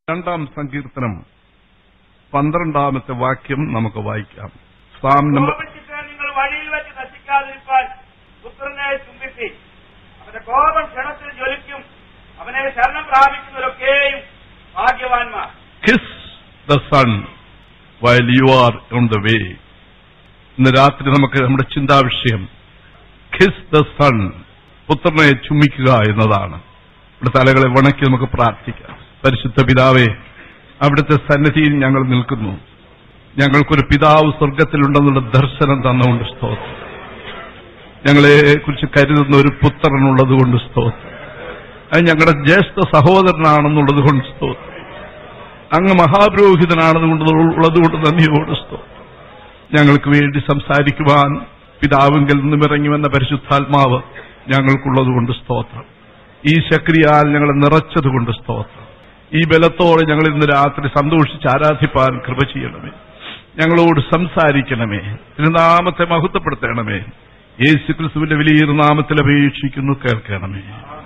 രണ്ടാം സങ്കീർത്തനം പന്ത്രണ്ടാമത്തെ വാക്യം നമുക്ക് വായിക്കാം സാം നമ്പർ കോപിച്ചിട്ട് നിങ്ങൾ വഴിയിൽ വെച്ച് നശിക്കാതിരിക്കാൻ പുത്രനെ ചുംബിപ്പി അവന്റെ കോപം ക്ഷണത്തിൽ ജ്വലിക്കും അവനെ ശരണം പ്രാപിക്കുന്നവരൊക്കെയും ഭാഗ്യവാന്മാർ kiss the son while you are on the way ഇന്ന് രാത്രി നമുക്ക് നമ്മുടെ ചിന്താവിഷയം കിസ് ദ സൺ പുത്രനെ ചുംബിക്കുക എന്നതാണ് നമ്മുടെ തലകളെ വണക്കി നമുക്ക് പ്രാർത്ഥിക്കാം പരിശുദ്ധ പിതാവേ അവിടുത്തെ സന്നിധിയിൽ ഞങ്ങൾ നിൽക്കുന്നു ഞങ്ങൾക്കൊരു പിതാവ് സ്വർഗത്തിലുണ്ടെന്നുള്ള ദർശനം തന്നുകൊണ്ട് സ്തോത്രം ഞങ്ങളെ കുറിച്ച് കരുതുന്ന ഒരു പുത്രനുള്ളത് കൊണ്ട് സ്തോത്രം അത് ഞങ്ങളുടെ ജ്യേഷ്ഠ സഹോദരനാണെന്നുള്ളത് കൊണ്ട് സ്തോത്രം അങ്ങ് മഹാപുരോഹിതനാണെന്നുകൊണ്ട് ഉള്ളതുകൊണ്ട് നന്ദിയോട് സ്തോത്രം ഞങ്ങൾക്ക് വേണ്ടി സംസാരിക്കുവാൻ പിതാവിങ്കിൽ നിന്നും ഇറങ്ങി വന്ന പരിശുദ്ധാത്മാവ് ഞങ്ങൾക്കുള്ളതുകൊണ്ട് സ്തോത്രം ഈ ശക്തിയാൽ ഞങ്ങളെ നിറച്ചതുകൊണ്ട് സ്തോത്രം ഈ ബലത്തോടെ ഞങ്ങൾ ഇന്ന് രാത്രി സന്തോഷിച്ച് ആരാധിപ്പാൻ കൃപ ചെയ്യണമേ ഞങ്ങളോട് സംസാരിക്കണമേ തിരുനാമത്തെ മഹത്വപ്പെടുത്തണമേ യേശു ക്രിസ്തുവിന്റെ വലിയ നാമത്തിൽ അപേക്ഷിക്കുന്നു കേൾക്കണമേ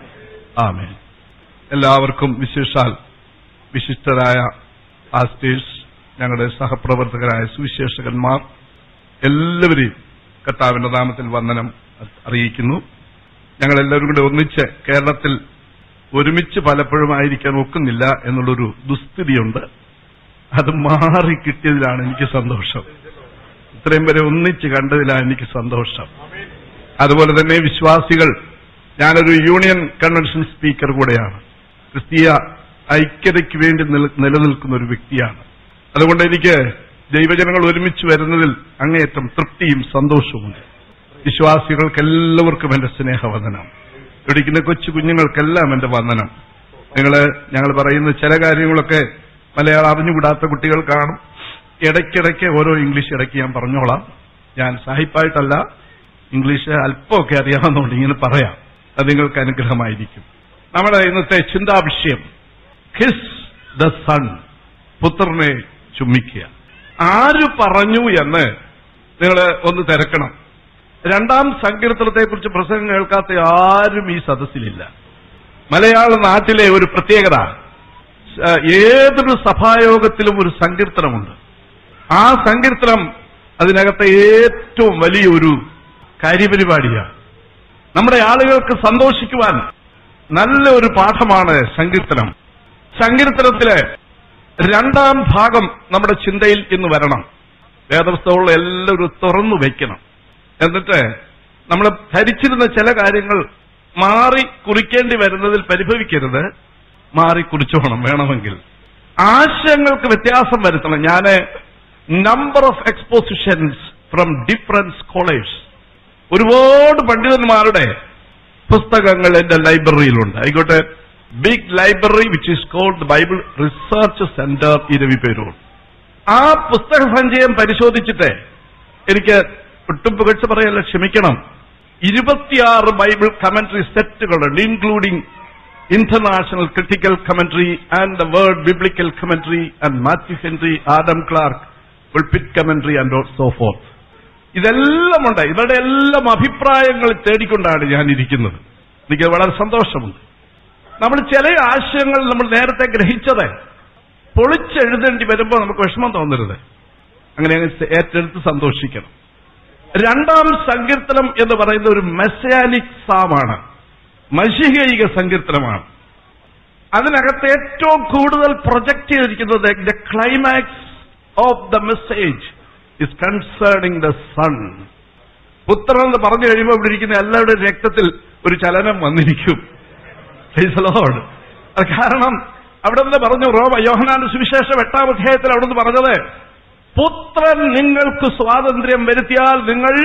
ആമേ എല്ലാവർക്കും വിശേഷാൽ വിശിഷ്ടരായ ആസ്റ്റേഴ്സ് ഞങ്ങളുടെ സഹപ്രവർത്തകരായ സുവിശേഷകന്മാർ എല്ലാവരെയും കർത്താവിന്റെ നാമത്തിൽ വന്ദനം അറിയിക്കുന്നു ഞങ്ങളെല്ലാവരും കൂടെ ഒന്നിച്ച് കേരളത്തിൽ ഒരുമിച്ച് പലപ്പോഴും ആയിരിക്കാൻ ഒക്കുന്നില്ല എന്നുള്ളൊരു ദുസ്ഥിതിയുണ്ട് അത് മാറി കിട്ടിയതിലാണ് എനിക്ക് സന്തോഷം ഇത്രയും വരെ ഒന്നിച്ച് കണ്ടതിലാണ് എനിക്ക് സന്തോഷം അതുപോലെ തന്നെ വിശ്വാസികൾ ഞാനൊരു യൂണിയൻ കൺവെൻഷൻ സ്പീക്കർ കൂടെയാണ് ക്രിസ്തീയ ഐക്യതയ്ക്ക് വേണ്ടി നില- നിലനിൽക്കുന്ന ഒരു വ്യക്തിയാണ് അതുകൊണ്ട് എനിക്ക് ദൈവജനങ്ങൾ ഒരുമിച്ച് വരുന്നതിൽ അങ്ങേയറ്റം തൃപ്തിയും സന്തോഷവുമുണ്ട് വിശ്വാസികൾക്ക് എല്ലാവർക്കും എന്റെ സ്നേഹവന്ദനം ഇടിക്കുന്ന കൊച്ചു കുഞ്ഞുങ്ങൾക്കെല്ലാം എന്റെ വന്ദനം നിങ്ങൾ ഞങ്ങൾ പറയുന്ന ചില കാര്യങ്ങളൊക്കെ മലയാളം അറിഞ്ഞുകൂടാത്ത കുട്ടികൾ കാണും ഇടയ്ക്കിടയ്ക്ക് ഓരോ ഇംഗ്ലീഷ് ഇടയ്ക്ക് ഞാൻ പറഞ്ഞോളാം ഞാൻ സാഹിബായിട്ടല്ല ഇംഗ്ലീഷ് അല്പമൊക്കെ അറിയാവുന്നതുകൊണ്ട് ഇങ്ങനെ പറയാം അത് നിങ്ങൾക്ക് അനുഗ്രഹമായിരിക്കും നമ്മുടെ ഇന്നത്തെ ചിന്താവിഷയം ഹിസ് ദ സൺ പുത്രനെ ചുംബിക്കുക ആര് പറഞ്ഞു എന്ന് നിങ്ങൾ ഒന്ന് തിരക്കണം രണ്ടാം സങ്കീർത്തനത്തെക്കുറിച്ച് പ്രസംഗം കേൾക്കാത്ത ആരും ഈ സദസ്സിലില്ല മലയാള നാട്ടിലെ ഒരു പ്രത്യേകത ഏഹ്, ഏതൊരു സഭായോഗത്തിലും ഒരു സങ്കീർത്തനമുണ്ട് ആ സങ്കീർത്തനം അതിനകത്തെ ഏറ്റവും വലിയൊരു കാര്യപരിപാടിയാണ് നമ്മുടെ ആളുകൾക്ക് സന്തോഷിക്കുവാൻ നല്ല ഒരു പാഠമാണ് സങ്കീർത്തനം സങ്കീർത്തനത്തിലെ രണ്ടാം ഭാഗം നമ്മുടെ ചിന്തയിൽ ഇന്ന് വരണം വേദപുസ്തകമുള്ള എല്ലാവരും തുറന്നു വയ്ക്കണം എന്നിട്ട് നമ്മൾ ധരിച്ചിരുന്ന ചില കാര്യങ്ങൾ മാറി കുറിക്കേണ്ടി വരുന്നതിൽ പരിഭവിക്കരുത് മാറി കുറിച്ചോണം വേണമെങ്കിൽ ആശയങ്ങൾക്ക് വ്യത്യാസം വരുത്തണം ഞാൻ number of expositions from different scholars ഒരുപാട് പണ്ഡിതന്മാരുടെ പുസ്തകങ്ങൾ എന്റെ ലൈബ്രറിയിലുണ്ട് ആയിക്കോട്ടെ big library which is called Bible research centre Eraviperoor ആ പുസ്തക സഞ്ചയം പരിശോധിച്ചിട്ട് എനിക്ക് ഒട്ടും പുകഴ്ച പറയല്ല ക്ഷമിക്കണം ഇരുപത്തിയാറ് ബൈബിൾ കമന്ററി സെറ്റുകളുണ്ട് including international critical commentary and the word biblical commentary and Matthew Henry Adam Clarke pulpit commentary and so forth ഇതെല്ലാം ഉണ്ട് ഇവരുടെ എല്ലാം അഭിപ്രായങ്ങൾ തേടിക്കൊണ്ടാണ് ഞാൻ ഇരിക്കുന്നത് എനിക്ക് വളരെ സന്തോഷമുണ്ട് നമ്മൾ ചില ആശയങ്ങൾ നമ്മൾ നേരത്തെ ഗ്രഹിച്ചത് പൊളിച്ചെഴുതേണ്ടി വരുമ്പോൾ നമുക്ക് വിഷമം തോന്നരുത് അങ്ങനെ അങ്ങ് ഏറ്റെടുത്ത് സന്തോഷിക്കണം രണ്ടാം സങ്കീർത്തനം എന്ന് പറയുന്ന ഒരു മെസ്സാനിക് സാമാണ് മഷികൈക സങ്കീർത്തനമാണ് അതിനകത്ത് ഏറ്റവും കൂടുതൽ പ്രൊജക്ട് ചെയ്തിരിക്കുന്നത് the climax of the message is concerning the son പുത്രൻ എന്ന് പറഞ്ഞു കഴിയുമ്പോൾ ഇവിടെ ഇരിക്കുന്ന എല്ലാവരുടെയും രക്തത്തിൽ ഒരു ചലനം വന്നിരിക്കും Praise the Lord. അത് കാരണം അവിടെ നിന്ന് പറഞ്ഞു റോമ യോഹനാന്റെ സുവിശേഷം എട്ടാം അധ്യായത്തിൽ അവിടെ നിന്ന് പറഞ്ഞത് പുത്രൻ നിങ്ങൾക്ക് സ്വാതന്ത്ര്യം വരുത്തിയാൽ നിങ്ങൾ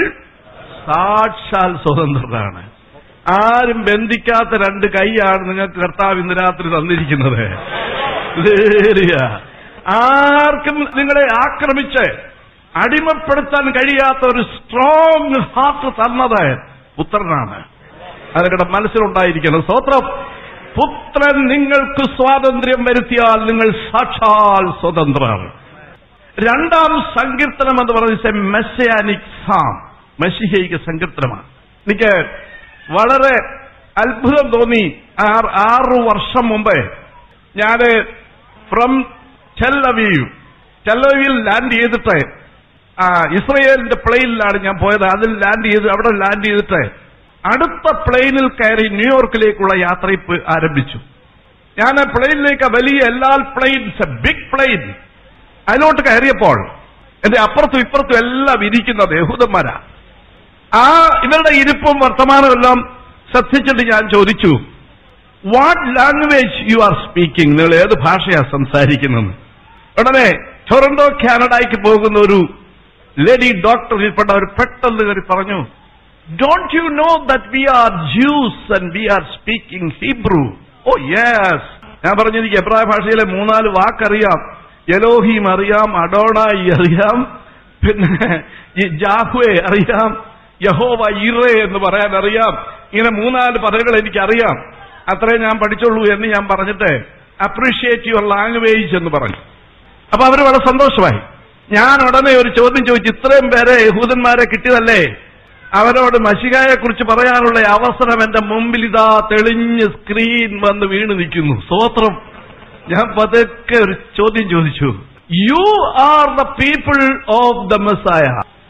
സാക്ഷാൽ സ്വതന്ത്രരാണ് ആരും ബന്ധിക്കാത്ത രണ്ട് കൈയാണ് നിങ്ങൾക്ക് കർത്താവ് ഇന്ന് രാത്രി തന്നിരിക്കുന്നത് Hallelujah. ആർക്കും നിങ്ങളെ ആക്രമിച്ച് അടിമപ്പെടുത്താൻ കഴിയാത്ത ഒരു സ്ട്രോങ് ഹാർട്ട് തന്നത് പുത്രനാണ് അതിന്റെ മനസ്സിലുണ്ടായിരിക്കണം സ്വത്രം പുത്രൻ നിങ്ങൾക്ക് സ്വാതന്ത്ര്യം വരുത്തിയാൽ നിങ്ങൾ സാക്ഷാൽ സ്വതന്ത്രരാണ് രണ്ടാം സങ്കീർത്തനം എന്ന് പറയുന്നത് എ മെസ്സയാനിക് സാം മഷിഹൈക സങ്കീർത്തനമാണ് എനിക്ക് വളരെ അത്ഭുതം തോന്നി ആറ് ആറു വർഷം മുമ്പ് ഞാന് ഫ്രം ടെല്ലവീവ് ടെല്ലവീവിൽ ലാൻഡ് ചെയ്തിട്ട് ആ, ഇസ്രയേലിന്റെ പ്ലെയിനിലാണ് ഞാൻ പോയത് അതിൽ ലാൻഡ് ചെയ്ത് അവിടെ ലാൻഡ് ചെയ്തിട്ട് അടുത്ത പ്ലെയിനിൽ കയറി ന്യൂയോർക്കിലേക്കുള്ള യാത്രയിപ്പ് ആരംഭിച്ചു ഞാൻ ആ പ്ലെയിനിലേക്ക് വലിയ എല്ലാ പ്ലെയിൻസ് ബിഗ് പ്ലെയിൻ അതിലോട്ട് കയറിയപ്പോൾ എന്റെ അപ്പുറത്തും ഇപ്പുറത്തും എല്ലാം ഇരിക്കുന്നത് യഹൂദന്മാരാ ആ ഇവരുടെ ഇരിപ്പും വർത്തമാനവും എല്ലാം ശ്രദ്ധിച്ചിട്ട് ഞാൻ ചോദിച്ചു what language you are speaking നിങ്ങൾ ഏത് ഭാഷയാ സംസാരിക്കുന്നത് ഉടനെ ടൊറന്റോ കാനഡയ്ക്ക് പോകുന്ന ഒരു ലേഡി ഡോക്ടറിൽപ്പെട്ട അവർ പെട്ടെന്ന് കയറി പറഞ്ഞു don't you know that we are Jews and we are speaking Hebrew oh yes ഞാൻ പറഞ്ഞു എനിക്ക് എബ്രായ ഭാഷയിലെ മൂന്നാല് വാക്കറിയാം എലോഹീം അറിയാം അഡോണായി അറിയാം പിന്നെ ഈ ജാഹുവെ അറിയാം യഹോവ ഇറേ എന്ന് പറയാൻ അറിയാം ഇങ്ങനെ മൂന്നാല് പദങ്ങൾ എനിക്കറിയാം അത്രേ ഞാൻ പഠിച്ചുള്ളൂ എന്ന് ഞാൻ പറഞ്ഞിട്ട് അപ്രീഷിയേറ്റ് യുവർ ലാംഗ്വേജ് എന്ന് പറഞ്ഞു അപ്പൊ അവര് വളരെ സന്തോഷമായി ഞാൻ ഉടനെ ഒരു ചോദ്യം ചോദിച്ചു ഇത്രയും പേരെ യഹൂദന്മാരെ കിട്ടിയതല്ലേ അവരോട് മഷികായെ കുറിച്ച് പറയാനുള്ള അവസരം എന്റെ മുമ്പിൽ ഇതാ തെളിഞ്ഞ് സ്ക്രീൻ വന്ന് വീണ് നിൽക്കുന്നു സ്തോത്രം ഞാൻ പതുക്കെ ഒരു ചോദ്യം ചോദിച്ചു you are the people of the Messiah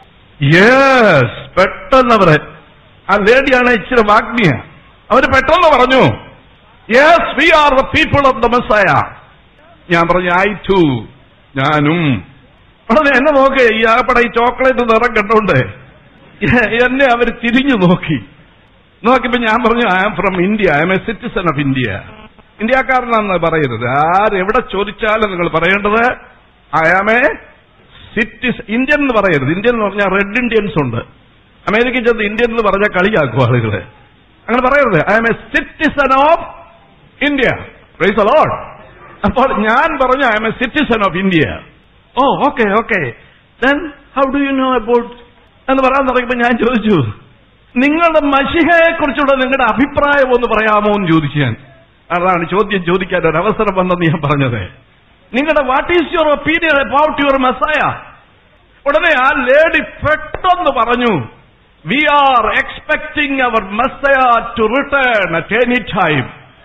yes പെട്ടെന്ന് അവര് ആ ലേഡിയാണ് ഇച്ചിരി വാഗ്മിയ അവര് പെട്ടെന്ന് പറഞ്ഞു yes we are the people of the Messiah ഞാൻ പറഞ്ഞു ഐ ടു ഞാനും ഉടനെ എന്നെ നോക്ക് ഈ ആപ്പട ഈ ചോക്ലേറ്റ് നിറം കണ്ടോണ്ട് എന്നെ അവർ തിരിഞ്ഞു നോക്കി നോക്കിയപ്പോ ഞാൻ പറഞ്ഞു I am from India I'm a citizen of India ഇന്ത്യക്കാരനാണെന്ന് പറയരുത് ആരെവിടെ ചോദിച്ചാലും നിങ്ങൾ പറയേണ്ടത് I am a citizen Indian എന്ന് പറയരുത് ഇന്ത്യൻ എന്ന് പറഞ്ഞാൽ റെഡ് ഇന്ത്യൻസ് ഉണ്ട് അമേരിക്കൻ ചെന്ന് ഇന്ത്യൻ എന്ന് പറഞ്ഞാൽ കളിയാക്കും ആളുകളെ അങ്ങനെ പറയരുത് I am a citizen of India praise Lord അപ്പോൾ ഞാൻ പറഞ്ഞു I'm a citizen of India oh okay okay then how do you know about എന്ന് പറയാൻ തുടങ്ങിയപ്പോ ഞാൻ ചോദിച്ചു നിങ്ങളുടെ മഷിഹയെ കുറിച്ചുള്ള നിങ്ങളുടെ അഭിപ്രായം ഒന്ന് പറയാമോ എന്ന് ചോദിച്ചു ഞാൻ അതാണ് ചോദ്യം ചോദിക്കാൻ ഒരു അവസരം വന്നെന്ന് ഞാൻ പറഞ്ഞത് നിങ്ങളുടെ what is your opinion about your Messiah ഉടനെ ആ ലേഡി പെട്ടെന്ന് പറഞ്ഞു we are expecting our Messiah to return at any time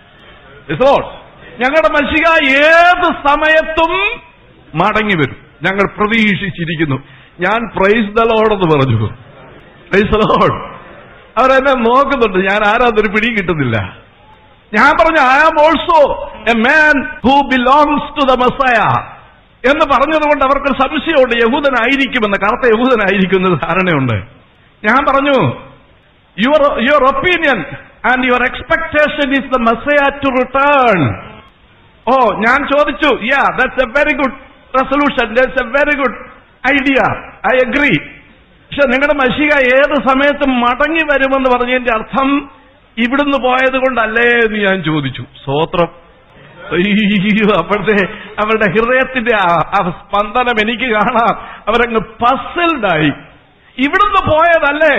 ഞങ്ങളുടെ മഷിക ഏത് സമയത്തും മടങ്ങി വരും ഞങ്ങൾ പ്രതീക്ഷിച്ചിരിക്കുന്നു ഞാൻ പ്രൈസ് ദലോടെന്ന് പറഞ്ഞു പ്രൈസ് ദലോഡ് അവരെന്നെ നോക്കുന്നുണ്ട് ഞാൻ ആരാന്നൊരു പിടി കിട്ടുന്നില്ല ഞാൻ പറഞ്ഞു I am also a man who belongs to the Messiah എന്ന് പറഞ്ഞതുകൊണ്ട് അവർക്കൊരു സംശയമുണ്ട് യഹൂദനായിരിക്കുമെന്ന് കറുത്ത യഹൂദനായിരിക്കുമെന്ന് ധാരണയുണ്ട് ഞാൻ പറഞ്ഞു your your opinion and your expectation is the Messiah to return oh ഞാൻ ചോദിച്ചു yeah that's a very good resolution that's a very good idea I agree പക്ഷെ നിങ്ങളുടെ മഷിക ഏത് സമയത്തും മടങ്ങി വരുമെന്ന് പറഞ്ഞതിന്റെ അർത്ഥം ഇവിടുന്ന് പോയത് കൊണ്ടല്ലേ എന്ന് ഞാൻ ചോദിച്ചു സ്വോത്രം അയ്യോ അപ്പോഴത്തെ അവരുടെ ഹൃദയത്തിന്റെ ആ- ആ സ്പന്ദനം എനിക്ക് കാണാം അവരങ്ങ് പസിൽഡായി ഇവിടുന്ന് പോയതല്ലേ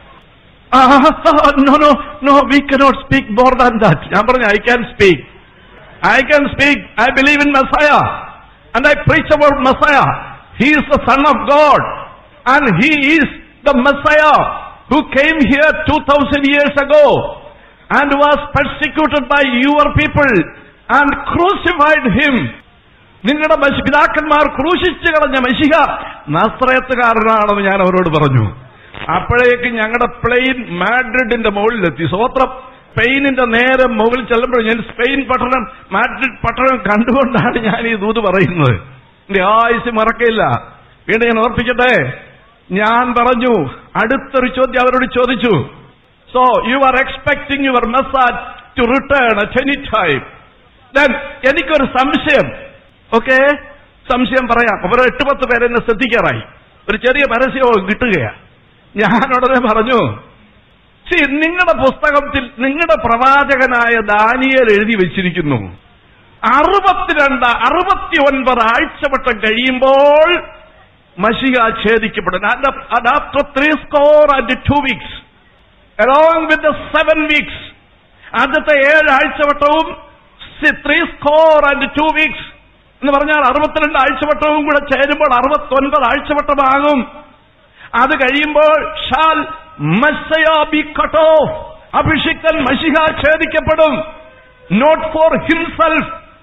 no no no we cannot speak more than that ഞാൻ പറഞ്ഞു I can speak I can speak. I believe in Messiah. And I preach about Messiah. He is the Son of God. And He is the Messiah who came here 2000 years ago and was persecuted by your people and crucified Him. നിങ്ങളുടെ മഷി- പിതാക്കന്മാർ ക്രൂശിച്ചു കളഞ്ഞ മഷിക നാസ്ത്രയത്തുകാരനാണെന്ന് ഞാൻ അവരോട് പറഞ്ഞു അപ്പോഴേക്ക് ഞങ്ങളുടെ plain മാഡ്രിഡിന്റെ മുകളിലെത്തി സ്വോത്രം സ്പെയിനിന്റെ നേരെ മുകളിൽ ചെല്ലുമ്പോൾ ഞാൻ സ്പെയിൻ പട്ടണം മാഡ്രിഡ് പട്ടണം കണ്ടുകൊണ്ടാണ് ഞാൻ ഈ ദൂത് പറയുന്നത് എന്റെ ആയുസ് മറക്കയില്ല വീണ്ടും ഞാൻ ഓർപ്പിക്കട്ടെ ഞാൻ പറഞ്ഞു അടുത്തൊരു ചോദ്യം അവരോട് ചോദിച്ചു so you are expecting your Messiah to return at any time then എനിക്കൊരു സംശയം ഓക്കെ സംശയം പറയാം അപ്പൊ ഒരു എട്ട് പത്ത് പേരെ എന്നെ ശ്രദ്ധിക്കാറായി ഒരു ചെറിയ പരസ്യവും കിട്ടുകയാ ഞാൻ ഉടനെ പറഞ്ഞു See, നിങ്ങളുടെ പുസ്തകത്തിൽ നിങ്ങളുടെ പ്രവാചകനായ ദാനിയൽ എഴുതി വെച്ചിരിക്കുന്നു അറുപത്തിരണ്ട് അറുപത്തി ഒൻപത് ആഴ്ചവട്ടം കഴിയുമ്പോൾ മഷിക ഛേദിക്കപ്പെടും after three score and two weeks along with the seven weeks ആദ്യത്തെ ഏഴ് ആഴ്ചവട്ടവും three score and two weeks എന്ന് പറഞ്ഞാൽ അറുപത്തിരണ്ട് ആഴ്ചവട്ടവും കൂടെ ചേരുമ്പോൾ അറുപത്തൊൻപത് ആഴ്ചവട്ടമാകും അത് കഴിയുമ്പോൾ shall Messiah be cut off അഭിഷിക്തൻ മഷിഹ ഛേദിക്കപ്പെടും not for himself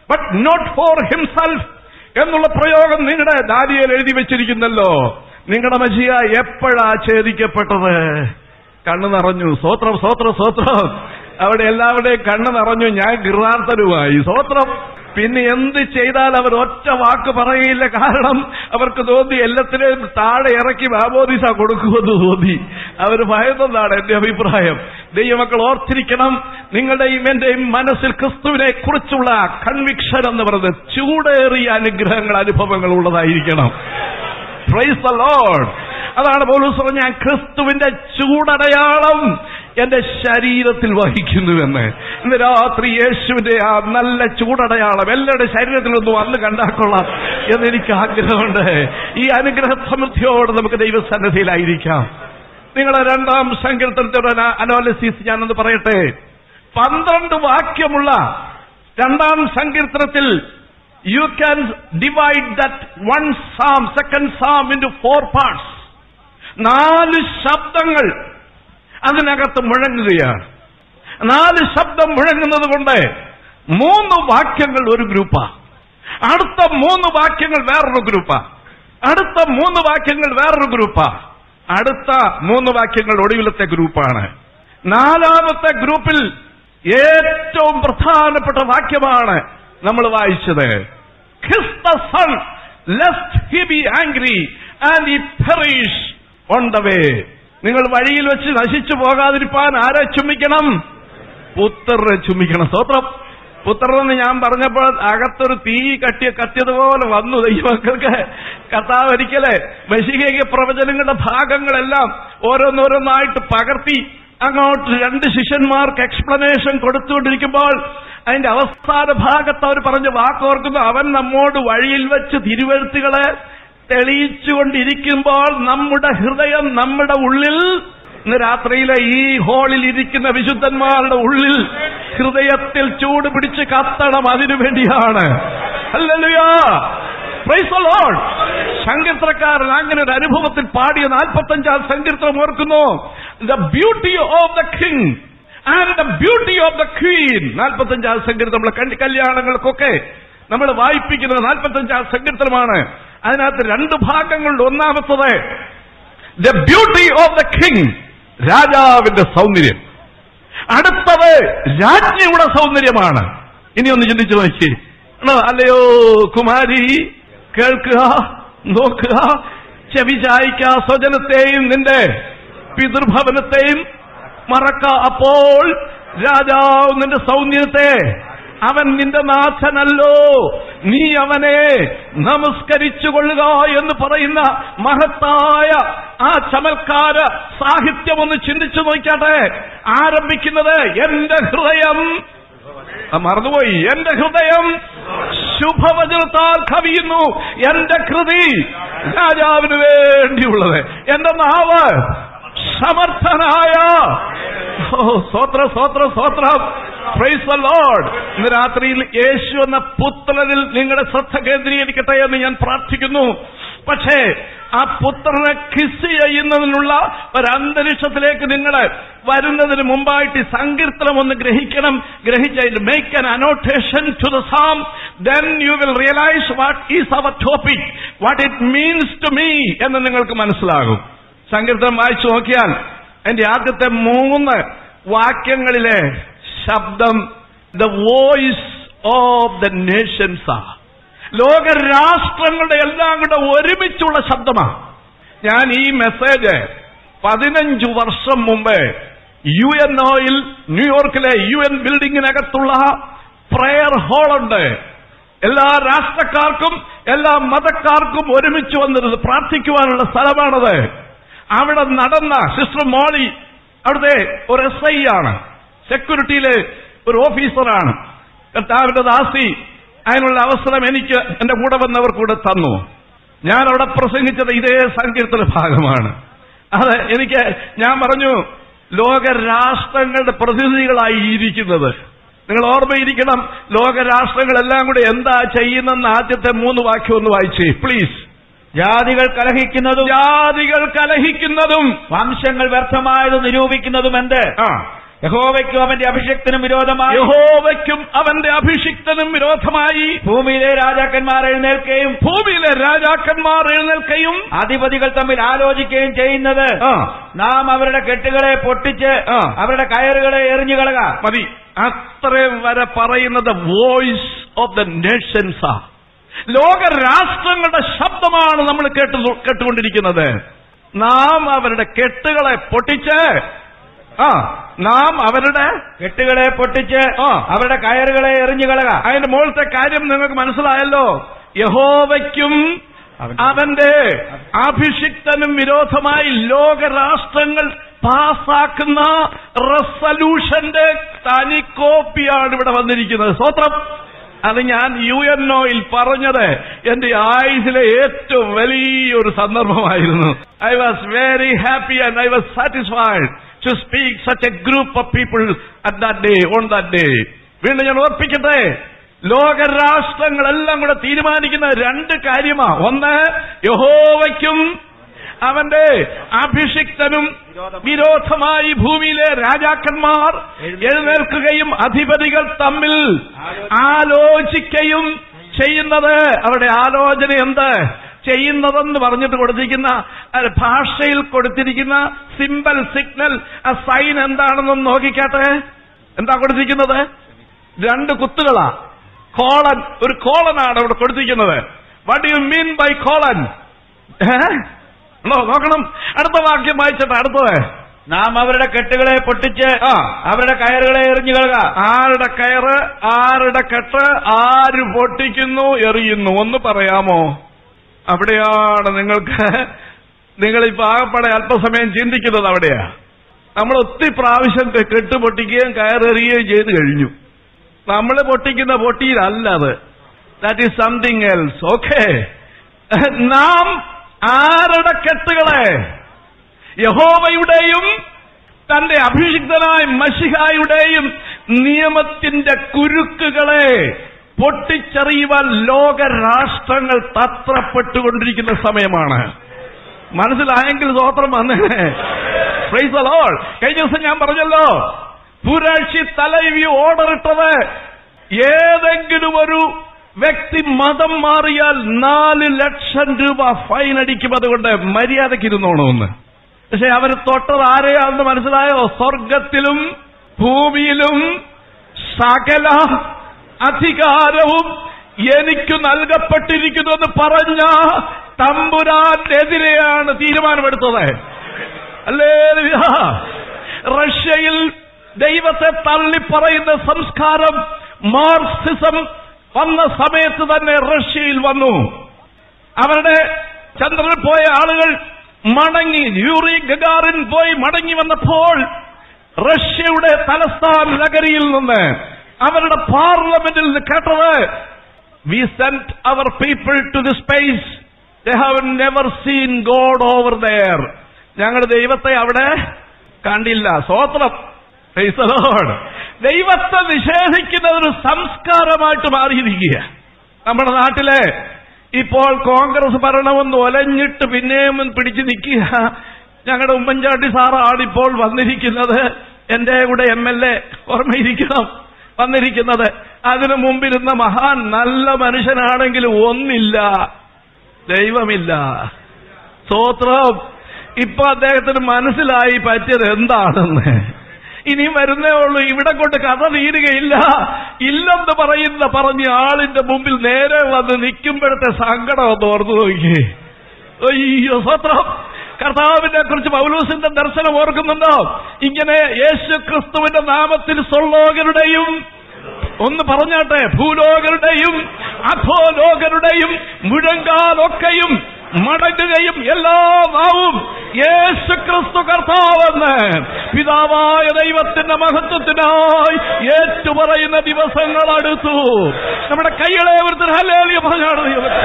but not for himself എന്നുള്ള പ്രയോഗം നിങ്ങളുടെ ദാരിയൽ എഴുതി വെച്ചിരിക്കുന്നല്ലോ നിങ്ങളുടെ മജിയ എപ്പോഴാ ഛേദിക്കപ്പെട്ടത് കണ്ണു നിറഞ്ഞു സ്വോത്രം സ്വോത്രം സ്വോത്രം അവിടെ എല്ലാവരുടെയും കണ്ണു നിറഞ്ഞു ഞാൻ ഗൃഹാർത്ഥനുമായി സ്വോത്രം പിന്നെ എന്ത് ചെയ്താൽ അവർ ഒറ്റ വാക്ക് പറയില്ല കാരണം അവർക്ക് തോന്നി എല്ലാത്തിനെയും താഴെ ഇറക്കി ബാബോദിസ കൊടുക്കുമെന്ന് തോന്നി അവർ ഭയന്നതാണ് എന്റെ അഭിപ്രായം ദൈവമക്കൾ ഓർത്തിരിക്കണം നിങ്ങളുടെയും എന്റെയും മനസ്സിൽ ക്രിസ്തുവിനെ കുറിച്ചുള്ള കൺവിക്ഷൻ എന്ന് പറയുന്നത് ചൂടേറിയ അനുഗ്രഹങ്ങൾ അനുഭവങ്ങൾ ഉള്ളതായിരിക്കണം പ്രൈസ് ദ ലോർഡ് അതാണ് പൗലൂസ് പറഞ്ഞ ഞാൻ ക്രിസ്തുവിന്റെ ചൂടടയാളം എന്റെ ശരീരത്തിൽ വഹിക്കുന്നുവെന്ന് ഇന്ന് രാത്രി യേശുവിന്റെ ആ നല്ല ചൂടടയാളം എല്ലാവരുടെ ശരീരത്തിൽ ഒന്ന് വന്ന് കണ്ടാക്കൊള്ളാം എന്നെനിക്ക് ആഗ്രഹമുണ്ട് ഈ അനുഗ്രഹ സമൃദ്ധിയോട് നമുക്ക് ദൈവസന്നിധിയിലായിരിക്കാം നിങ്ങളെ രണ്ടാം സങ്കീർത്തനത്തിന്റെ ഒരു അനാലിസിസ് ഞാനൊന്ന് പറയട്ടെ പന്ത്രണ്ട് വാക്യമുള്ള രണ്ടാം സങ്കീർത്തനത്തിൽ you can divide that one psalm second psalm in four parts നാല് ശബ്ദങ്ങൾ അതിനകത്ത് മുഴങ്ങുകയാണ് നാല് ശബ്ദം മുഴങ്ങുന്നത് കൊണ്ട് മൂന്ന് വാക്യങ്ങൾ ഒരു ഗ്രൂപ്പാ അടുത്ത മൂന്ന് വാക്യങ്ങൾ വേറൊരു ഗ്രൂപ്പാ അടുത്ത മൂന്ന് വാക്യങ്ങൾ വേറൊരു ഗ്രൂപ്പാ അടുത്ത മൂന്ന് വാക്യങ്ങൾ ഒടുവിലത്തെ ഗ്രൂപ്പാണ് നാലാമത്തെ ഗ്രൂപ്പിൽ ഏറ്റവും പ്രധാനപ്പെട്ട വാക്യമാണ് നമ്മൾ വായിച്ചത് kiss the son lest he be angry and ye perish on the way നിങ്ങൾ വഴിയിൽ വെച്ച് നശിച്ചു പോകാതിരിപ്പാൻ ആരെ ചുമ്മിക്കണം പുത്രനെ ചുമ്മിക്കണം സ്തോത്രം പുത്രനെന്ന് ഞാൻ പറഞ്ഞപ്പോൾ അകത്തൊരു തീ കട്ടിയ കത്തിയതുപോലെ വന്നു ദൈവമക്കൾക്ക് കർത്താവ് ഒരിക്കല് മെഷികയ്ക്ക് പ്രവചനങ്ങളുടെ ഭാഗങ്ങളെല്ലാം ഓരോന്നോരോന്നായിട്ട് പകർത്തി അങ്ങോട്ട് രണ്ട് ശിഷ്യന്മാർക്ക് എക്സ്പ്ലനേഷൻ കൊടുത്തുകൊണ്ടിരിക്കുമ്പോൾ അതിന്റെ അവസാന ഭാഗത്ത് അവർ പറഞ്ഞ വാക്കോർക്കുന്നു അവൻ നമ്മോട് വഴിയിൽ വെച്ച് തിരുവഴുത്തുകളെ തെളിയിച്ചുകൊണ്ടിരിക്കുമ്പോൾ നമ്മുടെ ഹൃദയം നമ്മുടെ ഉള്ളിൽ ഇന്ന് രാത്രിയിലെ ഈ ഹാളിൽ ഇരിക്കുന്ന വിശുദ്ധന്മാരുടെ ഉള്ളിൽ ഹൃദയത്തിൽ ചൂട് പിടിച്ച് കത്തണം അതിനു വേണ്ടിയാണ് ഹല്ലേലൂയാ പ്രൈസ് ദ ലോർഡ് സങ്കീർത്തനക്കാരൻ അങ്ങനെ ഒരു അനുഭവത്തിൽ പാടിയ നാൽപ്പത്തഞ്ചാം സങ്കീർത്തനം ഓർക്കുന്നു the beauty of the king and the beauty of the queen നാൽപ്പത്തഞ്ചാം സങ്കീർത്തനം നമ്മളെ കണ്ടി കല്യാണങ്ങൾക്കൊക്കെ നമ്മൾ വായിപ്പിക്കുന്നത് നാൽപ്പത്തഞ്ചാം സങ്കീർത്തനമാണ് അതിനകത്ത് രണ്ട് ഭാഗങ്ങളുണ്ട് ഒന്നാമത്തത് the beauty of the king രാജാവിന്റെ സൗന്ദര്യം അടുത്തത് രാജ്ഞിയുടെ സൗന്ദര്യമാണ് ഇനി ഒന്ന് ചിന്തിച്ചു നോക്കി ആണോ? അല്ലയോ കുമാരി കേൾക്കുക നോക്കുക ചെവി ചായ്ക്ക സ്വജനത്തെയും നിന്റെ പിതൃഭവനത്തെയും മറക്ക അപ്പോൾ രാജാവ് നിന്റെ സൗന്ദര്യത്തെ അവൻ നിന്റെ നാഥനല്ലോ നീ അവനെ നമസ്കരിച്ചു കൊള്ളുക എന്ന് പറയുന്ന മഹത്തായ ആ ചമൽക്കാര സാഹിത്യം ഒന്ന് ചിന്തിച്ചു നോക്കാട്ടെ ആരംഭിക്കുന്നത് എന്റെ ഹൃദയം ആ, മറന്നുപോയി എന്റെ ഹൃദയം ശുഭവചനത്താൽ കവിയുന്നു എന്റെ കൃതി രാജാവിന് വേണ്ടിയുള്ളത് എന്റെ നാവ് സമർത്ഥനായ ഓ സ്വോത്ര സ്വോത്ര സ്വോത്രം പ്രൈസ് ദ ലോർഡ് ഇന്ന് രാത്രിയിൽ യേശു എന്ന പുത്രനിൽ നിങ്ങളുടെ ശ്രദ്ധ കേന്ദ്രീകരിക്കട്ടെ എന്ന് ഞാൻ പ്രാർത്ഥിക്കുന്നു പക്ഷേ ആ പുത്രനെ കിസ് ചെയ്യുന്നതിനുള്ള ഒരു അന്തരീക്ഷത്തിലേക്ക് നിങ്ങൾ വരുന്നതിന് മുമ്പായിട്ട് ഈ സങ്കീർത്തനം ഒന്ന് ഗ്രഹിക്കണം ഗ്രഹിച്ച make an annotation to the psalm then you will realise what is our topic what it means to me എന്ന് നിങ്ങൾക്ക് മനസ്സിലാകും സങ്കീർത്തനം വായിച്ചു നോക്കിയാൽ എന്റെ ആദ്യത്തെ മൂന്ന് വാക്യങ്ങളിലെ ശബ്ദം the voice of the nations ആ ലോകരാഷ്ട്രങ്ങളുടെ എല്ലാം കൂടെ ഒരുമിച്ചുള്ള ശബ്ദമാണ് ഞാൻ ഈ മെസ്സേജ് പതിനഞ്ചു വർഷം മുമ്പ് യു എൻ ഒയിൽ ന്യൂയോർക്കിലെ യു എൻ ബിൽഡിങ്ങിനകത്തുള്ള പ്രയർ ഹാളുണ്ട് എല്ലാ രാഷ്ട്രക്കാർക്കും എല്ലാ മതക്കാർക്കും ഒരുമിച്ച് വന്നിരുന്നത് പ്രാർത്ഥിക്കുവാനുള്ള സ്ഥലമാണത് അവിടെ നടന്ന സിസ്റ്റർ മോളി അവിടുത്തെ ഒരു എസ് ഐ ആണ് സെക്യൂരിറ്റിയിലെ ഒരു ഓഫീസറാണ് കർത്താവിന്റെ ദാസി അതിനുള്ള അവസരം എനിക്ക് എന്റെ കൂടെ വന്നവർ കൂടെ തന്നു ഞാൻ അവിടെ പ്രസംഗിച്ചത് ഇതേ സങ്കീർത്തന ഭാഗമാണ് അത് എനിക്ക് ഞാൻ പറഞ്ഞു ലോകരാഷ്ട്രങ്ങളുടെ പ്രതിനിധികളായി ഇരിക്കുന്നത് നിങ്ങൾ ഓർമ്മയിരിക്കണം ലോകരാഷ്ട്രങ്ങളെല്ലാം കൂടെ എന്താ ചെയ്യുന്നെന്ന് ആദ്യത്തെ മൂന്ന് വാക്യം ഒന്ന് വായിച്ചേ പ്ലീസ് ജാതികൾ കലഹിക്കുന്നതും ജാതികൾ കലഹിക്കുന്നതും വംശങ്ങൾ വ്യർത്ഥമായത് നിരൂപിക്കുന്നതും എന്ത് ആ യഹോവയ്ക്കും അവന്റെ അഭിഷക്തനും വിരോധമായി യഹോവയ്ക്കും അവന്റെ അഭിഷിക്തനും വിരോധമായി ഭൂമിയിലെ രാജാക്കന്മാർ എഴുന്നേൽക്കുകയും ഭൂമിയിലെ രാജാക്കന്മാർ എഴുന്നേൽക്കുകയും അധിപതികൾ തമ്മിൽ ആലോചിക്കുകയും ചെയ്യുന്നത് ആ നാം അവരുടെ കെട്ടുകളെ പൊട്ടിച്ച് ആ. അവരുടെ കയറുകളെ എറിഞ്ഞു കളക മതി അത്രയും വരെ പറയുന്നത് വോയിസ് ഓഫ് ദ നേഷൻസാ ലോക രാഷ്ട്രങ്ങളുടെ ശബ്ദമാണ് നമ്മൾ കേട്ടു കേട്ടുകൊണ്ടിരിക്കുന്നത് നാം അവരുടെ കെട്ടുകളെ പൊട്ടിച്ച് ആ നാം അവരുടെ കെട്ടുകളെ പൊട്ടിച്ച് ആ. അവരുടെ കയറുകളെ എറിഞ്ഞു കളക അതിന്റെ മുകളിലത്തെ കാര്യം നിങ്ങൾക്ക് മനസ്സിലായല്ലോ യഹോവയ്ക്കും അവന്റെ അഭിഷിക്തനും വിരോധമായി ലോകരാഷ്ട്രങ്ങൾ പാസാക്കുന്ന റെസല്യൂഷന്റെ തനി കോപ്പിയാണ് ഇവിടെ വന്നിരിക്കുന്നത് സ്വത്രം അത് ഞാൻ യു എൻ ഒയിൽ പറഞ്ഞത് എന്റെ ആയുസിലെ ഏറ്റവും വലിയൊരു സന്ദർഭമായിരുന്നു I was very happy and I was satisfied to speak such a group of people at that day on that day വീണ്ടും ഞാൻ ഓർപ്പിക്കട്ടെ ലോകരാഷ്ട്രങ്ങളെല്ലാം കൂടെ തീരുമാനിക്കുന്ന രണ്ട് കാര്യമാ ഒന്ന് യഹോവയ്ക്കും അവന്റെ അഭിഷിക്തനും വിരോധമായി ഭൂമിയിലെ രാജാക്കന്മാർ എഴുന്നേൽക്കുകയും അധിപതികൾ തമ്മിൽ ആലോചിക്കുകയും ചെയ്യുന്നത് അവരുടെ ആലോചന എന്ത് ചെയ്യുന്നതെന്ന് പറഞ്ഞിട്ട് കൊടുത്തിരിക്കുന്ന ആ ഭാഷയിൽ കൊടുത്തിരിക്കുന്ന സിമ്പൽ സിഗ്നൽ ആ സൈൻ എന്താണെന്നൊന്ന് നോക്കിക്കാട്ടെ എന്താ കൊടുത്തിരിക്കുന്നത് രണ്ട് കുത്തുകളാ കോളൻ ഒരു കോളനാണ് അവിടെ കൊടുത്തിരിക്കുന്നത് what you mean by colon നോക്കണം അടുത്ത വാക്യം വായിച്ചിട്ട് അടുത്തത് നാം അവരുടെ കെട്ടുകളെ പൊട്ടിച്ച് ആ. അവരുടെ കയറുകളെ എറിഞ്ഞു കളക ആരുടെ കയറ് ആരുടെ കെട്ട് ആര് പൊട്ടിക്കുന്നു എറിയുന്നു ഒന്ന് പറയാമോ അവിടെയാണ് നിങ്ങൾക്ക് നിങ്ങൾ ഇപ്പൊ ആകപ്പാടെ അല്പസമയം ചിന്തിക്കുന്നത് അവിടെയാ നമ്മൾ ഒത്തിരി പ്രാവശ്യം കെ- കെട്ട് പൊട്ടിക്കുകയും കയറെറിയുകയും ചെയ്തു കഴിഞ്ഞു നമ്മൾ പൊട്ടിക്കുന്ന പൊട്ടിയിലല്ല അത് that is something else okay നാം ആരുടെ കെട്ടുകളെ യഹോവയുടെയും തന്റെ അഭിഷിക്തനായ മഷിഹായുടെയും നിയമത്തിന്റെ കുരുക്കുകളെ പൊട്ടിച്ചെറിയുവാൻ ലോകരാഷ്ട്രങ്ങൾ തത്രപ്പെട്ടുകൊണ്ടിരിക്കുന്ന സമയമാണ് മനസ്സിലായെങ്കിൽ സ്വോത്രം വന്നേ പ്രൈസ് ലോൾ കഴിഞ്ഞ ദിവസം ഞാൻ പറഞ്ഞല്ലോ പുരാഴ്ചി തലൈവി ഓർഡർ ഇട്ടത് ഏതെങ്കിലും ഒരു വ്യക്തി മതം മാറിയാൽ നാല് ലക്ഷം രൂപ ഫൈൻ അടിക്കും അതുകൊണ്ട് മര്യാദയ്ക്ക് ഇരുന്നോണമെന്ന് പക്ഷെ അവർ തൊട്ടത് ആരെയാണെന്ന് മനസ്സിലായോ സ്വർഗത്തിലും ഭൂമിയിലും സകല അധികാരവും എനിക്ക് നൽകപ്പെട്ടിരിക്കുന്നുവെന്ന് പറഞ്ഞ തമ്പുരാനെതിരെയാണ് തീരുമാനമെടുത്തത് അല്ലേ റഷ്യയിൽ ദൈവത്തെ തള്ളിപ്പറയുന്ന സംസ്കാരം മാർക്സിസം വന്ന സമയത്ത് തന്നെ റഷ്യയിൽ വന്നു അവരുടെ ചന്ദ്രനിൽ പോയ ആളുകൾ മടങ്ങി യൂറി ഗഗാറിൻ പോയി മടങ്ങി വന്നപ്പോൾ റഷ്യയുടെ തലസ്ഥാന നഗരിയിൽ നിന്ന് അവരുടെ പാർലമെന്റിൽ നിന്ന് കേട്ടത് we sent our people to the space they have never seen God over there ഞങ്ങൾ ദൈവത്തെ അവിടെ കണ്ടില്ല സ്വോത്രം Praise the Lord. ദൈവത്തെ നിഷേധിക്കുന്ന ഒരു സംസ്കാരമായിട്ട് മാറിയിരിക്കുക നമ്മുടെ നാട്ടിലെ ഇപ്പോൾ കോൺഗ്രസ് ഭരണമെന്ന് ഒലഞ്ഞിട്ട് പിന്നെയും പിടിച്ചു നിൽക്കുക ഞങ്ങളുടെ ഉമ്മൻചാണ്ടി സാറാണ് ഇപ്പോൾ വന്നിരിക്കുന്നത് എന്റെ കൂടെ എം എൽ എ ഓർമ്മയിരിക്കണം വന്നിരിക്കുന്നത് അതിനു മുമ്പിരുന്ന മഹാൻ നല്ല മനുഷ്യനാണെങ്കിലും ഒന്നില്ല ദൈവമില്ല സ്തോത്രം ഇപ്പൊ അദ്ദേഹത്തിന് മനസ്സിലായി പറ്റിയത് എന്താണെന്ന് ഇനി വരുന്നേ ഉള്ളൂ ഇവിടെ കൊണ്ട് കഥ തീരുകയില്ല ഇല്ലെന്ന് പറയുന്ന പറഞ്ഞ ആളിന്റെ മുമ്പിൽ നേരെ വന്ന് നിൽക്കുമ്പോഴത്തെ സങ്കടം ഒന്ന് ഓർന്നു നോക്കി അയ്യോ സ്വത്രം കർത്താവിനെ കുറിച്ച് പൗലൂസിന്റെ ദർശനം ഓർക്കുന്നുണ്ടോ ഇങ്ങനെ യേശു ക്രിസ്തുവിന്റെ നാമത്തിൽ സ്വലോകരുടെയും ഒന്ന് പറഞ്ഞാട്ടെ ഭൂലോകരുടെയും അധോലോകരുടെയും മുഴങ്കാലൊക്കെയും മടങ്ങുകയും എല്ലാ നാവും യേശു ക്രിസ്തു കർത്താവെന്ന് പിതാവായ ദൈവത്തിന്റെ മഹത്വത്തിനായി ഏറ്റുപറയുന്ന ദിവസങ്ങൾ അടുത്തു നമ്മുടെ കൈകളെ ഒരുത്തർ ഹല്ലേലൂയ പറഞ്ഞാണ് ദൈവത്തെ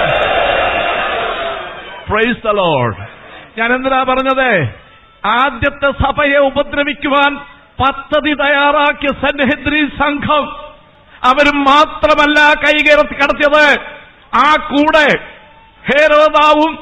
പ്രൈസ് ദ ലോർഡ് ഞാൻ എന്തിനാ പറഞ്ഞത് ആദ്യത്തെ സഭയെ ഉപദ്രവിക്കുവാൻ പദ്ധതി തയ്യാറാക്കിയ സന്നഹിദ്രി സംഘം അവരും മാത്രമല്ല കൈകയർത്തി കടത്തിയത് ആ കൂടെ ഹേരോദാവും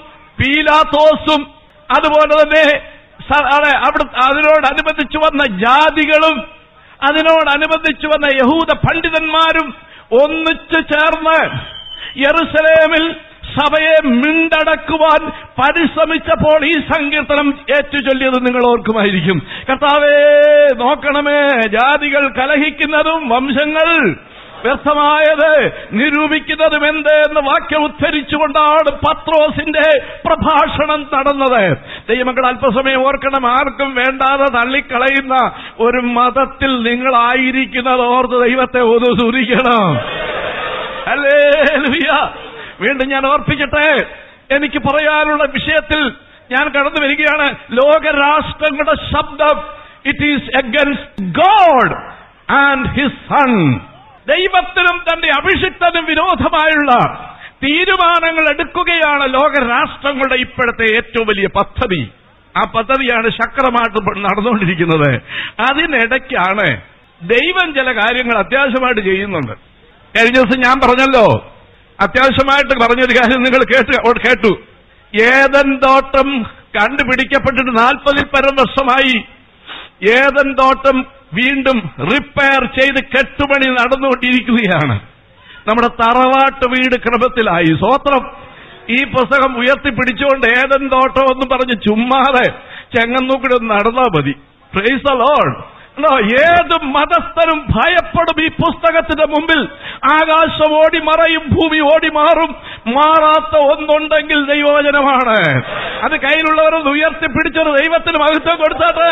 പീലാത്തോസും അതുപോലെ തന്നെ സ- അവിടെ അവിടെ അതിനോടനുബന്ധിച്ച് വന്ന ജാതികളും അതിനോടനുബന്ധിച്ചു വന്ന യഹൂദ പണ്ഡിതന്മാരും ഒന്നിച്ചു ചേർന്ന് യെറുസലേമിൽ സഭയെ മിണ്ടടക്കുവാൻ പരിശ്രമിച്ചപ്പോൾ ഈ സങ്കീർത്തനം ഏറ്റുചൊല്ലിയത് നിങ്ങൾ ഓർക്കുമായിരിക്കും കർത്താവേ നോക്കണമേ ജാതികൾ കലഹിക്കുന്നതും വംശങ്ങൾ വ്യർത്ഥമായത് നിരൂപിക്കുന്നതും എന്ത് എന്ന് വാക്യം ഉദ്ധരിച്ചുകൊണ്ടാണ് പത്രോസിന്റെ പ്രഭാഷണം നടന്നത് ദൈവമക്കൾ അല്പസമയം ഓർക്കണം ആർക്കും വേണ്ടാതെ തള്ളിക്കളയുന്ന ഒരു മതത്തിൽ നിങ്ങളായിരിക്കുന്നത് ഓർത്ത് ദൈവത്തെ ഒന്ന് സൂചിക്കണം അല്ലേ വീണ്ടും ഞാൻ ഓർപ്പിക്കട്ടെ എനിക്ക് പറയാനുള്ള വിഷയത്തിൽ ഞാൻ കടന്നു വരികയാണ് ലോകരാഷ്ട്രങ്ങളുടെ ശബ്ദം it is against God and his son ദൈവത്തിനും തന്റെ അഭിഷിക്തനും വിരോധമായുള്ള തീരുമാനങ്ങൾ എടുക്കുകയാണ് ലോകരാഷ്ട്രങ്ങളുടെ ഇപ്പോഴത്തെ ഏറ്റവും വലിയ പദ്ധതി ആ പദ്ധതിയാണ് ശക്രമായിട്ട് നടന്നുകൊണ്ടിരിക്കുന്നത് അതിനിടയ്ക്കാണ് ദൈവം ചില കാര്യങ്ങൾ അത്യാവശ്യമായിട്ട് ചെയ്യുന്നുണ്ട് കഴിഞ്ഞ ദിവസം ഞാൻ പറഞ്ഞല്ലോ അത്യാവശ്യമായിട്ട് പറഞ്ഞൊരു കാര്യം നിങ്ങൾ കേട്ട് ഓ- കേട്ടു ഏതൻ തോട്ടം കണ്ടുപിടിക്കപ്പെട്ടിട്ട് നാൽപ്പതിൽ പരം വർഷമായി ഏതൻ തോട്ടം വീണ്ടും റിപ്പയർ ചെയ്ത് കെട്ടുപണി നടന്നുകൊണ്ടിരിക്കുകയാണ് നമ്മുടെ തറവാട്ട് വീട് ക്രമത്തിലായി സ്വോത്രം ഈ പുസ്തകം ഉയർത്തിപ്പിടിച്ചുകൊണ്ട് ഏതൻ തോട്ടം എന്ന് പറഞ്ഞ് ചുമ്മാതെ ചെങ്ങന്നൂക്കിടെ ഒന്ന് നടന്നാ മതി പ്രൈസ് ലോഡ് ഏത് മതസ്ഥരും ഭയപ്പെടും ഈ പുസ്തകത്തിന്റെ മുമ്പിൽ ആകാശം ഓടി മറയും ഭൂമി ഓടി മാറും മാറാത്ത ഒന്നുണ്ടെങ്കിൽ ദൈവവചനമാണ് അത് കയ്യിലുള്ളവരൊന്ന് ഉയർത്തിപ്പിടിച്ചൊരു ദൈവത്തിന് മഹത്വം കൊടുത്താട്ടെ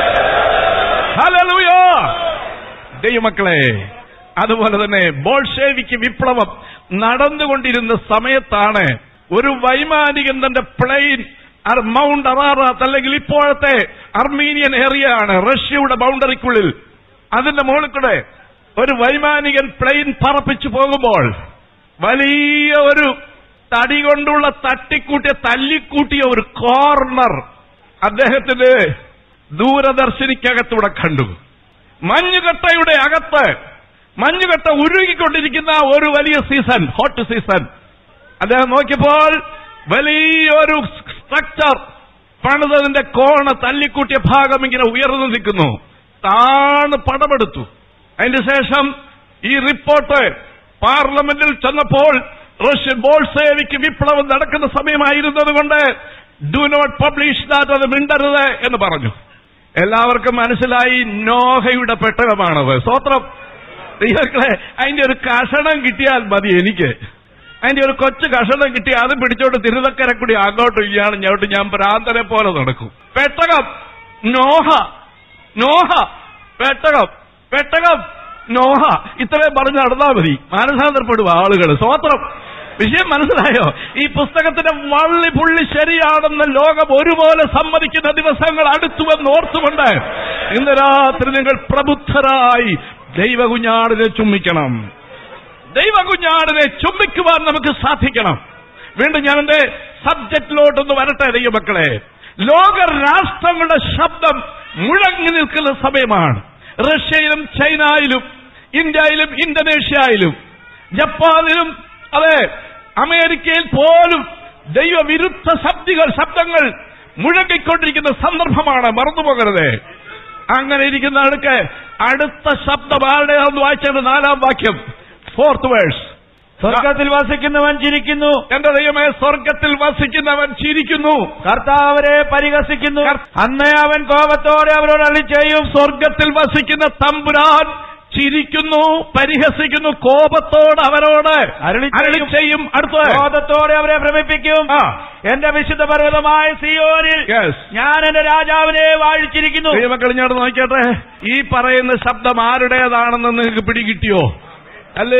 ഹല്ലേലൂയ ദൈവമക്കളെ അതുപോലെ തന്നെ ബോൾഷേവിക്ക് വിപ്ലവം നടന്നുകൊണ്ടിരുന്ന സമയത്താണ് ഒരു വൈമാനികൻ തന്റെ പ്ലെയിൻ മൗണ്ട് അറാറാത്ത് അല്ലെങ്കിൽ ഇപ്പോഴത്തെ അർമീനിയൻ ഏരിയ ആണ് റഷ്യയുടെ ബൗണ്ടറിക്കുള്ളിൽ അതിന്റെ മുകളിൽ കൂടെ ഒരു വൈമാനികൻ പ്ലെയിൻ പറപ്പിച്ചു പോകുമ്പോൾ വലിയ ഒരു തടി കൊണ്ടുള്ള തട്ടിക്കൂട്ടിയ തല്ലിക്കൂട്ടിയ ഒരു കോർണർ അദ്ദേഹത്തിന് ദൂരദർശിനിക്കകത്തൂടെ കണ്ടു മഞ്ഞുകട്ടയുടെ അകത്ത് മഞ്ഞുകട്ട ഉരുകിക്കൊണ്ടിരിക്കുന്ന ഒരു വലിയ സീസൺ ഹോട്ട് സീസൺ അദ്ദേഹം നോക്കിയപ്പോൾ വലിയൊരു സ്ട്രക്ചർ പണിതതിന്റെ കോണ തല്ലിക്കൂട്ടിയ ഭാഗം ഇങ്ങനെ ഉയർന്നു നിൽക്കുന്നു താണ് പടമെടുത്തു അതിന് ശേഷം ഈ റിപ്പോർട്ട് പാർലമെന്റിൽ ചെന്നപ്പോൾ റഷ്യൻ ബോൾസേവിക്ക് വിപ്ലവം നടക്കുന്ന സമയമായിരുന്നത് കൊണ്ട് ഡു നോട്ട് പബ്ലിഷ് ദാറ്റ് അത് മിണ്ടരുത് എന്ന് പറഞ്ഞു എല്ലാവർക്കും മനസ്സിലായി നോഹയുടെ പെട്ടകമാണത് സ്വത്രം ദൈവങ്ങളെ അതിന്റെ ഒരു കഷണം കിട്ടിയാൽ മതി എനിക്ക് അതിന്റെ ഒരു കൊച്ചു കഷണം കിട്ടി അത് പിടിച്ചോണ്ട് തിരുനക്കര കൂടി അങ്ങോട്ടും ഇയാളും ഞോട്ട് ഞാൻ ഭ്രാന്തനെ പോലെ നടക്കും പെട്ടകം നോഹ നോഹ പെട്ടകം പെട്ടകം നോഹ ഇത്രയും പറഞ്ഞ് നടന്നാൽ മതി മാനസാന്തരപ്പെടും ആളുകൾ സ്വോത്രം വിഷയം മനസ്സിലായോ ഈ പുസ്തകത്തിന്റെ വള്ളി പുള്ളി ശരിയാണെന്ന് ലോകം ഒരുപോലെ സമ്മതിക്കുന്ന ദിവസങ്ങൾ അടുത്തുവെന്ന് ഓർത്തുകൊണ്ട് ഇന്ന് രാത്രി നിങ്ങൾ പ്രബുദ്ധരായി ദൈവകുഞ്ഞാടിനെ ചുംബിക്കണം ദൈവകുഞ്ഞാടിനെ ചുംബിക്കുവാൻ നമുക്ക് സാധിക്കണം വീണ്ടും ഞാൻ എന്റെ സബ്ജക്റ്റിലോട്ടൊന്ന് വരട്ടെ ദൈവമക്കളെ ലോക രാഷ്ട്രങ്ങളുടെ ശബ്ദം മുഴങ്ങി നിൽക്കുന്ന സമയമാണ് റഷ്യയിലും ചൈനയിലും ഇന്ത്യയിലും ഇന്തോനേഷ്യയിലും ജപ്പാനിലും അതെ അമേരിക്കയിൽ പോലും ദൈവവിരുദ്ധ ശബ്ദികൾ ശബ്ദങ്ങൾ മുഴങ്ങിക്കൊണ്ടിരിക്കുന്ന സന്ദർഭമാണ് മറന്നുപോകരുത് അങ്ങനെ ഇരിക്കുന്ന അടുക്ക് അടുത്ത ശബ്ദം ആരുടെയാണെന്ന് വായിച്ചത് നാലാം വാക്യം ഫോർത്ത് വേഴ്സ് സ്വർഗത്തിൽ വസിക്കുന്നവൻ ചിരിക്കുന്നു എന്റെ ദൈവമേ സ്വർഗത്തിൽ വസിക്കുന്നവൻ ചിരിക്കുന്നു കർത്താവ് അവരെ പരിഹസിക്കുന്നു കർ- അന്നേ അവൻ കോപത്തോടെ അവരോട് അളി ചെയ്യും സ്വർഗത്തിൽ വസിക്കുന്ന തമ്പുരാൻ ചിരിക്കുന്നു പരിഹസിക്കുന്നു കോപത്തോട് അവരോട് അരുളി ചെയ്യും. അരുളി ചെയ്യും അടുത്ത ക്രോധത്തോടെ അവരെ ഭ്രമിപ്പിക്കും ആ. എന്റെ വിശുദ്ധ പർവ്വതമായ സിയോനിൽ യെസ് ഞാൻ എന്റെ രാജാവിനെ വാഴിച്ചിരിക്കുന്നു ദൈവമക്കൾ ഇങ്ങോട്ട് നോക്കിയാട്ടെ ഈ പറയുന്ന ശബ്ദം ആരുടേതാണെന്ന് നിങ്ങൾക്ക് പിടികിട്ടിയോ അല്ലേ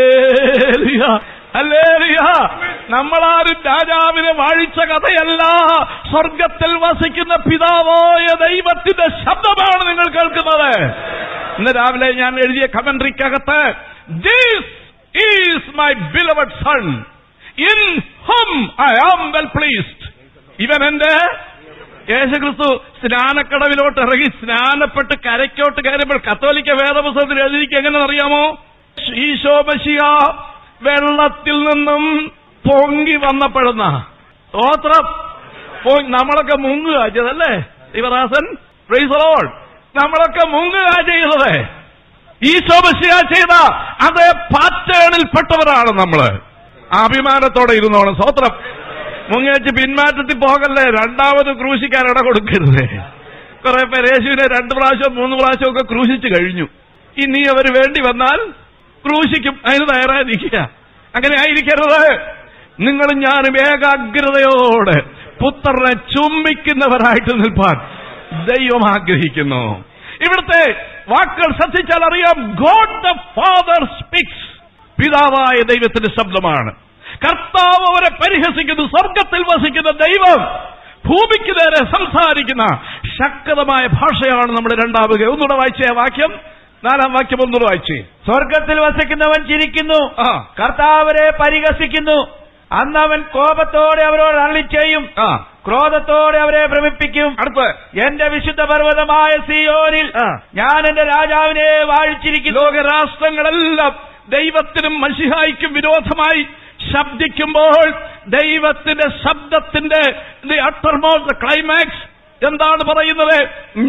അല്ലേ നമ്മളാരും രാജാവിനെ വാഴിച്ച കഥയല്ല സ്വർഗത്തിൽ വസിക്കുന്ന പിതാവായ ദൈവത്തിന്റെ ശബ്ദമാണ് നിങ്ങൾ കേൾക്കുന്നത് ഇന്ന് രാവിലെ ഞാൻ എഴുതിയ കമന്ററിക്കകത്ത് this is my beloved son in whom I am well pleased ഇവൻ എന്റെ യേശുക്രിസ്തു സ്നാനക്കടവിലോട്ട് ഇറങ്ങി സ്നാനപ്പെട്ട് കരയ്ക്കോട്ട് കയറുമ്പോൾ കത്തോലിക്ക വേദപുസ്തകത്തിൽ എഴുതിക്ക് എങ്ങനെ അറിയാമോ ഈശോ മശിഹ വെള്ളത്തിൽ നിന്നും പൊങ്ങി വന്നപ്പെടുന്ന സ്തോത്രം പൊ- നമ്മളൊക്കെ മുങ്ങുക ചെയ്തല്ലേ ഇവദാസൻ പ്രൈസറോൾ നമ്മളൊക്കെ മുങ്ങുക ചെയ്തത് ഈശോ മസിഹ ചെയ്ത അതേ പാറ്റേണിൽപ്പെട്ടവരാണ് നമ്മള് ആ അഭിമാനത്തോടെ ഇരുന്നോണം സ്വത്രം മുങ്ങേച്ച് പിന്മാറ്റത്തിൽ പോകല്ലേ രണ്ടാമത് ക്രൂശിക്കാൻ ഇട കൊടുക്കരുതേ കുറെ പേര് യേശുവിനെ രണ്ട് പ്രാവശ്യം മൂന്ന് പ്രാവശ്യം ഒക്കെ ക്രൂശിച്ചു കഴിഞ്ഞു ഇനി അവർ വേണ്ടി വന്നാൽ ക്രൂശിക്കും അതിന് തയ്യാറായി നിൽക്കുക അങ്ങനെ ആയിരിക്കരുത് നിങ്ങളും ഞാനും ഏകാഗ്രതയോടെ പുത്രനെ ചുംബിക്കുന്നവരായിട്ട് നിൽപ്പാൻ ദൈവം ആഗ്രഹിക്കുന്നു ഇവിടുത്തെ വാക്കുകൾ ശ്രദ്ധിച്ചാൽ അറിയാം ഗോഡ് ദ ഫാദർ സ്പീക്സ് പിതാവായ ദൈവത്തിന്റെ ശബ്ദമാണ് കർത്താവ് അവരെ പരിഹസിക്കുന്നു സ്വർഗത്തിൽ വസിക്കുന്ന ദൈവം ഭൂമിക്ക് നേരെ സംസാരിക്കുന്ന ശക്തമായ ഭാഷയാണ് നമ്മുടെ രണ്ടാമത് ഒന്നുകൂടെ വായിച്ചേ ആ വാക്യം നാലാം വാക്യം ഒന്നുകൂടെ വായിച്ചേ സ്വർഗത്തിൽ വസിക്കുന്നവൻ ചിരിക്കുന്നു ആ കർത്താവരെ പരിഹസിക്കുന്നു അന്ന് അവൻ കോപത്തോടെ അവരോട് അരളി ചെയ്യും ആ ക്രോധത്തോടെ അവരെ ഭ്രമിപ്പിക്കും അടുത്ത് എന്റെ വിശുദ്ധ പർവ്വതമായ സിയോനിൽ ആ. ഞാൻ എന്റെ രാജാവിനെ വാഴിച്ചിരിക്കുന്നു ലോകരാഷ്ട്രങ്ങളെല്ലാം ദൈവത്തിനും മഷിഹായിക്കും വിരോധമായി ശബ്ദിക്കുമ്പോൾ ദൈവത്തിന്റെ ശബ്ദത്തിന്റെ ദി അട്ടർമോസ്റ്റ് ക്ലൈമാക്സ് എന്താണ് പറയുന്നത്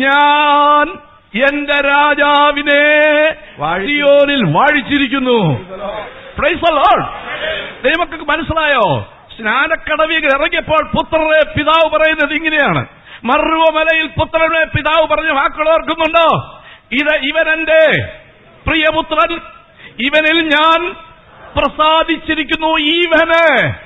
ഞാൻ എന്റെ രാജാവിനെ വാഴിച്ചു. സിയോനിൽ വാഴിച്ചിരിക്കുന്നു Praise the Lord. ദൈവമക്കൾക്ക് മനസ്സിലായോ സ്നാനക്കടവിൽ ഇറങ്ങിയപ്പോൾ പുത്രനെ പിതാവ് പറയുന്നത് ഇങ്ങനെയാണ് മറുവ മലയിൽ പുത്രനെ പിതാവ് പറഞ്ഞ വാക്കുകൾ ഓർക്കുന്നുണ്ടോ ഇത് ഇവൻ എന്റെ പ്രിയപുത്രൻ ഇവനിൽ ഞാൻ പ്രസാദിച്ചിരിക്കുന്നു ഈവന്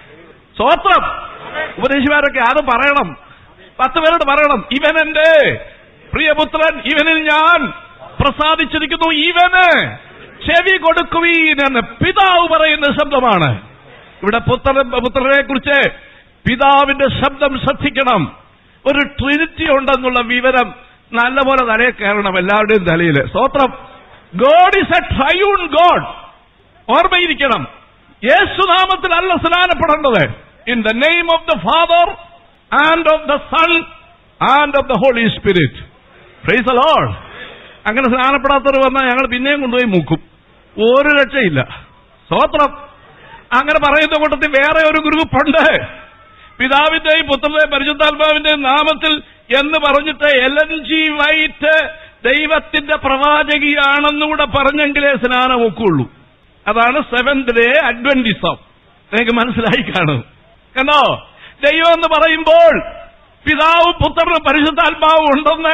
സ്വത്രം ഉപദേശിമാരൊക്കെ അത് പറയണം പത്ത് പേരോട് പറയണം ഇവൻ എന്റെ പ്രിയപുത്രൻ ഇവനിൽ ഞാൻ പ്രസാദിച്ചിരിക്കുന്നു ഇവന് ചെവി കൊടുക്കുവീൻ എന്ന് പിതാവ് പറയുന്ന ശബ്ദമാണ് ഇവിടെ പുത്രൻ പുത്രനെ കുറിച്ച് പിതാവിന്റെ ശബ്ദം ശ്രദ്ധിക്കണം ഒരു ട്രിനിറ്റി ഉണ്ടെന്നുള്ള വിവരം നല്ലപോലെ തലയിൽ കയറണം എല്ലാവരുടെയും തലയിൽ സ്തോത്രം God is a triune God ഓർമ്മയിരിക്കണം യേശുനാമത്തിലല്ല സ്നാനപ്പെടേണ്ടത് in the name of the Father and of the Son and of the holy Spirit praise the Lord അങ്ങനെ സ്നാനപ്പെടാത്തവർ വന്നാൽ ഞങ്ങൾ പിന്നെയും കൊണ്ടുപോയി മുക്കും ഒരു രക്ഷയില്ല സ്വത്രം അങ്ങനെ പറയുന്ന കൂട്ടത്തിൽ വേറെ ഒരു ഗ്രൂപ്പുണ്ട് പിതാവിന്റെയും പുത്രന്റെയും പരിശുദ്ധാത്മാവിന്റെയും നാമത്തിൽ എന്ന് പറഞ്ഞിട്ട് എൽ എൻ ജി വൈറ്റ് ദൈവത്തിന്റെ പ്രവാചകിയാണെന്നുകൂടെ പറഞ്ഞെങ്കിലേ സ്നാനം ഒക്കുള്ളൂ അതാണ് സെവന്ത് ഡേ അഡ്വന്റിസം നിങ്ങൾക്ക് മനസ്സിലായി കാണും കണ്ടോ ദൈവം എന്ന് പറയുമ്പോൾ പിതാവും പുത്രനും പരിശുദ്ധാത്മാവും ഉണ്ടെന്ന്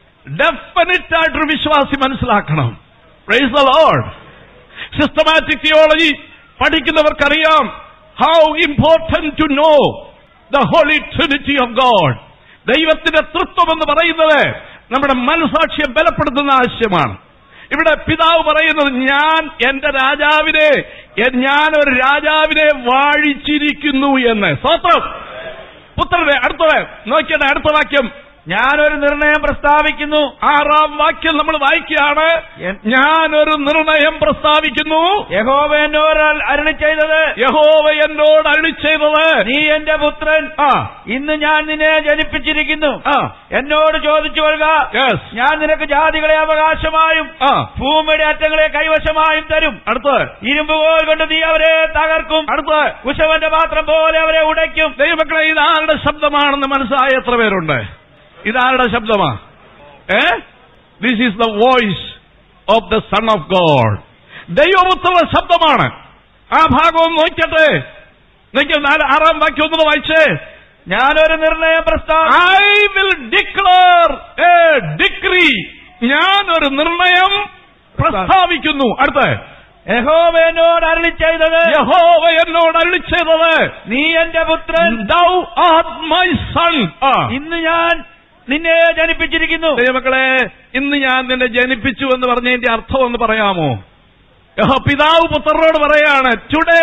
ഡെഫിനറ്റ് ആയിട്ടൊരു വിശ്വാസി മനസ്സിലാക്കണം praise the Lord systematic theology പഠിക്കുന്നവർക്കറിയാം how important to know the holy Trinity of God ദൈവത്തിന്റെ തൃത്വം എന്ന് പറയുന്നത് നമ്മുടെ മനസാക്ഷിയെ ബലപ്പെടുത്തുന്ന ആശയമാണ് ഇവിടെ പിതാവ് പറയുന്നത് ഞാൻ എന്റെ രാജാവിനെ എ- ഞാൻ ഒരു രാജാവിനെ വാഴിച്ചിരിക്കുന്നു എന്ന് സ്വത്രം പുത്രനെ അടുത്തത് നോക്കിയുടെ അടുത്ത വാക്യം ഞാനൊരു നിർണയം പ്രസ്താവിക്കുന്നു ആറാം വാക്യം നമ്മൾ വായിക്കുകയാണ് എൻ- ഞാനൊരു നിർണയം പ്രസ്താവിക്കുന്നു യഹോവ എന്നോട് അരുളി ചെയ്തത് യഹോവ എന്നോട് അരുളി ചെയ്തത് നീ എന്റെ പുത്രൻ ആ ഇന്ന് ഞാൻ നിന്നെ ജനിപ്പിച്ചിരിക്കുന്നു ആ എന്നോട് ചോദിച്ചു കൊള്ളുക യെസ് ഞാൻ നിനക്ക് ജാതികളെ അവകാശമായും ആ ഭൂമിയുടെ അറ്റങ്ങളെ കൈവശമായും തരും അടുത്ത് ഇരുമ്പുകോൽ കൊണ്ട് നീ അവരെ തകർക്കും അടുത്ത് കുശവന്റെ പാത്രം പോലെ അവരെ ഉടയ്ക്കും ദൈവമക്കളെ ഇതാരുടെ ശബ്ദമാണെന്ന് മനസ്സിലായ എത്ര പേരുണ്ട് ഇതാരുടെ ശബ്ദമാ ah this is the voice of the son of God ദൈവപുത്രന്റെ ശബ്ദമാണ് ആ ഭാഗവും നോക്കട്ടെ നോക്കിയ നാല് ആറാം വാക്യം ഒന്നുകൂടെ വായിച്ചേ ഞാനൊരു നിർണയം പ്രസ്താവ I will declare a degree ഞാൻ ഒരു നിർണയം പ്രസ്താവിക്കുന്നു അടുത്ത യഹോവ എന്നോട് അരുളി ചെയ്തത് യഹോവ എന്നോട് അരുളി ചെയ്തത് നീ എന്റെ പുത്രൻ ദൗ ആർ മൈ സൺ ഇന്ന് ഞാൻ നിന്നെ ജനിപ്പിച്ചിരിക്കുന്നു ദൈവമക്കളെ ഇന്ന് ഞാൻ നിന്നെ ജനിപ്പിച്ചു എന്ന് പറഞ്ഞതിന്റെ അർത്ഥം ഒന്ന് പറയാമോ യഹോ പിതാവ് പുത്രനോട് പറയാണ് today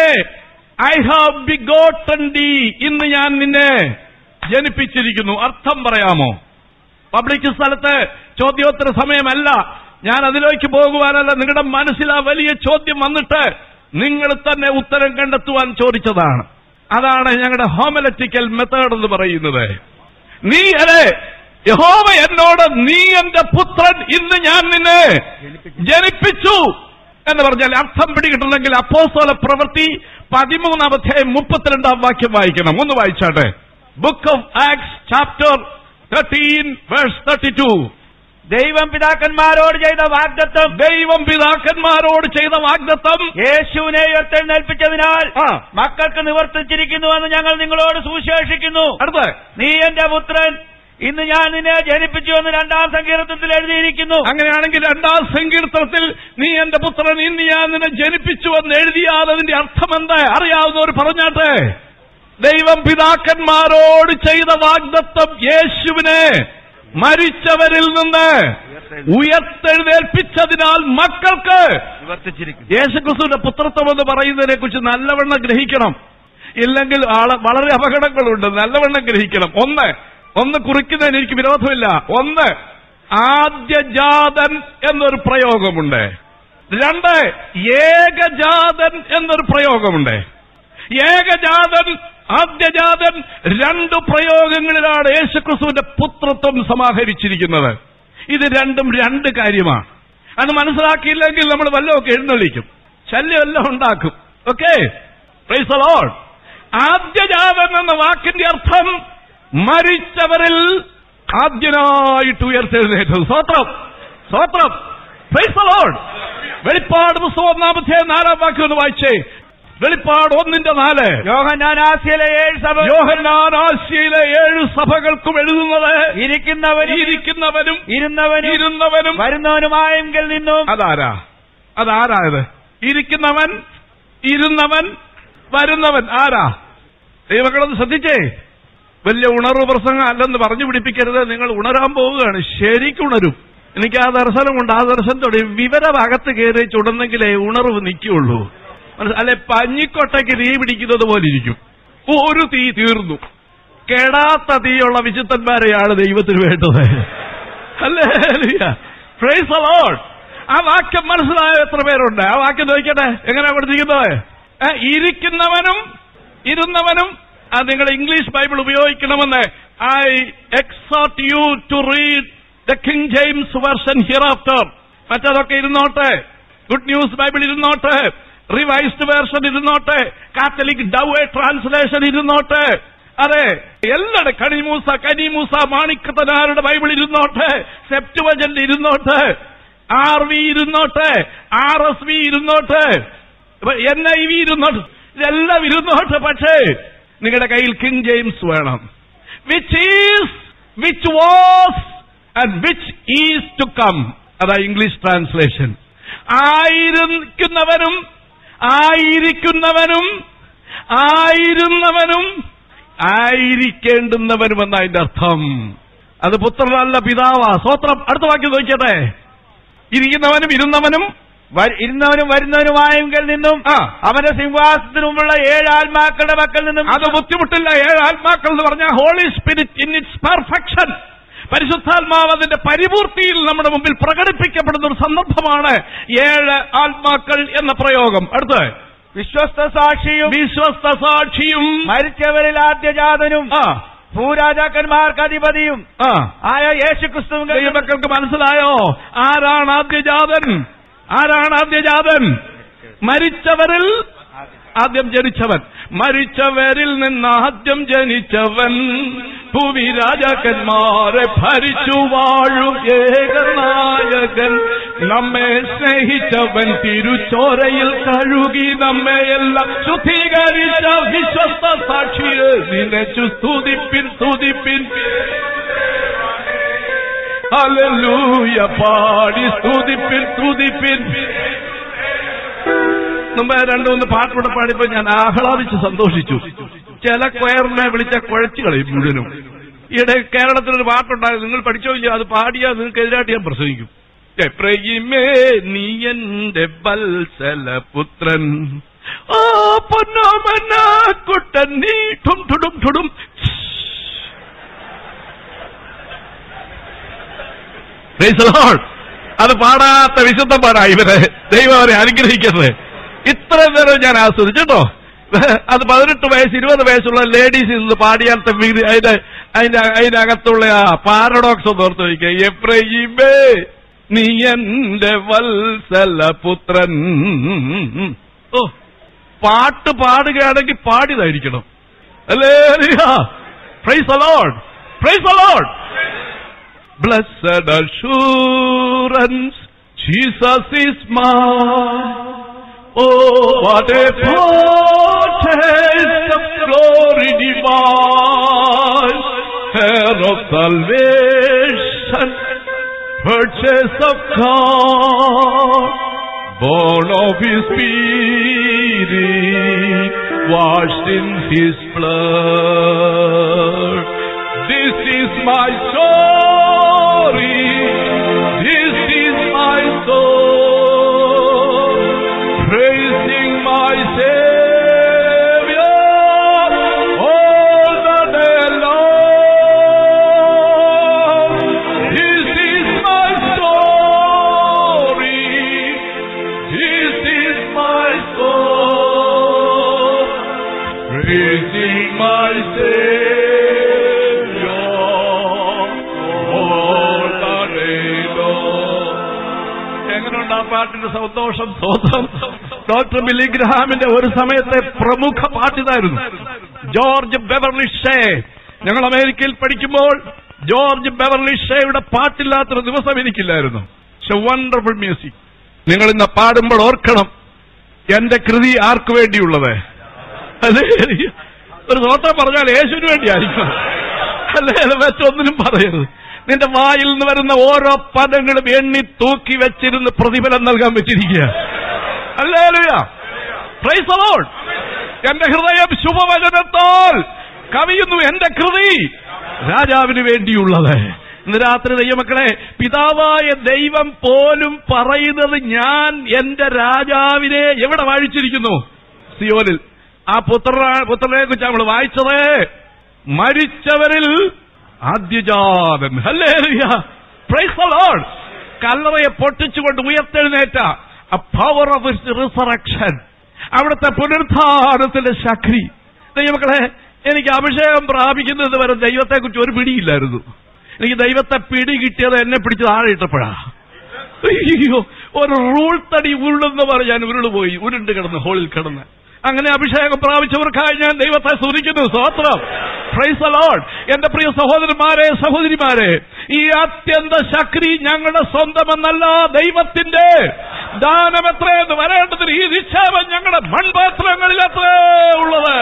I have begotten thee ഇന്ന് ഞാൻ നിന്നെ ജനിപ്പിച്ചിരിക്കുന്നു അർത്ഥം പറയാമോ പബ്ലിക് സ്ഥലത്ത് ചോദ്യോത്തര സമയമല്ല ഞാൻ അതിലേക്ക് പോകുവാനല്ല നിങ്ങളുടെ മനസ്സിൽ ആ വലിയ ചോദ്യം വന്നിട്ട് നിങ്ങൾ തന്നെ ഉത്തരം കണ്ടെത്തുവാൻ ചോദിച്ചതാണ് അതാണ് ഞങ്ങളുടെ ഹോമലറ്റിക്കൽ മെത്തേഡ് എന്ന് പറയുന്നത് നീ അല്ലേ യഹോവ എന്നോട് നീ എന്റെ പുത്രൻ ഇന്ന് ഞാൻ നിന്നെ ജനിപ്പിച്ചു എന്ന് പറഞ്ഞാൽ അർത്ഥം പിടികിട്ടണമെങ്കിൽ അപ്പോസ്തല പ്രവൃത്തി പതിമൂന്നാം അധ്യായം മുപ്പത്തിരണ്ടാം വാക്യം വായിക്കണം ഒന്ന് വായിച്ചാട്ടെ book of Acts chapter thirteen verse thirty two ദൈവം പിതാക്കന്മാരോട് ചെയ്ത വാഗ്ദത്വം ദൈവം പിതാക്കന്മാരോട് ചെയ്ത വാഗ്ദത്തം യേശുവിനെ ഉയർത്തെഴുന്നേൽപ്പിച്ചതിനാൽ ആ മക്കൾക്ക് നിവർത്തിച്ചിരിക്കുന്നുവെന്ന് ഞങ്ങൾ നിങ്ങളോട് സുവിശേഷിക്കുന്നു അടുത്ത് നീ എന്റെ പുത്രൻ ഇന്ന് ഞാൻ നിന്നെ ജനിപ്പിച്ചു എന്ന് രണ്ടാം സങ്കീർത്തനത്തിൽ എഴുതിയിരിക്കുന്നു അങ്ങനെയാണെങ്കിൽ രണ്ടാം സങ്കീർത്തനത്തിൽ നീ എന്റെ പുത്രൻ ഇന്ന് ഞാൻ നിന്നെ ജനിപ്പിച്ചു എന്ന് എഴുതിയാൽ അതിന്റെ അർത്ഥം എന്താ അറിയാവുന്നവർ പറഞ്ഞാട്ടെ ദൈവം പിതാക്കന്മാരോട് ചെയ്ത വാഗ്ദത്തം യേശുവിനെ മരിച്ചവരിൽ നിന്ന് ഉയർത്തെഴുന്നേൽപ്പിച്ചതിനാൽ മക്കൾക്ക് നിവർത്തിച്ചിരിക്കുന്നു യേശുക്രിസ്തുവിന്റെ പുത്രത്വം എന്ന് പറയുന്നതിനെ കുറിച്ച് നല്ലവണ്ണം ഗ്രഹിക്കണം ഇല്ലെങ്കിൽ ആള് വളരെ അപകടങ്ങളുണ്ട് നല്ലവണ്ണം ഗ്രഹിക്കണം ഒന്ന് ഒന്ന് കുറിക്കുന്നതിന് എനിക്ക് വിരോധമില്ല ഒന്ന് ആദ്യജാതൻ എന്നൊരു പ്രയോഗമുണ്ട് രണ്ട് ഏകജാതൻ എന്നൊരു പ്രയോഗമുണ്ട് ഏകജാതൻ ആദ്യജാതൻ രണ്ട് പ്രയോഗങ്ങളിലാണ് യേശുക്രിസ്തുവിന്റെ പുത്രത്വം സമാഹരിച്ചിരിക്കുന്നത് ഇത് രണ്ടും രണ്ട് കാര്യമാണ് അത് മനസ്സിലാക്കിയില്ലെങ്കിൽ നമ്മൾ വല്ലതൊക്കെ എഴുന്നള്ളിക്കും ശല്യമെല്ലാം ഉണ്ടാക്കും ഓക്കെ പ്രൈസലോൺ ആദ്യജാതൻ എന്ന വാക്കിന്റെ അർത്ഥം മരിച്ചവരിൽ ആദ്യനായിട്ട് ഉയർത്തെഴുന്നേറ്റത് സ്വത്രം സ്വത്രം പ്രൈസലോൺ വെളിപ്പാട് പുസ്തകം ഒന്നാമത്തെ നാലാം വാക്യം ഒന്ന് വായിച്ചേ വെളിപ്പാട് ഒന്നിന്റെ നാല് യോഹന്നാനാസിയിലെ ഏഴ് സഭ യോഹന്നാനാശിയിലെ ഏഴ് സഭകൾക്കും എഴുതുന്നത് ഇരിക്കുന്നവനും ഇരിക്കുന്നവനും ഇരുന്നവനും ഇരുന്നവനും വരുന്നവനുമായെങ്കിൽ നിന്നും അതാരാ അതാരാ ഇത് ഇരിക്കുന്നവൻ ഇരുന്നവൻ വരുന്നവൻ ആരാ ദൈവങ്ങളൊന്ന് ശ്രദ്ധിച്ചേ വലിയ ഉണർവ് പ്രസംഗം അല്ലെന്ന് പറഞ്ഞു പിടിപ്പിക്കരുത് നിങ്ങൾ ഉണരാൻ പോവുകയാണ് ശരിക്കും ഉണരും എനിക്ക് ആ ദർശനമുണ്ട് ആ ദർശനത്തോടെ വിവരം അകത്ത് കയറി ചുടന്നെങ്കിലേ ഉണർവ് നിൽക്കുകയുള്ളൂ മനസ്സ- അല്ലെ പഞ്ഞിക്കൊട്ടയ്ക്ക് തീ പിടിക്കുന്നത് പോലെ ഇരിക്കും ഒരു തീ തീർന്നു കെടാത്ത തീയുള്ള വിശുദ്ധന്മാരെയാണ് ദൈവത്തിന് വേണ്ടത് അല്ലേ പ്രൈസ് the Lord. ആ വാക്യം മനസ്സിലായ എത്ര പേരുണ്ട് ആ വാക്യം നോക്കട്ടെ എങ്ങനെയാ കൊടുത്തിരിക്കുന്നത് ഏ, ഇരിക്കുന്നവനും ഇരുന്നവനും ആ നിങ്ങൾ ഇംഗ്ലീഷ് ബൈബിൾ ഉപയോഗിക്കണമെന്ന് I exhort you to read the King James version here after മറ്റതൊക്കെ ഇരുന്നോട്ടെ ഗുഡ് ന്യൂസ് ബൈബിൾ ഇരുന്നോട്ടെ റിവൈസ്ഡ് വേർഷൻ ഇരുന്നോട്ടെ കാത്തലിക് ഡൗവേ ട്രാൻസ്ലേഷൻ ഇരുന്നോട്ടെ അതെ എല്ലാടെ കണിമൂസ കനിമൂസ മാണിക്കത്തനാരുടെ ബൈബിൾ ഇരുന്നോട്ടെ സെപ്റ്റുവജന്റ് ഇരുന്നോട്ടെ ആർ വി ഇരുന്നോട്ടെ ആർ എസ് വി ഇരുന്നോട്ടെ എൻ ഐ വി ഇരുന്നോട്ടെ ഇതെല്ലാം ഇരുന്നോട്ടെ പക്ഷേ നിങ്ങളുടെ കയ്യിൽ കിങ് ജെയിംസ് വേണം which is which was and which is to come അതാ ഇംഗ്ലീഷ് ട്രാൻസ്ലേഷൻ ആയിരിക്കുന്നവനും ആയിരിക്കുന്നവനും ആയിരുന്നവനും ആയിരിക്കേണ്ടുന്നവനും എന്ന അതിന്റെ അർത്ഥം അത് പുത്രനല്ല പിതാവാ സ്വത്രം അടുത്ത വാക്യം നോക്കിയട്ടെ ഇരിക്കുന്നവനും ഇരുന്നവനും വ- ഇരുന്നവനും വരുന്നവനുമായെങ്കിൽ നിന്നും ആ അവന്റെ സിംഹാസനത്തിന് മുമ്പുള്ള ഏഴ് ആത്മാക്കളുടെ പക്കൽ നിന്നും അത് ബുദ്ധിമുട്ടില്ല ഏഴ് ആത്മാക്കൾ എന്ന് പറഞ്ഞാൽ Holy Spirit in its perfection പരിശുദ്ധാത്മാവ് അതിന്റെ പരിപൂർത്തിയിൽ നമ്മുടെ മുമ്പിൽ പ്രകടിപ്പിക്കപ്പെടുന്ന ഒരു സന്ദർഭമാണ് ഏഴ് ആത്മാക്കൾ എന്ന പ്രയോഗം അടുത്ത് വിശ്വസ്ത സാക്ഷിയും വിശ്വസ്ത സാക്ഷിയും മരിച്ചവരിൽ ആദ്യജാതനും ആ ഭൂരാജാക്കന്മാർക്ക് അധിപതിയും ആ ആയ യേശു ക്രിസ്തുവും ദൈവമക്കൾക്ക് മനസ്സിലായോ ആരാണ് ആദ്യജാതൻ ആരാണ് ആദ്യജാതൻ മരിച്ചവരിൽ ആദ്യം ജനിച്ചവൻ മരിച്ചവരിൽ നിന്ന് ആദ്യം ജനിച്ചവൻ ഭൂമി രാജാക്കന്മാരെ ഭരിച്ചു വാഴും ഏകനായകൻ നമ്മെ സ്നേഹിച്ചവൻ തിരുച്ചോരയിൽ കഴുകി നമ്മെ എല്ലാം ശുദ്ധീകരിച്ച വിശ്വസ്ത സാക്ഷിയെ നിനച്ചു സ്തുതിപ്പിൻ സ്തുതിപ്പിൻ ഹല്ലേലൂയ പാടി സ്തുതിപ്പിൻ സ്തുതിപ്പിൻ മുമ്പ് രണ്ടു മൂന്ന് പാട്ടുകൂടെ പാടിയപ്പോ ഞാൻ ആഹ്ലാദിച്ച് സന്തോഷിച്ചു ചില ക്വയറിനെ വിളിച്ച കുഴച്ചു കളയും മുഴുവനും ഈയിടെ കേരളത്തിലൊരു പാട്ടുണ്ടായിരുന്നു നിങ്ങൾ പഠിച്ചോ ഇല്ലയോ അത് പാടിയാൽ നിങ്ങൾക്ക് എതിരായിട്ട് ഞാൻ പ്രസംഗിക്കും എപ്രയിമേ നീ എന്റെ ബത്സല പുത്രൻ ആ പൊന്നോമന കുട്ടൻ നീ ഠും ഠുടും ഠുടും Praise the Lord. അത് പാടാത്ത വിശുദ്ധന്മാരായി ഇവരെ ദൈവം അവരെ അനുഗ്രഹിക്കുന്നത് ഇത്ര നേരം ഞാൻ ആസ്വദിച്ചു കേട്ടോ അത് പതിനെട്ട് വയസ്സ് ഇരുപത് വയസ്സുള്ള ലേഡീസ് ഇന്ന് പാടിയാത്ത വീതി- അതിന്റെ അതിന്റെ അതിനകത്തുള്ള ആ പാരഡോക്സ് ഒന്ന് ഓർത്ത് വയ്ക്കുക എപ്രയിമേ നീ എന്റെ വത്സല പുത്രൻ ഓ പാട്ട് പാടുകയാണെങ്കിൽ പാടിയതായിരിക്കണം അല്ലേ praise the Lord praise the Lord Blessed assurance, Jesus is mine. Oh, what a foretaste of glory divine, hair of salvation, purchase of God, born of His Spirit, washed in His blood. This is my story. This is my soul. Praising my Savior all the day long. This is my story. This is my soul. Praising my Savior all the day long. എങ്ങനെയുണ്ട് ആ പാട്ടിന്റെ സന്തോഷം സ്വന്തം doctor Billy ഗ്രഹാമിന്റെ ഒരു സമയത്തെ പ്രമുഖ പാട്ടിതായിരുന്നു George Beverly ഷേ ഞങ്ങൾ അമേരിക്കയിൽ പഠിക്കുമ്പോൾ ജോർജ് ബെവർലി ഷേയുടെ പാട്ടില്ലാത്തൊരു ദിവസം എനിക്കില്ലായിരുന്നു വണ്ടർഫുൾ മ്യൂസിക് നിങ്ങൾ ഇന്ന് പാടുമ്പോൾ ഓർക്കണം എന്റെ കൃതി ആർക്കു വേണ്ടിയുള്ളത് അല്ലേ ഒരു സ്വന്തം പറഞ്ഞാൽ യേശുവിന് വേണ്ടിയായിരിക്കും അല്ലേ അത് മറ്റൊന്നിനും പറയരുത് നിന്റെ വായിൽ നിന്ന് വരുന്ന ഓരോ പദങ്ങളും എണ്ണി തൂക്കി വെച്ചിരുന്ന് പ്രതിഫലം നൽകാൻ വെച്ചിരിക്കുക അല്ലേ പ്രൈസ് അലോൺ എന്റെ ഹൃദയം ശുഭവചനത്താൽ കവിയുന്നു എന്റെ കൃതി രാജാവിന് വേണ്ടിയുള്ളത് ഇന്ന് രാത്രി ദൈവമക്കളെ പിതാവായ ദൈവം പോലും പറയുന്നത് ഞാൻ എന്റെ രാജാവിനെ എവിടെ വാഴിച്ചിരിക്കുന്നു സിയോനിൽ ആ പുത്ര പുത്രനെ കുറിച്ച് നമ്മൾ വായിച്ചത് മരിച്ചവരിൽ ആദ്യജാതൻ അല്ലേ പ്രൈസ് ലോഡ് കല്ലറയെ പൊട്ടിച്ചുകൊണ്ട് ഉയർത്തെഴുന്നേറ്റ പവർ ഓഫ് റിസറക്ഷൻ അവിടുത്തെ പുനരുദ്ധാനത്തിന്റെ ശക്തി ദൈവമക്കളെ എനിക്ക് അഭിഷേകം പ്രാപിക്കുന്നത് വരെ ദൈവത്തെക്കുറിച്ച് ഒരു പിടിയില്ലായിരുന്നു എനിക്ക് ദൈവത്തെ പിടി കിട്ടിയത് എന്നെ പിടിച്ച് താഴെ ഇട്ടപ്പോഴാ അയ്യോ ഒരു റൂൾ തടി ഉരുളെന്ന് പറഞ്ഞാൽ ഉരുള് പോയി ഉരുണ്ട് കിടന്ന് ഹോളിൽ കിടന്ന് അങ്ങനെ അഭിഷേകം പ്രാപിച്ചവർക്കായി ഞാൻ ദൈവത്തെ സ്തുതിക്കുന്നു സ്തോത്രം പ്രൈസ് അലോഡ് എന്റെ പ്രിയ സഹോദരന്മാരെ സഹോദരിമാരെ ഈ അത്യന്ത ശക്തി ഞങ്ങളുടെ സ്വന്തമെന്നല്ല ദൈവത്തിന്റെ ദാനം എത്രയെന്ന് വരേണ്ടതിന് ഈ നിക്ഷേപം ഞങ്ങളുടെ മൺപാത്രങ്ങളിൽ എത്രേ ഉള്ളത്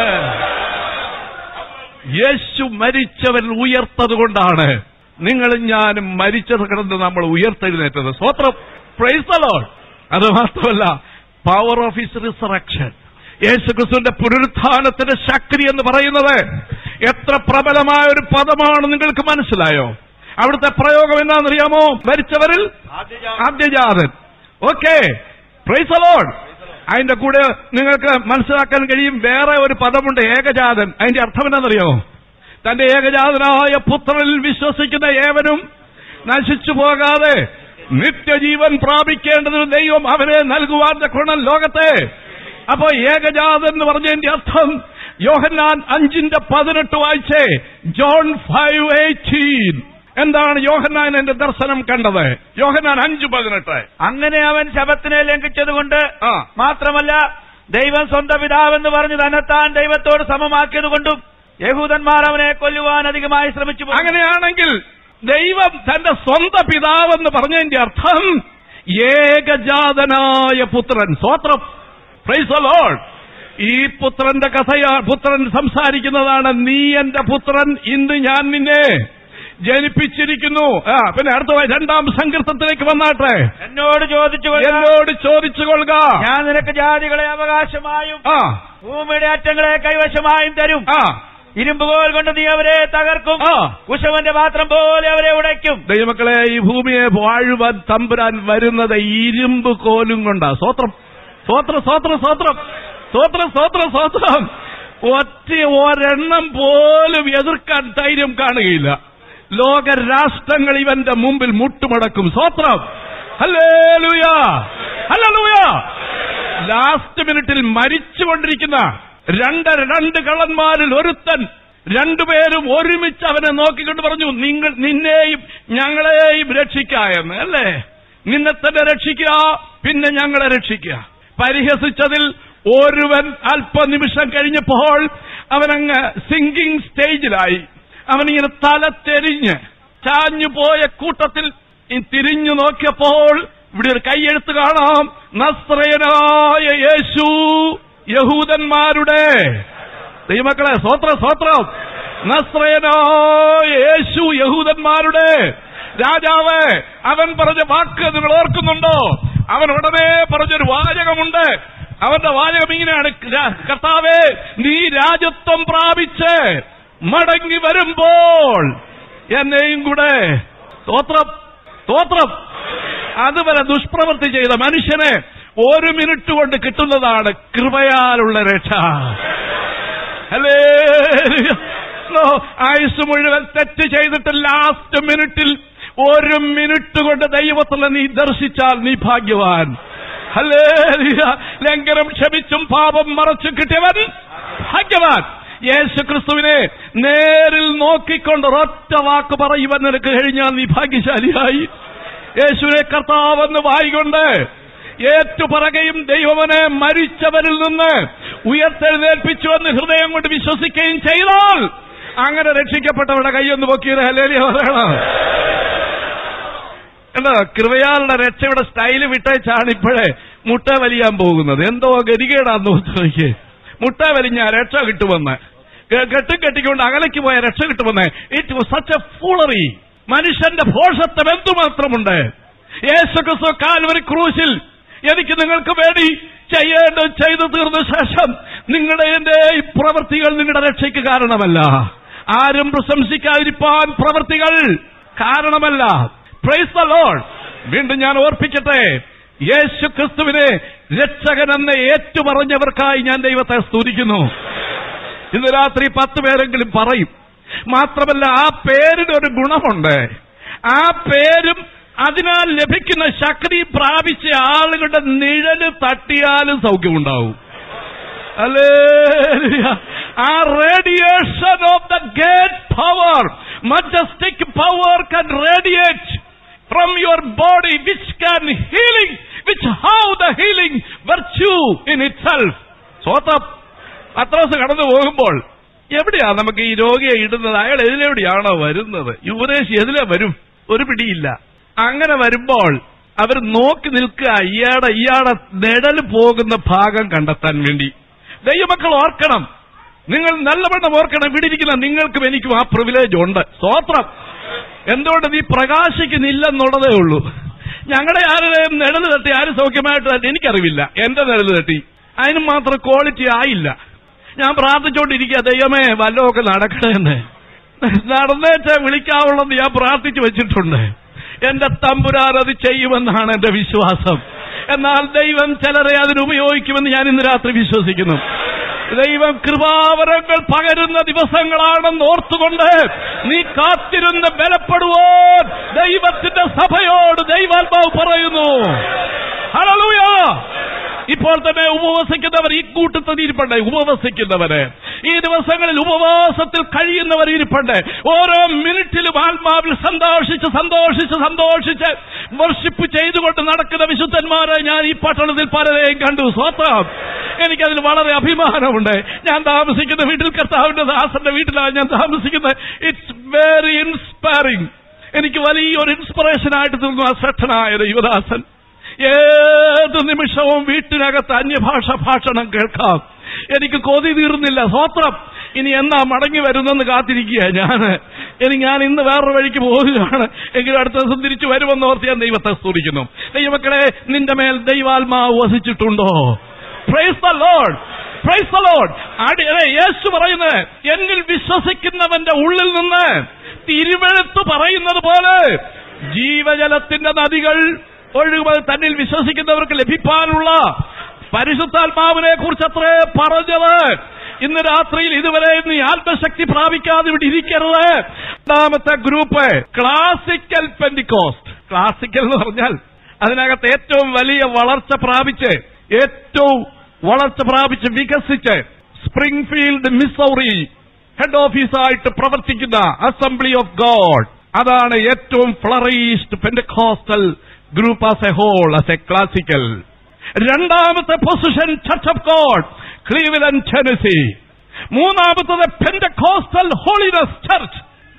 യേശു മരിച്ചവരിൽ ഉയർത്തത് കൊണ്ടാണ് നിങ്ങളും ഞാനും മരിച്ചത് കിടന്ന് നമ്മൾ ഉയർത്തെഴുന്നേറ്റത് സ്വത്രം പ്രൈസ് അലോഡ് അത് മാത്രമല്ല പവർ ഓഫ് ഹിസ് റിസറക്ഷൻ യേശുക്രിസ്തുവിന്റെ പുനരുത്ഥാനത്തിന്റെ ശക്തി എന്ന് പറയുന്നത് എത്ര പ്രബലമായ ഒരു പദമാണ് നിങ്ങൾക്ക് മനസ്സിലായോ അവിടുത്തെ പ്രയോഗം എന്താണെന്നറിയാമോ മരിച്ചവരിൽ ആദ്യജാതൻ ഓക്കെ പ്രൈസ് അലോഡ് അതിന്റെ കൂടെ നിങ്ങൾക്ക് മനസ്സിലാക്കാൻ കഴിയും വേറെ ഒരു പദമുണ്ട് ഏകജാതൻ അതിന്റെ അർത്ഥം എന്താണെന്നറിയാമോ തന്റെ ഏകജാതനായ പുത്രനിൽ വിശ്വസിക്കുന്ന ഏവനും നശിച്ചു പോകാതെ നിത്യജീവൻ പ്രാപിക്കേണ്ടതിന് ദൈവം അവനെ നൽകുവാന്റെ ഗുണം ലോകത്തെ അപ്പോ ഏകജാതൻ എന്ന് പറഞ്ഞതിന്റെ അർത്ഥം യോഹന്നാൻ അഞ്ചിന്റെ പതിനെട്ട് വായിച്ചേ ജോൺ ഫൈവ് എയ്റ്റീൻ എന്താണ് യോഹന്നാൻ എന്റെ ദർശനം കണ്ടത് യോഹന്നാൻ അഞ്ച് പതിനെട്ട് അങ്ങനെ അവൻ ശബത്തിനെ ലംഘിച്ചതുകൊണ്ട് ആ മാത്രമല്ല ദൈവം സ്വന്തം പിതാവെന്ന് പറഞ്ഞ് തന്നെത്താൻ ദൈവത്തോട് സമമാക്കിയതുകൊണ്ടും യഹൂദന്മാർ അവനെ കൊല്ലുവാൻ അധികമായി ശ്രമിച്ചു പോയി. അങ്ങനെയാണെങ്കിൽ ദൈവം തന്റെ സ്വന്തം പിതാവെന്ന് പറഞ്ഞതിന്റെ അർത്ഥം ഏകജാതനായ പുത്രൻ സ്വത്രം പ്രൈസ് ലോഡ് ഈ പുത്രന്റെ കഥയാ പുത്രൻ സംസാരിക്കുന്നതാണ് നീ എന്റെ പുത്രൻ ഇന്ന് ഞാൻ നിന്നെ ജനിപ്പിച്ചിരിക്കുന്നു ആ പിന്നെ അടുത്ത വാ- രണ്ടാം സങ്കീർത്തത്തിലേക്ക് വന്നാട്ടെ എന്നോട് ചോദിച്ചു കൊള്ളുക. എന്നോട് ചോദിച്ചു കൊള്ളുക ഞാൻ നിനക്ക് ജാതികളെ അവകാശമായും ആ ഭൂമിയുടെ അറ്റങ്ങളെ കൈവശമായും തരും ആ ഇരുമ്പുകോൽ കൊണ്ട് നീ അവരെ തകർക്കും ആ കുശവന്റെ പാത്രം പോലെ അവരെ ഉടയ്ക്കും ദൈവമക്കളെ ഈ ഭൂമിയെ വാഴുവാൻ തമ്പുരാൻ വരുന്നത് ഇരുമ്പ് കോലും കൊണ്ടാ സ്വത്രം സ്വത്രം സ്വത്രം സ്വത്രം സ്വത്രം സ്വത്രം സ്വത്രം ഒറ്റ ഒരെണ്ണം പോലും എതിർക്കാൻ ധൈര്യം കാണുകയില്ല ലോക രാഷ്ട്രങ്ങൾ ഇവന്റെ മുമ്പിൽ മുട്ടുമടക്കും സ്വത്രം ഹല്ലേലൂയ ഹല്ലേലൂയ ലാസ്റ്റ് മിനിറ്റിൽ മരിച്ചുകൊണ്ടിരിക്കുന്ന രണ്ട് രണ്ട് കള്ളന്മാരിൽ ഒരുത്തൻ രണ്ടുപേരും ഒരുമിച്ച് അവനെ നോക്കിക്കൊണ്ട് പറഞ്ഞു നിങ്ങൾ നിന്നെയും ഞങ്ങളെയും രക്ഷിക്കായെന്ന് അല്ലേ നിന്നെ തന്നെ രക്ഷിക്കുക പിന്നെ ഞങ്ങളെ രക്ഷിക്കുക പരിഹസിച്ചതിൽ ഒരുവൻ അല്പനിമിഷം കഴിഞ്ഞപ്പോൾ അവനങ്ങ് സിംഗിങ് സ്റ്റേജിലായി അവനിങ്ങനെ തല തെരിഞ്ഞ് ചാഞ്ഞു പോയ കൂട്ടത്തിൽ ഈ തിരിഞ്ഞു നോക്കിയപ്പോൾ ഇവിടെ ഒരു കൈയെഴുത്ത് കാണാം നസ്രയനായ യേശു യഹൂദന്മാരുടെ ദൈവമക്കളെ സ്വത്രം സ്വത്രം നസ്രയനായ യേശു യഹൂദന്മാരുടെ രാജാവ് അവൻ പറഞ്ഞ വാക്ക് നിങ്ങൾ ഓർക്കുന്നുണ്ടോ അവൻ ഉടനെ പറഞ്ഞൊരു വാചകമുണ്ട് അവന്റെ വാചകം ഇങ്ങനെയാണ് ര- കർത്താവേ നീ രാജത്വം പ്രാപിച്ച് മടങ്ങി വരുമ്പോൾ എന്നെയും കൂടെ സ്തോത്രം സ്തോത്രം അതുവരെ ദുഷ്പ്രവൃത്തി ചെയ്ത മനുഷ്യനെ ഒരു മിനിറ്റ് കൊണ്ട് കിട്ടുന്നതാണ് കൃപയാലുള്ള രക്ഷ ഹല്ലേലൂയ. നോ, ആയുസ് മുഴുവൻ തെറ്റ് ചെയ്തിട്ട് ലാസ്റ്റ് മിനിറ്റിൽ ഒരു മിനിറ്റ് കൊണ്ട് ദൈവത്തിലെ നീ ദർശിച്ചാൽ നീ ഭാഗ്യവാൻ ഹല്ലേലൂയ. ലംഘനം ക്ഷമിച്ചും പാപം മറച്ചു കിട്ടിയവൻ ഭാഗ്യവാൻ യേശു ക്രിസ്തുവിനെ നേരിൽ നോക്കിക്കൊണ്ട് ഒരൊറ്റ വാക്ക് പറയുവാൻ നിനക്ക് കഴിഞ്ഞാൽ നീ ഭാഗ്യശാലിയായി യേശുവിനെ കർത്താവെന്ന് വായിക്കൊണ്ട് ഏറ്റുപറകയും ദൈവമനെ മരിച്ചവരിൽ നിന്ന് ഉയർത്തെഴുന്നേൽപ്പിച്ചുവെന്ന് ഹൃദയം കൊണ്ട് വിശ്വസിക്കുകയും ചെയ്താൽ അങ്ങനെ രക്ഷിക്കപ്പെട്ടവരുടെ കൈയൊന്ന് പൊക്കിയത് ഹല്ലേലിയ പറയണം എന്താ കൃപയാളുടെ രക്ഷയുടെ സ്റ്റൈല് വിട്ടേച്ചാണ് ഇപ്പോഴേ മുട്ട വലിയാൻ പോകുന്നത് എന്തോ ഗതികേടാന്ന് നോക്കി മുട്ട വലിഞ്ഞ രക്ഷ കിട്ടുമെന്ന് കെ- കെട്ടും കെട്ടിക്കൊണ്ട് അകലേക്ക് പോയ രക്ഷ കിട്ടുമെന്ന് it was such a foolery മനുഷ്യന്റെ ഭോഷത്വം എന്തുമാത്രമുണ്ട് യേശുക്രിസ്തു കാൽവരി ക്രൂശിൽ എനിക്ക് നിങ്ങൾക്ക് വേണ്ടി ചെയ്യേണ്ടത് ചെയ്തു തീർന്ന ശേഷം നിങ്ങളുടെ എന്റെ ഈ പ്രവൃത്തികൾ നിങ്ങളുടെ രക്ഷയ്ക്ക് കാരണമല്ല ആരും പ്രശംസിക്കാതിരിപ്പാൻ പ്രവൃത്തികൾ കാരണമല്ല പ്രൈസ് ദ ലോർഡ് വീണ്ടും ഞാൻ ഓർപ്പിക്കട്ടെ യേശു ക്രിസ്തുവിനെ രക്ഷകനെന്ന് ഏറ്റുപറഞ്ഞവർക്കായി ഞാൻ ദൈവത്തെ സ്തുതിക്കുന്നു ഇന്ന് രാത്രി പത്ത് പേരെങ്കിലും പറയും മാത്രമല്ല ആ പേരിന് ഒരു ഗുണമുണ്ട് ആ പേരും അതിനാൽ ലഭിക്കുന്ന ശക്തി പ്രാപിച്ച ആളുകളുടെ നിഴല് തട്ടിയാലും സൗഖ്യമുണ്ടാവും Hallelujah. ആ radiation of the great power majestic power can radiate from your body which can healing which how the healing virtue in itself സ്വതം പത്രോസ് കടന്നു പോകുമ്പോൾ എവിടെയാ നമുക്ക് ഈ രോഗിയെ ഇടുന്നത് അയാൾ എതിലെവിടെയാണോ വരുന്നത് യുവദേശി എതിലെ വരും ഒരു പിടിയില്ല അങ്ങനെ വരുമ്പോൾ അവർ നോക്കി നിൽക്കുക ഇയാടെ ഇയാടെ നിഴൽ പോകുന്ന ഭാഗം കണ്ടെത്താൻ വേണ്ടി ദൈവമക്കൾ ഓർക്കണം നിങ്ങൾ നല്ലവണ്ണം ഓർക്കണം ഇവിടെ ഇരിക്കുന്ന നിങ്ങൾക്കും എനിക്കും ആ പ്രിവിലേജ് ഉണ്ട് സ്തോത്രം എന്തുകൊണ്ട് നീ പ്രകാശിക്കുന്നില്ലെന്നുള്ളതേ ഉള്ളൂ ഞങ്ങളുടെ ആരുടെയും നിഴല് തട്ടി ആരും സൗഖ്യമായിട്ട് തട്ടി എനിക്കറിവില്ല എന്റെ നിഴല് തട്ടി അതിന് മാത്രം ക്വാളിറ്റി ആയില്ല ഞാൻ പ്രാർത്ഥിച്ചുകൊണ്ടിരിക്കുക ദൈവമേ വല്ലതൊക്കെ നടക്കണമെന്ന് നടന്നേച്ച് വിളിക്കാവുള്ളത് ഞാൻ പ്രാർത്ഥിച്ചു വെച്ചിട്ടുണ്ട് എന്റെ തമ്പുരാൻ അത് ചെയ്യുമെന്നാണ് എന്റെ വിശ്വാസം എന്നാൽ ദൈവം ചിലരെ അതിന് ഉപയോഗിക്കുമെന്ന് ഞാൻ ഇന്ന് രാത്രി വിശ്വസിക്കുന്നു ദൈവം കൃപാവരങ്ങൾ പകരുന്ന ദിവസങ്ങളാണെന്ന് ഓർത്തുകൊണ്ട് നീ കാത്തിരുന്ന് ബലപ്പെടുവോൻ ദൈവത്തിന്റെ സഭയോട് ദൈവാത്മാവ് പറയുന്നു ഹല്ലേലൂയ ഇപ്പോൾ തന്നെ ഉപവസിക്കുന്നവർ ഈ കൂട്ടത്തിൽ ഇരിപ്പുണ്ട് ഉപവസിക്കുന്നവര് ഈ ദിവസങ്ങളിൽ ഉപവാസത്തിൽ കഴിയുന്നവർ ഇരിപ്പുണ്ട് ഓരോ മിനിറ്റിലും ആത്മാവിൽ സന്തോഷിച്ച് സന്തോഷിച്ച് സന്തോഷിച്ച് വർഷിപ്പ് ചെയ്തുകൊണ്ട് നടക്കുന്ന വിശുദ്ധന്മാരെ ഞാൻ ഈ പട്ടണത്തിൽ പലരെയും കണ്ടു സ്വത്രം എനിക്കതിൽ വളരെ അഭിമാനമുണ്ട് ഞാൻ താമസിക്കുന്ന വീട്ടിൽ കർത്താവിന്റെ ദാസന്റെ വീട്ടിലാണ് ഞാൻ താമസിക്കുന്നത് ഇറ്റ്സ് വെരി ഇൻസ്പയറിംഗ് എനിക്ക് വലിയൊരു ഇൻസ്പിറേഷൻ ആയിട്ട് തീർന്നു ആ ശ്രദ്ധനായ ദൈവദാസൻ ഏത് നിമിഷവും വീട്ടിനകത്ത് അന്യഭാഷ ഭാഷണം കേൾക്കാം എനിക്ക് കൊതി തീർന്നില്ല സ്വത്രം ഇനി എന്നാ മടങ്ങി വരുന്നെന്ന് കാത്തിരിക്കുക ഞാന് ഇനി ഞാൻ ഇന്ന് വേറൊരു വഴിക്ക് പോവുകയാണ് എങ്കിലും അടുത്ത ദിവസം തിരിച്ചു വരുമെന്ന് ഓർത്ത് ഞാൻ ദൈവത്തെ സ്തുതിക്കുന്നു ദൈവമക്കളെ നിന്റെ മേൽ ദൈവാത്മാവ് വസിച്ചിട്ടുണ്ടോ praise the Lord praise the Lord യേശു പറയുന്നത് എന്നിൽ വിശ്വസിക്കുന്നവന്റെ ഉള്ളിൽ നിന്ന് തിരുവെഴുത്ത് പറയുന്നത് പോലെ ജീവജലത്തിന്റെ നദികൾ ഒഴുകുമ്പോൾ തന്നിൽ വിശ്വസിക്കുന്നവർക്ക് ലഭിക്കാനുള്ള പരിശുദ്ധാത്മാവിനെ കുറിച്ച് അത്രേ പറഞ്ഞത് ഇന്ന് രാത്രിയിൽ ഇതുവരെ നീ ആത്മശക്തി പ്രാപിക്കാതെ ഇവിടെ ഇരിക്കരുത് രണ്ടാമത്തെ ഗ്രൂപ്പ് ക്ലാസിക്കൽ പെന്റിക്കോസ്റ്റ് ക്ലാസിക്കൽ എന്ന് പറഞ്ഞാൽ അതിനകത്ത് ഏറ്റവും വലിയ വളർച്ച പ്രാപിച്ച് ഏറ്റവും വളർച്ച പ്രാപിച്ച് വികസിച്ച് സ്പ്രിംഗ്ഫീൽഡ് മിസൗറി ഹെഡ് ഓഫീസായിട്ട് പ്രവർത്തിക്കുന്ന അസംബ്ലി ഓഫ് ഗോഡ് അതാണ് ഏറ്റവും flourished Pentecostal group as a whole as a classical രണ്ടാമത്തെ position church of God Cleveland Tennessee മൂന്നാമത്തത് പെൻഡക്കോസ്റ്റൽ ഹോളിനസ് ചർച്ച്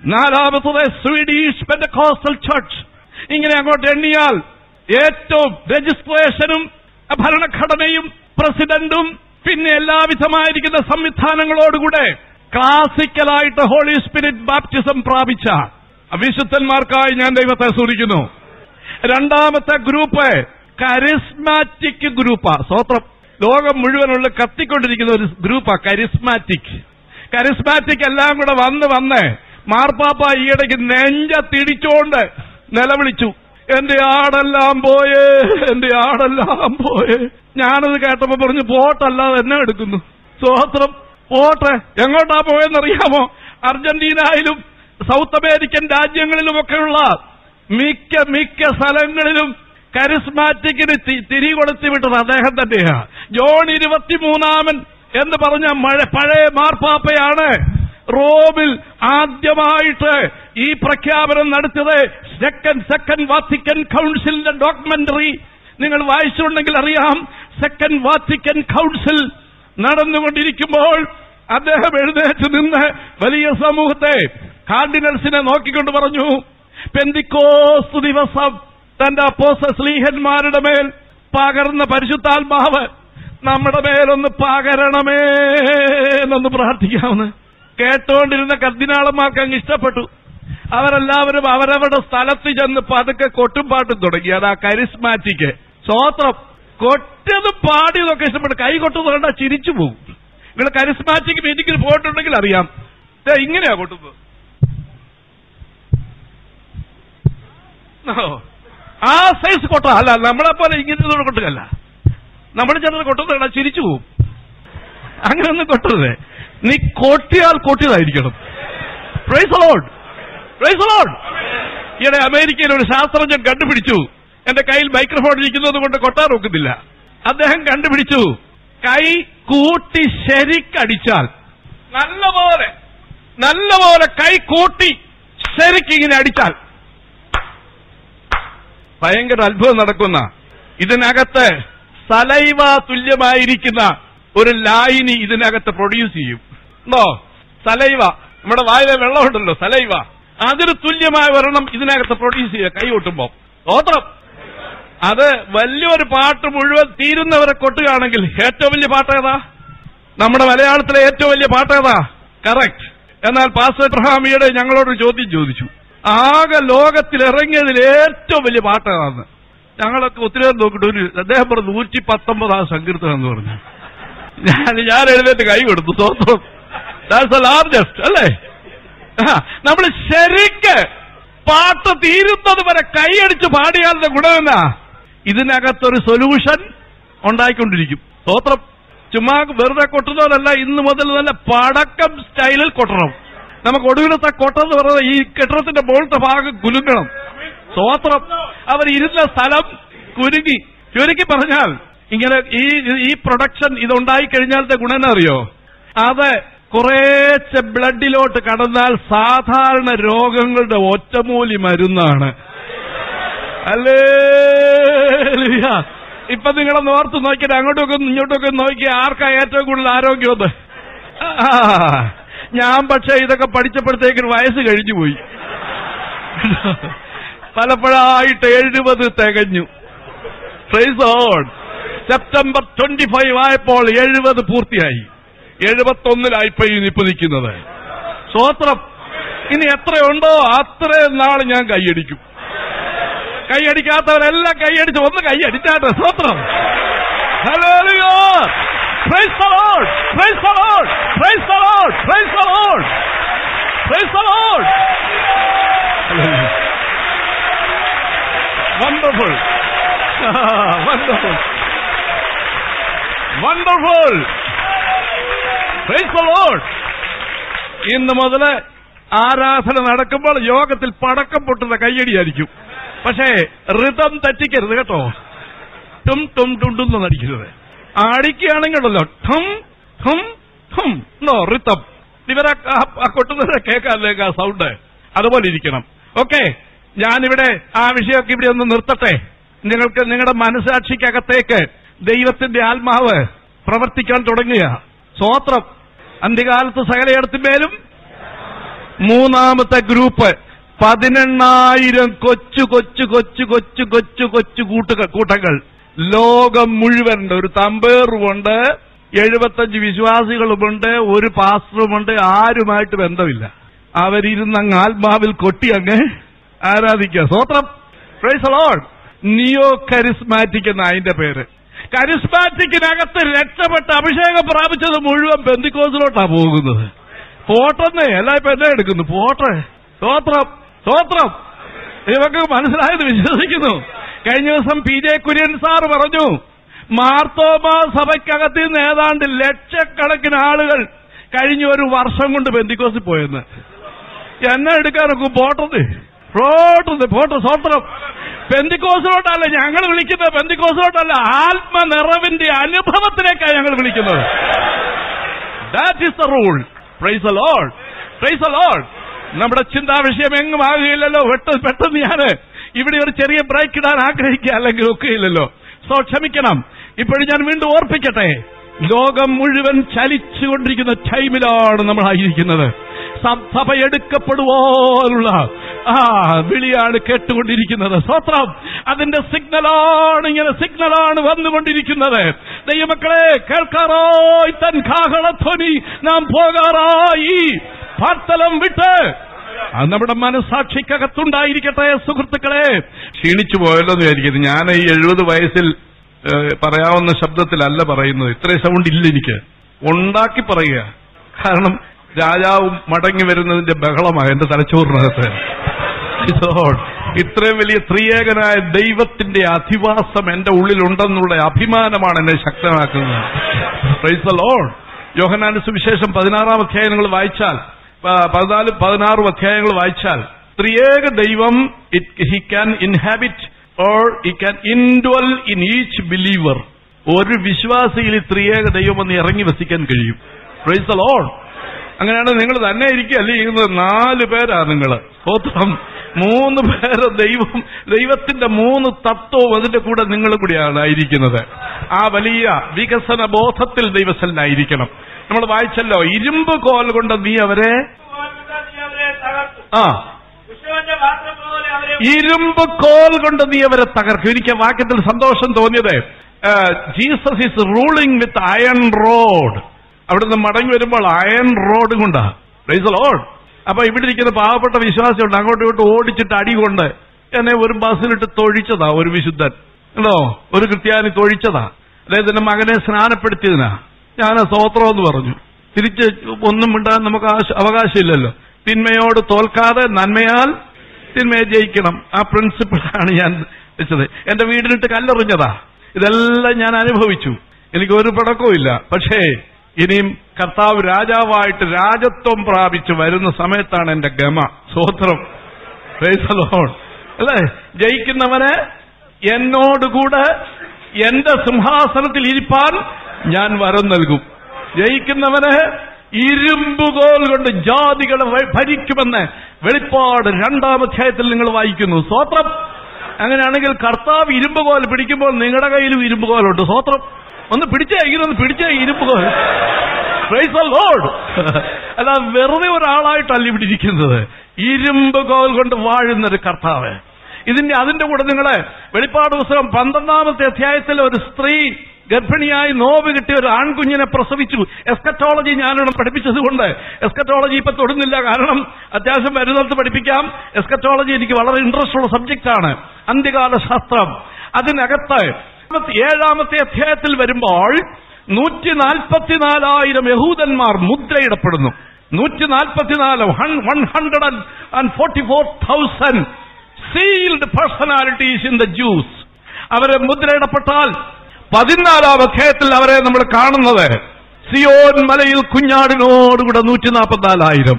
നാലാമത്തത് സ്വീഡിഷ് പെൻഡകോസ്റ്റൽ ചർച്ച് ഇങ്ങനെ അങ്ങോട്ട് എണ്ണിയാൽ ഏറ്റവും രജിസ്ട്രേഷനും ഭരണഘടനയും പ്രസിഡന്റും പിന്നെ എല്ലാവിധമായിരിക്കുന്ന സംവിധാനങ്ങളോടുകൂടെ ക്ലാസിക്കലായിട്ട് ഹോളി സ്പിരിറ്റ് ബാപ്റ്റിസം പ്രാപിച്ച വിശുദ്ധന്മാർക്കായി ഞാൻ ദൈവത്തെ സ്തുതിക്കുന്നു രണ്ടാമത്തെ ഗ്രൂപ്പ് കരിസ്മാറ്റിക് ഗ്രൂപ്പാ സ്വത്രം ലോകം മുഴുവനുള്ള കത്തിക്കൊണ്ടിരിക്കുന്ന ഒരു ഗ്രൂപ്പാ കരിസ്മാറ്റിക് കരിസ്മാറ്റിക് എല്ലാം കൂടെ വന്ന് വന്ന് മാർപ്പാപ്പ ഈയിടയ്ക്ക് നെഞ്ച തിടിച്ചോണ്ട് നിലവിളിച്ചു എന്റെ ആടെല്ലാം പോയേ എന്റെ ആടെല്ലാം പോയേ ഞാനത് കേട്ടപ്പോ പറഞ്ഞു പോട്ടല്ലാതെ എന്നെ എടുക്കുന്നു സ്വോത്രം പോട്ടെ എങ്ങോട്ടാ പോയെന്നറിയാമോ അർജന്റീനയിലും സൗത്ത് അമേരിക്കൻ രാജ്യങ്ങളിലുമൊക്കെയുള്ള മിക്ക മിക്ക സ്ഥലങ്ങളിലും കരിസ്മാറ്റിക്കിന് തി- തിരി കൊടുത്തു വിട്ടത് അദ്ദേഹം തന്നെയാ ജോൺ ഇരുപത്തിമൂന്നാമൻ എന്ന് പറഞ്ഞ മഴ പഴയ മാർപ്പാപ്പയാണ് റോമിൽ ആദ്യമായിട്ട് ഈ പ്രഖ്യാപനം നടത്തിയത് സെക്കൻഡ് സെക്കൻഡ് വാത്തിക്കൻ കൗൺസിലിന്റെ ഡോക്യുമെന്ററി നിങ്ങൾ വായിച്ചിട്ടുണ്ടെങ്കിൽ അറിയാം സെക്കൻഡ് വാത്തിക്കൻ കൗൺസിൽ നടന്നുകൊണ്ടിരിക്കുമ്പോൾ അദ്ദേഹം എഴുന്നേറ്റ് നിന്ന് വലിയ സമൂഹത്തെ കാർഡിനൽസിനെ നോക്കിക്കൊണ്ട് പറഞ്ഞു പെന്തിക്കോസ് ദിവസം തന്റെ അപ്പോസ സ്ലീഹന്മാരുടെ മേൽ പകർന്ന പരിശുദ്ധാത്മാവ് നമ്മുടെ മേലൊന്ന് പകരണമേ എന്നൊന്ന് പ്രാർത്ഥിക്കാമെന്ന് കേട്ടോണ്ടിരുന്ന കർദിനാളന്മാർക്ക് അങ്ങ് ഇഷ്ടപ്പെട്ടു അവരെല്ലാവരും അവരവരുടെ സ്ഥലത്ത് ചെന്ന് പതുക്കെ കൊട്ടും പാട്ടും തുടങ്ങി അത് ആ കരിസ്മാറ്റിക്ക് സ്വോത്രം കൊറ്റതും പാടിയതൊക്കെ ഇഷ്ടപ്പെട്ടു കൈ കൊട്ടുന്നത് കണ്ടാ ചിരിച്ചു പോകും നിങ്ങൾ കരിസ്മാറ്റിക് മീറ്റിംഗിൽ പോയിട്ടുണ്ടെങ്കിൽ അറിയാം ദേ ഇങ്ങനെയാ കൊട്ടുന്നത് ഓ. ആ സൈസ് കൊട്ട അല്ല നമ്മളെ പോലെ ഇങ്ങനെ കൊട്ടുകല്ല നമ്മൾ ചിലത് കൊട്ടുന്നത് കണ്ടാ ചിരിച്ചു പോകും അങ്ങനെയൊന്നും കൊട്ടരുത് നീ കൊട്ടിയാൽ കൊട്ടിയതായിരിക്കണം പ്രൈസ് അലോഡ് പ്രൈസ് അലോഡ് ഈയിടെ അമേരിക്കയിൽ ഒരു ശാസ്ത്രജ്ഞൻ കണ്ടുപിടിച്ചു എന്റെ കയ്യിൽ മൈക്രോഫോൺ ഇരിക്കുന്നത് കൊണ്ട് കൊട്ടാൻ നോക്കുന്നില്ല അദ്ദേഹം കണ്ടുപിടിച്ചു കൈ കൂട്ടി ശരിക്കടിച്ചാൽ നല്ലപോലെ നല്ലപോലെ കൈ കൂട്ടി ശരിക്കിങ്ങനെ അടിച്ചാൽ ഭയങ്കര അത്ഭുതം നടക്കുന്ന ഇതിനകത്ത് സലൈവ തുല്യമായിരിക്കുന്ന ഒരു ലായിനി ഇതിനകത്ത് പ്രൊഡ്യൂസ് ചെയ്യും ഉണ്ടോ സലൈവ നമ്മുടെ വായിലെ വെള്ളമുണ്ടല്ലോ സലൈവ അതിന് തുല്യമായ ഒരെണ്ണം ഇതിനകത്ത് പ്രൊഡ്യൂസ് ചെയ്യുക കൈ കൊട്ടുമ്പോ സ്തോത്രം അത് വലിയൊരു പാട്ട് മുഴുവൻ തീരുന്നവരെ കൊട്ടുകയാണെങ്കിൽ ഏറ്റവും വലിയ പാട്ട് ഏതാ നമ്മുടെ മലയാളത്തിലെ ഏറ്റവും വലിയ പാട്ട് ഏതാ കറക്റ്റ് എന്നാൽ പാസ്റ്റർ എബ്രഹാമിയുടെ ഞങ്ങളോട് ചോദ്യം ചോദിച്ചു ആകെ ലോകത്തിൽ ഇറങ്ങിയതിൽ ഏറ്റവും വലിയ പാട്ട് ഏതാന്ന് ഞങ്ങളൊക്കെ ഒത്തിരി നേരം നോക്കിട്ട് ഒരു അദ്ദേഹം പറഞ്ഞു നൂറ്റി പത്തൊമ്പതാം സങ്കീർത്തനം എന്ന് പറഞ്ഞു ഞാൻ ഞാൻ എഴുന്നേറ്റ് കൈ കൊടുത്തു സ്വന്തം ദാറ്റ്സ് ലാർജസ്റ്റ് അല്ലേ നമ്മൾ ശരിക്ക് പാട്ട് തീരുന്നത് വരെ കൈയടിച്ച് പാടിയാലുള്ള ഗുണമെന്നാ ഇതിനകത്തൊരു സൊല്യൂഷൻ ഉണ്ടായിക്കൊണ്ടിരിക്കും സ്തോത്രം ചുമ്മാ വെറുതെ കൊട്ടുന്നവരല്ല ഇന്ന് മുതൽ നല്ല പടക്കം സ്റ്റൈലിൽ കൊട്ടണം നമുക്ക് ഒടുവിലത്തെ കൊട്ടെന്ന് പറയുന്നത് ഈ കെട്ടിടത്തിന്റെ മുകളിലത്തെ ഭാഗം കുലുങ്ങണം സ്തോത്രം അവർ ഇരുന്ന സ്ഥലം കുരുങ്ങി ചുരുക്കി പറഞ്ഞാൽ ഇങ്ങനെ ഈ ഈ പ്രൊഡക്ഷൻ ഇതുണ്ടായി കഴിഞ്ഞാലത്തെ ഗുണം അറിയോ അത് കുറേശ്ശെ ബ്ലഡിലോട്ട് കടന്നാൽ സാധാരണ രോഗങ്ങളുടെ ഒറ്റമൂലി മരുന്നാണ് അല്ലേ ഇപ്പൊ നിങ്ങളെ നോർത്ത് നോക്കിയിട്ട് അങ്ങോട്ടൊക്കെ ഇങ്ങോട്ടൊക്കെ നോക്കി ആർക്കാ ഏറ്റവും കൂടുതൽ ആരോഗ്യമത് ആ, ഞാൻ പക്ഷേ ഇതൊക്കെ പഠിച്ചപ്പോഴത്തേക്ക് വയസ്സ് കഴിഞ്ഞു പോയി പലപ്പോഴായിട്ട് എഴുപത് തികഞ്ഞു praise on September twenty five ആയപ്പോൾ എഴുപത് പൂർത്തിയായി എഴുപത്തൊന്നിലായിപ്പോ ഈ നിപ്പ് നിൽക്കുന്നത് സ്വോത്രം ഇനി എത്രയുണ്ടോ അത്രയും നാൾ ഞാൻ കൈയടിക്കും കൈയടിക്കാത്തവരെല്ലാം കൈയടിച്ച് ഒന്ന് കൈയടിച്ചാട്ടെ സ്വോത്രം hallelujah praise the Lord praise the Lord praise the Lord praise the Lord praise the Lord wonderful wonderful wonderful praise the Lord ഇന്ന് മുതൽ ആരാധന നടക്കുമ്പോൾ യോഗത്തിൽ പടക്കം പൊട്ടുന്ന കയ്യടിയായിരിക്കും പക്ഷേ ഋതം തെറ്റിക്കരുത് കേട്ടോ ടും ടും ടും ടും എന്ന് അടിക്കരുത് അടിക്കുകയാണെങ്കിലല്ലോ ഠം ഠം ഠം എന്നോ ഋതം ഇവരെ ആ- ആ കൊട്ടുന്നവരെ കേൾക്കാല്ലേ ആ സൗണ്ട് അതുപോലെ ഇരിക്കണം ഓക്കെ ഞാനിവിടെ ആ വിഷയമൊക്കെ ഇവിടെ ഒന്ന് നിർത്തട്ടെ നിങ്ങൾക്ക് നിങ്ങളുടെ മനസാക്ഷിക്കകത്തേക്ക് ദൈവത്തിന്റെ ആത്മാവ് പ്രവർത്തിക്കാൻ തുടങ്ങുക സ്വോത്രം അന്ത്യകാലത്ത് സകലയിടത്തിന്മേലും മൂന്നാമത്തെ ഗ്രൂപ്പ് പതിനെണ്ണായിരം കൊച്ചു കൊച്ചു കൊച്ചു കൊച്ചു കൊച്ചു കൊച്ചു കൂട്ടുകൾ കൂട്ടങ്ങൾ ലോകം മുഴുവനുണ്ട് ഒരു തമ്പേറുമുണ്ട് എഴുപത്തഞ്ച് വിശ്വാസികളുമുണ്ട് ഒരു പാസ്റ്ററുമുണ്ട് ആരുമായിട്ട് ബന്ധമില്ല അവരിരുന്നങ്ങ് ആത്മാവിൽ കൊട്ടി അങ്ങ് ആരാധിക്കുക സ്വോത്രം പ്രൈസ് ലോഡ് നിയോ കരിസ്മാറ്റിക് എന്ന അതിന്റെ പേര് കരിസ്മാറ്റിക്കിനകത്ത് രക്ഷപ്പെട്ട് അഭിഷേകം പ്രാപിച്ചത് മുഴുവൻ ബന്ധിക്കോസിലോട്ടാ പോകുന്നത് പോട്ടെന്നേ എല്ലാം ഇപ്പൊ എന്നെ എടുക്കുന്നു പോട്ടെ സ്വോത്രം സ്വോത്രം ഇവർക്ക് മനസ്സിലായത് വിശ്വസിക്കുന്നു കഴിഞ്ഞ ദിവസം പി ജെ കുര്യൻ സാർ പറഞ്ഞു മാർത്തോമ സഭയ്ക്കകത്ത് നിന്ന് ഏതാണ്ട് ലക്ഷക്കണക്കിന് ആളുകൾ കഴിഞ്ഞ ഒരു വർഷം കൊണ്ട് ബന്ധിക്കോസിൽ പോയെന്ന് എന്നെ എടുക്കാനൊക്കെ പോട്ടത് പോട്ടത് പോട്ടെ സ്വത്രം പെന്തിക്കോസിലോട്ടല്ല ഞങ്ങൾ വിളിക്കുന്നത് പെന്തിക്കോസിലോട്ടല്ല ആത്മനിറവിന്റെ അനുഭവത്തിലേക്കാണ് ഞങ്ങൾ വിളിക്കുന്നത് that is the rule praise the Lord praise the Lord നമ്മുടെ ചിന്താ വിഷയം എങ്ങും ആകുകയില്ലല്ലോ പെട്ടെന്ന് പെട്ടെന്ന് ഞാന് ഇവിടെ ഒരു ചെറിയ ബ്രേക്ക് ഇടാൻ ആഗ്രഹിക്കുക അല്ലെങ്കിൽ ഒക്കെ ഇല്ലല്ലോ സോ ക്ഷമിക്കണം ഇപ്പോഴും ഞാൻ വീണ്ടും ഓർപ്പിക്കട്ടെ ലോകം മുഴുവൻ ചലിച്ചുകൊണ്ടിരിക്കുന്ന ടൈമിലാണ് നമ്മൾ ആയിരിക്കുന്നത് സഭ എടുക്കപ്പെടുവാനുള്ള ആ വിളിയാണ് കേട്ടുകൊണ്ടിരിക്കുന്നത് സ്വത്രം അതിന്റെ സിഗ്നലാണ് ഇങ്ങനെ സിഗ്നലാണ് വന്നുകൊണ്ടിരിക്കുന്നത് ദൈവമക്കളെ കേൾക്കാറായി തൻ കാഹളധ്വനി നാം പോകാറായി പാർത്തലം വിട്ട് അത് നമ്മുടെ മനസാക്ഷിക്കകത്തുണ്ടായിരിക്കട്ടെ സുഹൃത്തുക്കളെ ക്ഷീണിച്ചു പോയല്ലോ എന്ന് വിചാരിക്കുന്നത് ഞാൻ ഈ എഴുപത് വയസ്സിൽ ഏഹ്, പറയാവുന്ന ശബ്ദത്തിലല്ല പറയുന്നത് ഇത്രയും സൗണ്ട് ഇല്ല എനിക്ക് ഉണ്ടാക്കി പറയുക കാരണം രാജാവ് മടങ്ങി വരുന്നതിന്റെ ബഹളമാണ് എന്റെ തലച്ചോറിനകത്ത് Lord, ഇത്രയും വലിയ ത്രിയേകനായ ദൈവത്തിന്റെ അധിവാസം എന്റെ ഉള്ളിലുണ്ടെന്നുള്ള അഭിമാനമാണ് എന്നെ ശക്തമാക്കുന്നത് പ്രൈസ് ദ ലോഡ് യോഹനാന്റെ സുവിശേഷം പതിനാറാം അധ്യായം നിങ്ങൾ വായിച്ചാൽ പ- പതിനാല് പതിനാറും അധ്യായങ്ങൾ വായിച്ചാൽ ത്രിയേക ദൈവം he can inhabit or he can indwell in each believer ഒരു വിശ്വാസിയിൽ ഈ ത്രിയേക ദൈവം ഒന്ന് ഇറങ്ങി വസിക്കാൻ കഴിയും പ്രൈസ് ദ ലോഡ് അങ്ങനെയാണ് നിങ്ങൾ തന്നെ ഇരിക്കുകയല്ലേ ചെയ്യുന്നത് നാല് പേരാ നിങ്ങൾ സ്തോത്രം മൂന്ന് പേര് ദൈവം ദൈവത്തിന്റെ മൂന്ന് തത്വവും അതിന്റെ കൂടെ നിങ്ങൾ കൂടിയാണ് ആയിരിക്കുന്നത് ആ വലിയ വികസന ബോധത്തിൽ ദൈവസ്ഥനായിരിക്കണം നമ്മൾ വായിച്ചല്ലോ ഇരുമ്പ് കോൽ കൊണ്ട് നീ അവരെ നീ അവരെ തകർത്തു ആ വിഷുവിന്റെ പാത്രം പോലെ അവരെ ഇരുമ്പ് കോൽ കൊണ്ട് നീ അവരെ തകർക്കും എനിക്ക് ആ വാക്യത്തിൽ സന്തോഷം തോന്നിയത് Jesus is ruling with iron rod അവിടുന്ന് മടങ്ങി വരുമ്പോൾ അയൺ റോഡ് കൊണ്ടാ പ്രൈസ് ലോഡ് അപ്പൊ ഇവിടെ ഇരിക്കുന്ന പാവപ്പെട്ട വിശ്വാസിയുണ്ട് അങ്ങോട്ടും ഇങ്ങോട്ടും ഓടിച്ചിട്ട് അടി കൊണ്ട് എന്നെ ഒരു ബസ്സിലിട്ട് തൊഴിച്ചതാ ഒരു വിശുദ്ധൻ ഉണ്ടോ ഒരു ക്രിസ്ത്യാനി തൊഴിച്ചതാ അദ്ദേഹത്തിന്റെ മകനെ സ്നാനപ്പെടുത്തിയതിനാ ഞാൻ സ്വോത്രം എന്ന് പറഞ്ഞു തിരിച്ച് ഒന്നും മിണ്ടാൻ നമുക്ക് ആശ- അവകാശമില്ലല്ലോ തിന്മയോട് തോൽക്കാതെ നന്മയാൽ തിന്മയെ ജയിക്കണം ആ പ്രിൻസിപ്പിളാണ് ഞാൻ വെച്ചത് എന്റെ വീടിനിട്ട് കല്ലെറിഞ്ഞതാ ഇതെല്ലാം ഞാൻ അനുഭവിച്ചു എനിക്ക് ഒരു പടക്കവും ഇല്ല പക്ഷേ ഇനിയും കർത്താവ് രാജാവായിട്ട് രാജത്വം പ്രാപിച്ച് വരുന്ന സമയത്താണ് എന്റെ ഗമ സ്വോത്രം Praise the Lord. അല്ലേ ജയിക്കുന്നവന് എന്നോടുകൂടെ എന്റെ സിംഹാസനത്തിൽ ഇരിപ്പാൻ ഞാൻ വരം നൽകും ജയിക്കുന്നവന് ഇരുമ്പുകോൽ കൊണ്ട് ജാതികളെ വ- ഭരിക്കുമെന്ന് വെളിപ്പാട് രണ്ടാം അധ്യായത്തിൽ നിങ്ങൾ വായിക്കുന്നു സ്വോത്രം അങ്ങനെയാണെങ്കിൽ കർത്താവ് ഇരുമ്പുകോൽ പിടിക്കുമ്പോൾ നിങ്ങളുടെ കയ്യിലും ഇരുമ്പുകോലുണ്ട് സ്വോത്രം ഒന്ന് പിടിച്ചേ ഇങ്ങനെ ഒന്ന് പിടിച്ചേ ഇരുമ്പുകോൽ പ്രൈസ് ദ ലോർഡ് അല്ല വെറുതെ ഒരാളായിട്ടല്ല ഇവിടെ ഇരിക്കുന്നത് ഇരുമ്പ് കോൽ കൊണ്ട് വാഴുന്ന ഒരു കർത്താവ് ഇതിന്റെ അതിന്റെ കൂടെ നിങ്ങള് വെളിപ്പാട് പുസ്തകം പന്ത്രണ്ടാമത്തെ അധ്യായത്തിൽ ഒരു സ്ത്രീ ഗർഭിണിയായി നോവ് കിട്ടിയ ഒരു ആൺകുഞ്ഞിനെ പ്രസവിച്ചു എസ്കറ്റോളജി ഞാനിവിടെ പഠിപ്പിച്ചത് കൊണ്ട് എസ്കറ്റോളജി ഇപ്പൊ തൊടുന്നില്ല കാരണം അത്യാവശ്യം വരുന്നിടത്ത് പഠിപ്പിക്കാം എസ്കറ്റോളജി എനിക്ക് വളരെ ഇൻട്രസ്റ്റ് ഉള്ള സബ്ജക്റ്റ് ആണ് അന്ത്യകാല ശാസ്ത്രം അതിനകത്ത് ഏഴാമത്തെ അധ്യായത്തിൽ വരുമ്പോൾ നൂറ്റി നാൽപ്പത്തിനാലായിരം യഹൂദന്മാർ മുദ്രയിടപ്പെടുന്നു നൂറ്റി നാൽപ്പത്തിനാല് one hundred and forty four thousand sealed personalities in the Jews അവരെ മുദ്രയിടപ്പെട്ടാൽ പതിനാലാം അധ്യായത്തിൽ അവരെ നമ്മൾ കാണുന്നത് സിയോൻ മലയിൽ കുഞ്ഞാടിനോടുകൂടെ നൂറ്റി നാൽപ്പത്തിനാലായിരം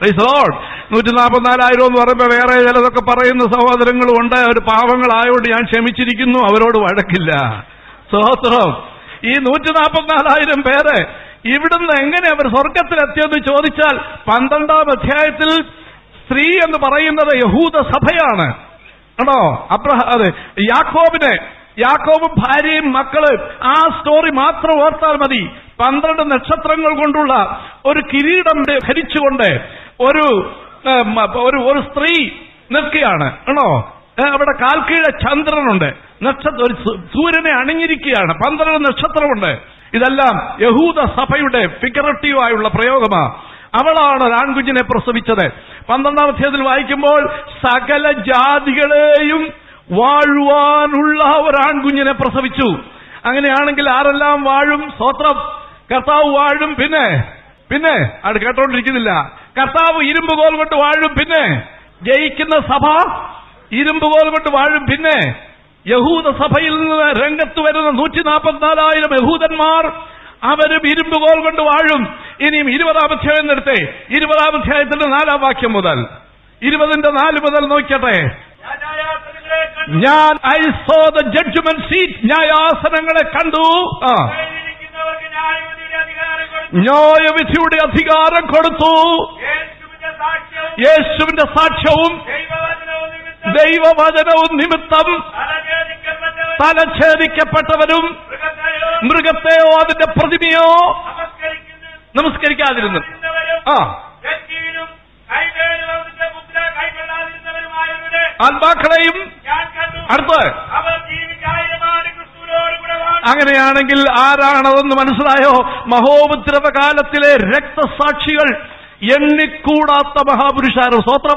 നൂറ്റി നാൽപ്പത്തിനാലായിരം എന്ന് പറയുമ്പോൾ വേറെ ചിലതൊക്കെ പറയുന്ന സഹോദരങ്ങളും ഉണ്ട് അവർ പാവങ്ങളായോണ്ട് ഞാൻ ക്ഷമിച്ചിരിക്കുന്നു അവരോട് വഴക്കില്ല സ്തോത്രം ഈ നൂറ്റി നാൽപ്പത്തിനാലായിരം പേര് ഇവിടുന്ന് എങ്ങനെ അവർ സ്വർഗത്തിലെത്തിയെന്ന് ചോദിച്ചാൽ പന്ത്രണ്ടാം അധ്യായത്തിൽ സ്ത്രീ എന്ന് പറയുന്നത് യഹൂദ സഭയാണ് ആണോ അബ്രഹ അതെ യാക്കോബിനെ യാക്കോബും ഭാര്യയും മക്കള് ആ സ്റ്റോറി മാത്രം ഓർത്താൽ മതി പന്ത്രണ്ട് നക്ഷത്രങ്ങൾ കൊണ്ടുള്ള ഒരു കിരീടം ധരിച്ചുകൊണ്ട് ഒരു ഏ, മ- ഒരു ഒരു സ്ത്രീ നിൽക്കുകയാണ് ആണോ ഏ, അവിടെ കാൽക്കീഴ ചന്ദ്രനുണ്ട് നക്ഷത്ര ഒരു സു- സൂര്യനെ അണിഞ്ഞിരിക്കുകയാണ് പന്ത്രണ്ട് നക്ഷത്രമുണ്ട് ഇതെല്ലാം യഹൂദ സഭയുടെ ഫിഗറേറ്റീവ് ആയുള്ള പ്രയോഗമാ അവളാണ് ഒരു ആൺകുഞ്ഞിനെ പ്രസവിച്ചത് പന്ത്രണ്ടാം അധ്യായത്തിൽ വായിക്കുമ്പോൾ സകല ജാതികളെയും വാഴുവാനുള്ള ഒരു ആൺകുഞ്ഞിനെ പ്രസവിച്ചു അങ്ങനെയാണെങ്കിൽ ആരെല്ലാം വാഴും സ്വത്രം കർത്താവ് വാഴും പിന്നെ പിന്നെ അത് കേട്ടോണ്ടിരിക്കുന്നില്ല കർത്താവ് ഇരുമ്പുകോൽ കൊണ്ട് വാഴും പിന്നെ ജയിക്കുന്ന സഭ ഇരുമ്പുകോൽ കൊണ്ട് വാഴും പിന്നെ യഹൂദ സഭയിൽ നിന്ന് രംഗത്ത് വരുന്ന നൂറ്റി നാൽപ്പത്തിനാലായിരം യഹൂദന്മാർ അവരും ഇരുമ്പുകോൽ കൊണ്ട് വാഴും ഇനിയും ഇരുപതാം അധ്യായം നിർത്തേ ഇരുപതാം അധ്യായത്തിന്റെ നാലാം വാക്യം മുതൽ ഇരുപതിന്റെ നാല് മുതൽ നോക്കട്ടെ ഞാൻ ന്യായാസനങ്ങളെ കണ്ടു. ഞാൻ I saw the judgment seat ന്യായാസനങ്ങളെ കണ്ടു ആ കയ്യിലിരിക്കുന്നവർക്ക് ന്യായവിധിയുടെ അധികാരം കൊടുത്തു. ന്യായവിധിയുടെ അധികാരം കൊടുത്തു യേശുവിന്റെ സാക്ഷ്യവും യേശുവിന്റെ സാക്ഷ്യവും ദൈവവചനവും നിമിത്തം ദൈവവചനവും നിമിത്തം തലഛേദിക്കപ്പെട്ടവർ തലഛേദിക്കപ്പെട്ടവരും മൃഗത്തെയോ മൃഗത്തെയോ അതിന്റെ പ്രതിമയോ നമസ്കരിക്കുന്നു നമസ്കരിക്കാതിരുന്നു ുന്നവരും ആ വ്യക്തിയിലും കൈവേലും അവന്റെ മുദ്ര കൈകൊള്ളാതിരുന്നവരുമായവരുടെ ആത്മാക്കളെയും ഞാൻ കണ്ടു അടുത്ത് അവർ ജീവിക്കായിരമാണ് ക്രിസ്തുവിനോട് കൂടെ വാഴും അങ്ങനെയാണെങ്കിൽ ആരാണതെന്ന് മനസ്സിലായോ മഹോപദ്രവ കാലത്തിലെ രക്തസാക്ഷികൾ എണ്ണിക്കൂടാത്ത മഹാപുരുഷാരം സ്വത്രം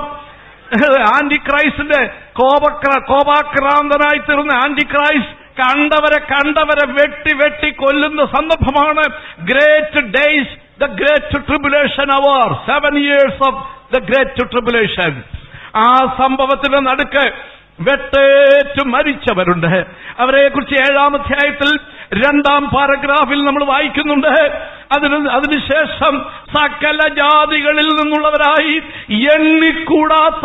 ആന്റി ക്രൈസ്റ്റിന്റെ കോപക്ര കോപാക്രാന്തനായി തീർന്ന ആന്റി ക്രൈസ്റ്റ് കണ്ടവരെ കണ്ടവരെ വെട്ടി വെട്ടി കൊല്ലുന്ന സന്ദർഭമാണ് great days the great tribulation അവർ seven years of the great tribulation ആ സംഭവത്തിന്റെ നടുക്ക് വെട്ടേറ്റ് മരിച്ചവരുണ്ട് അവരെ കുറിച്ച് ഏഴാം അധ്യായത്തിൽ രണ്ടാം പാരഗ്രാഫിൽ നമ്മൾ വായിക്കുന്നുണ്ട് അതിന് അതിനുശേഷം സകല ജാതികളിൽ നിന്നുള്ളവരായി എണ്ണിക്കൂടാത്ത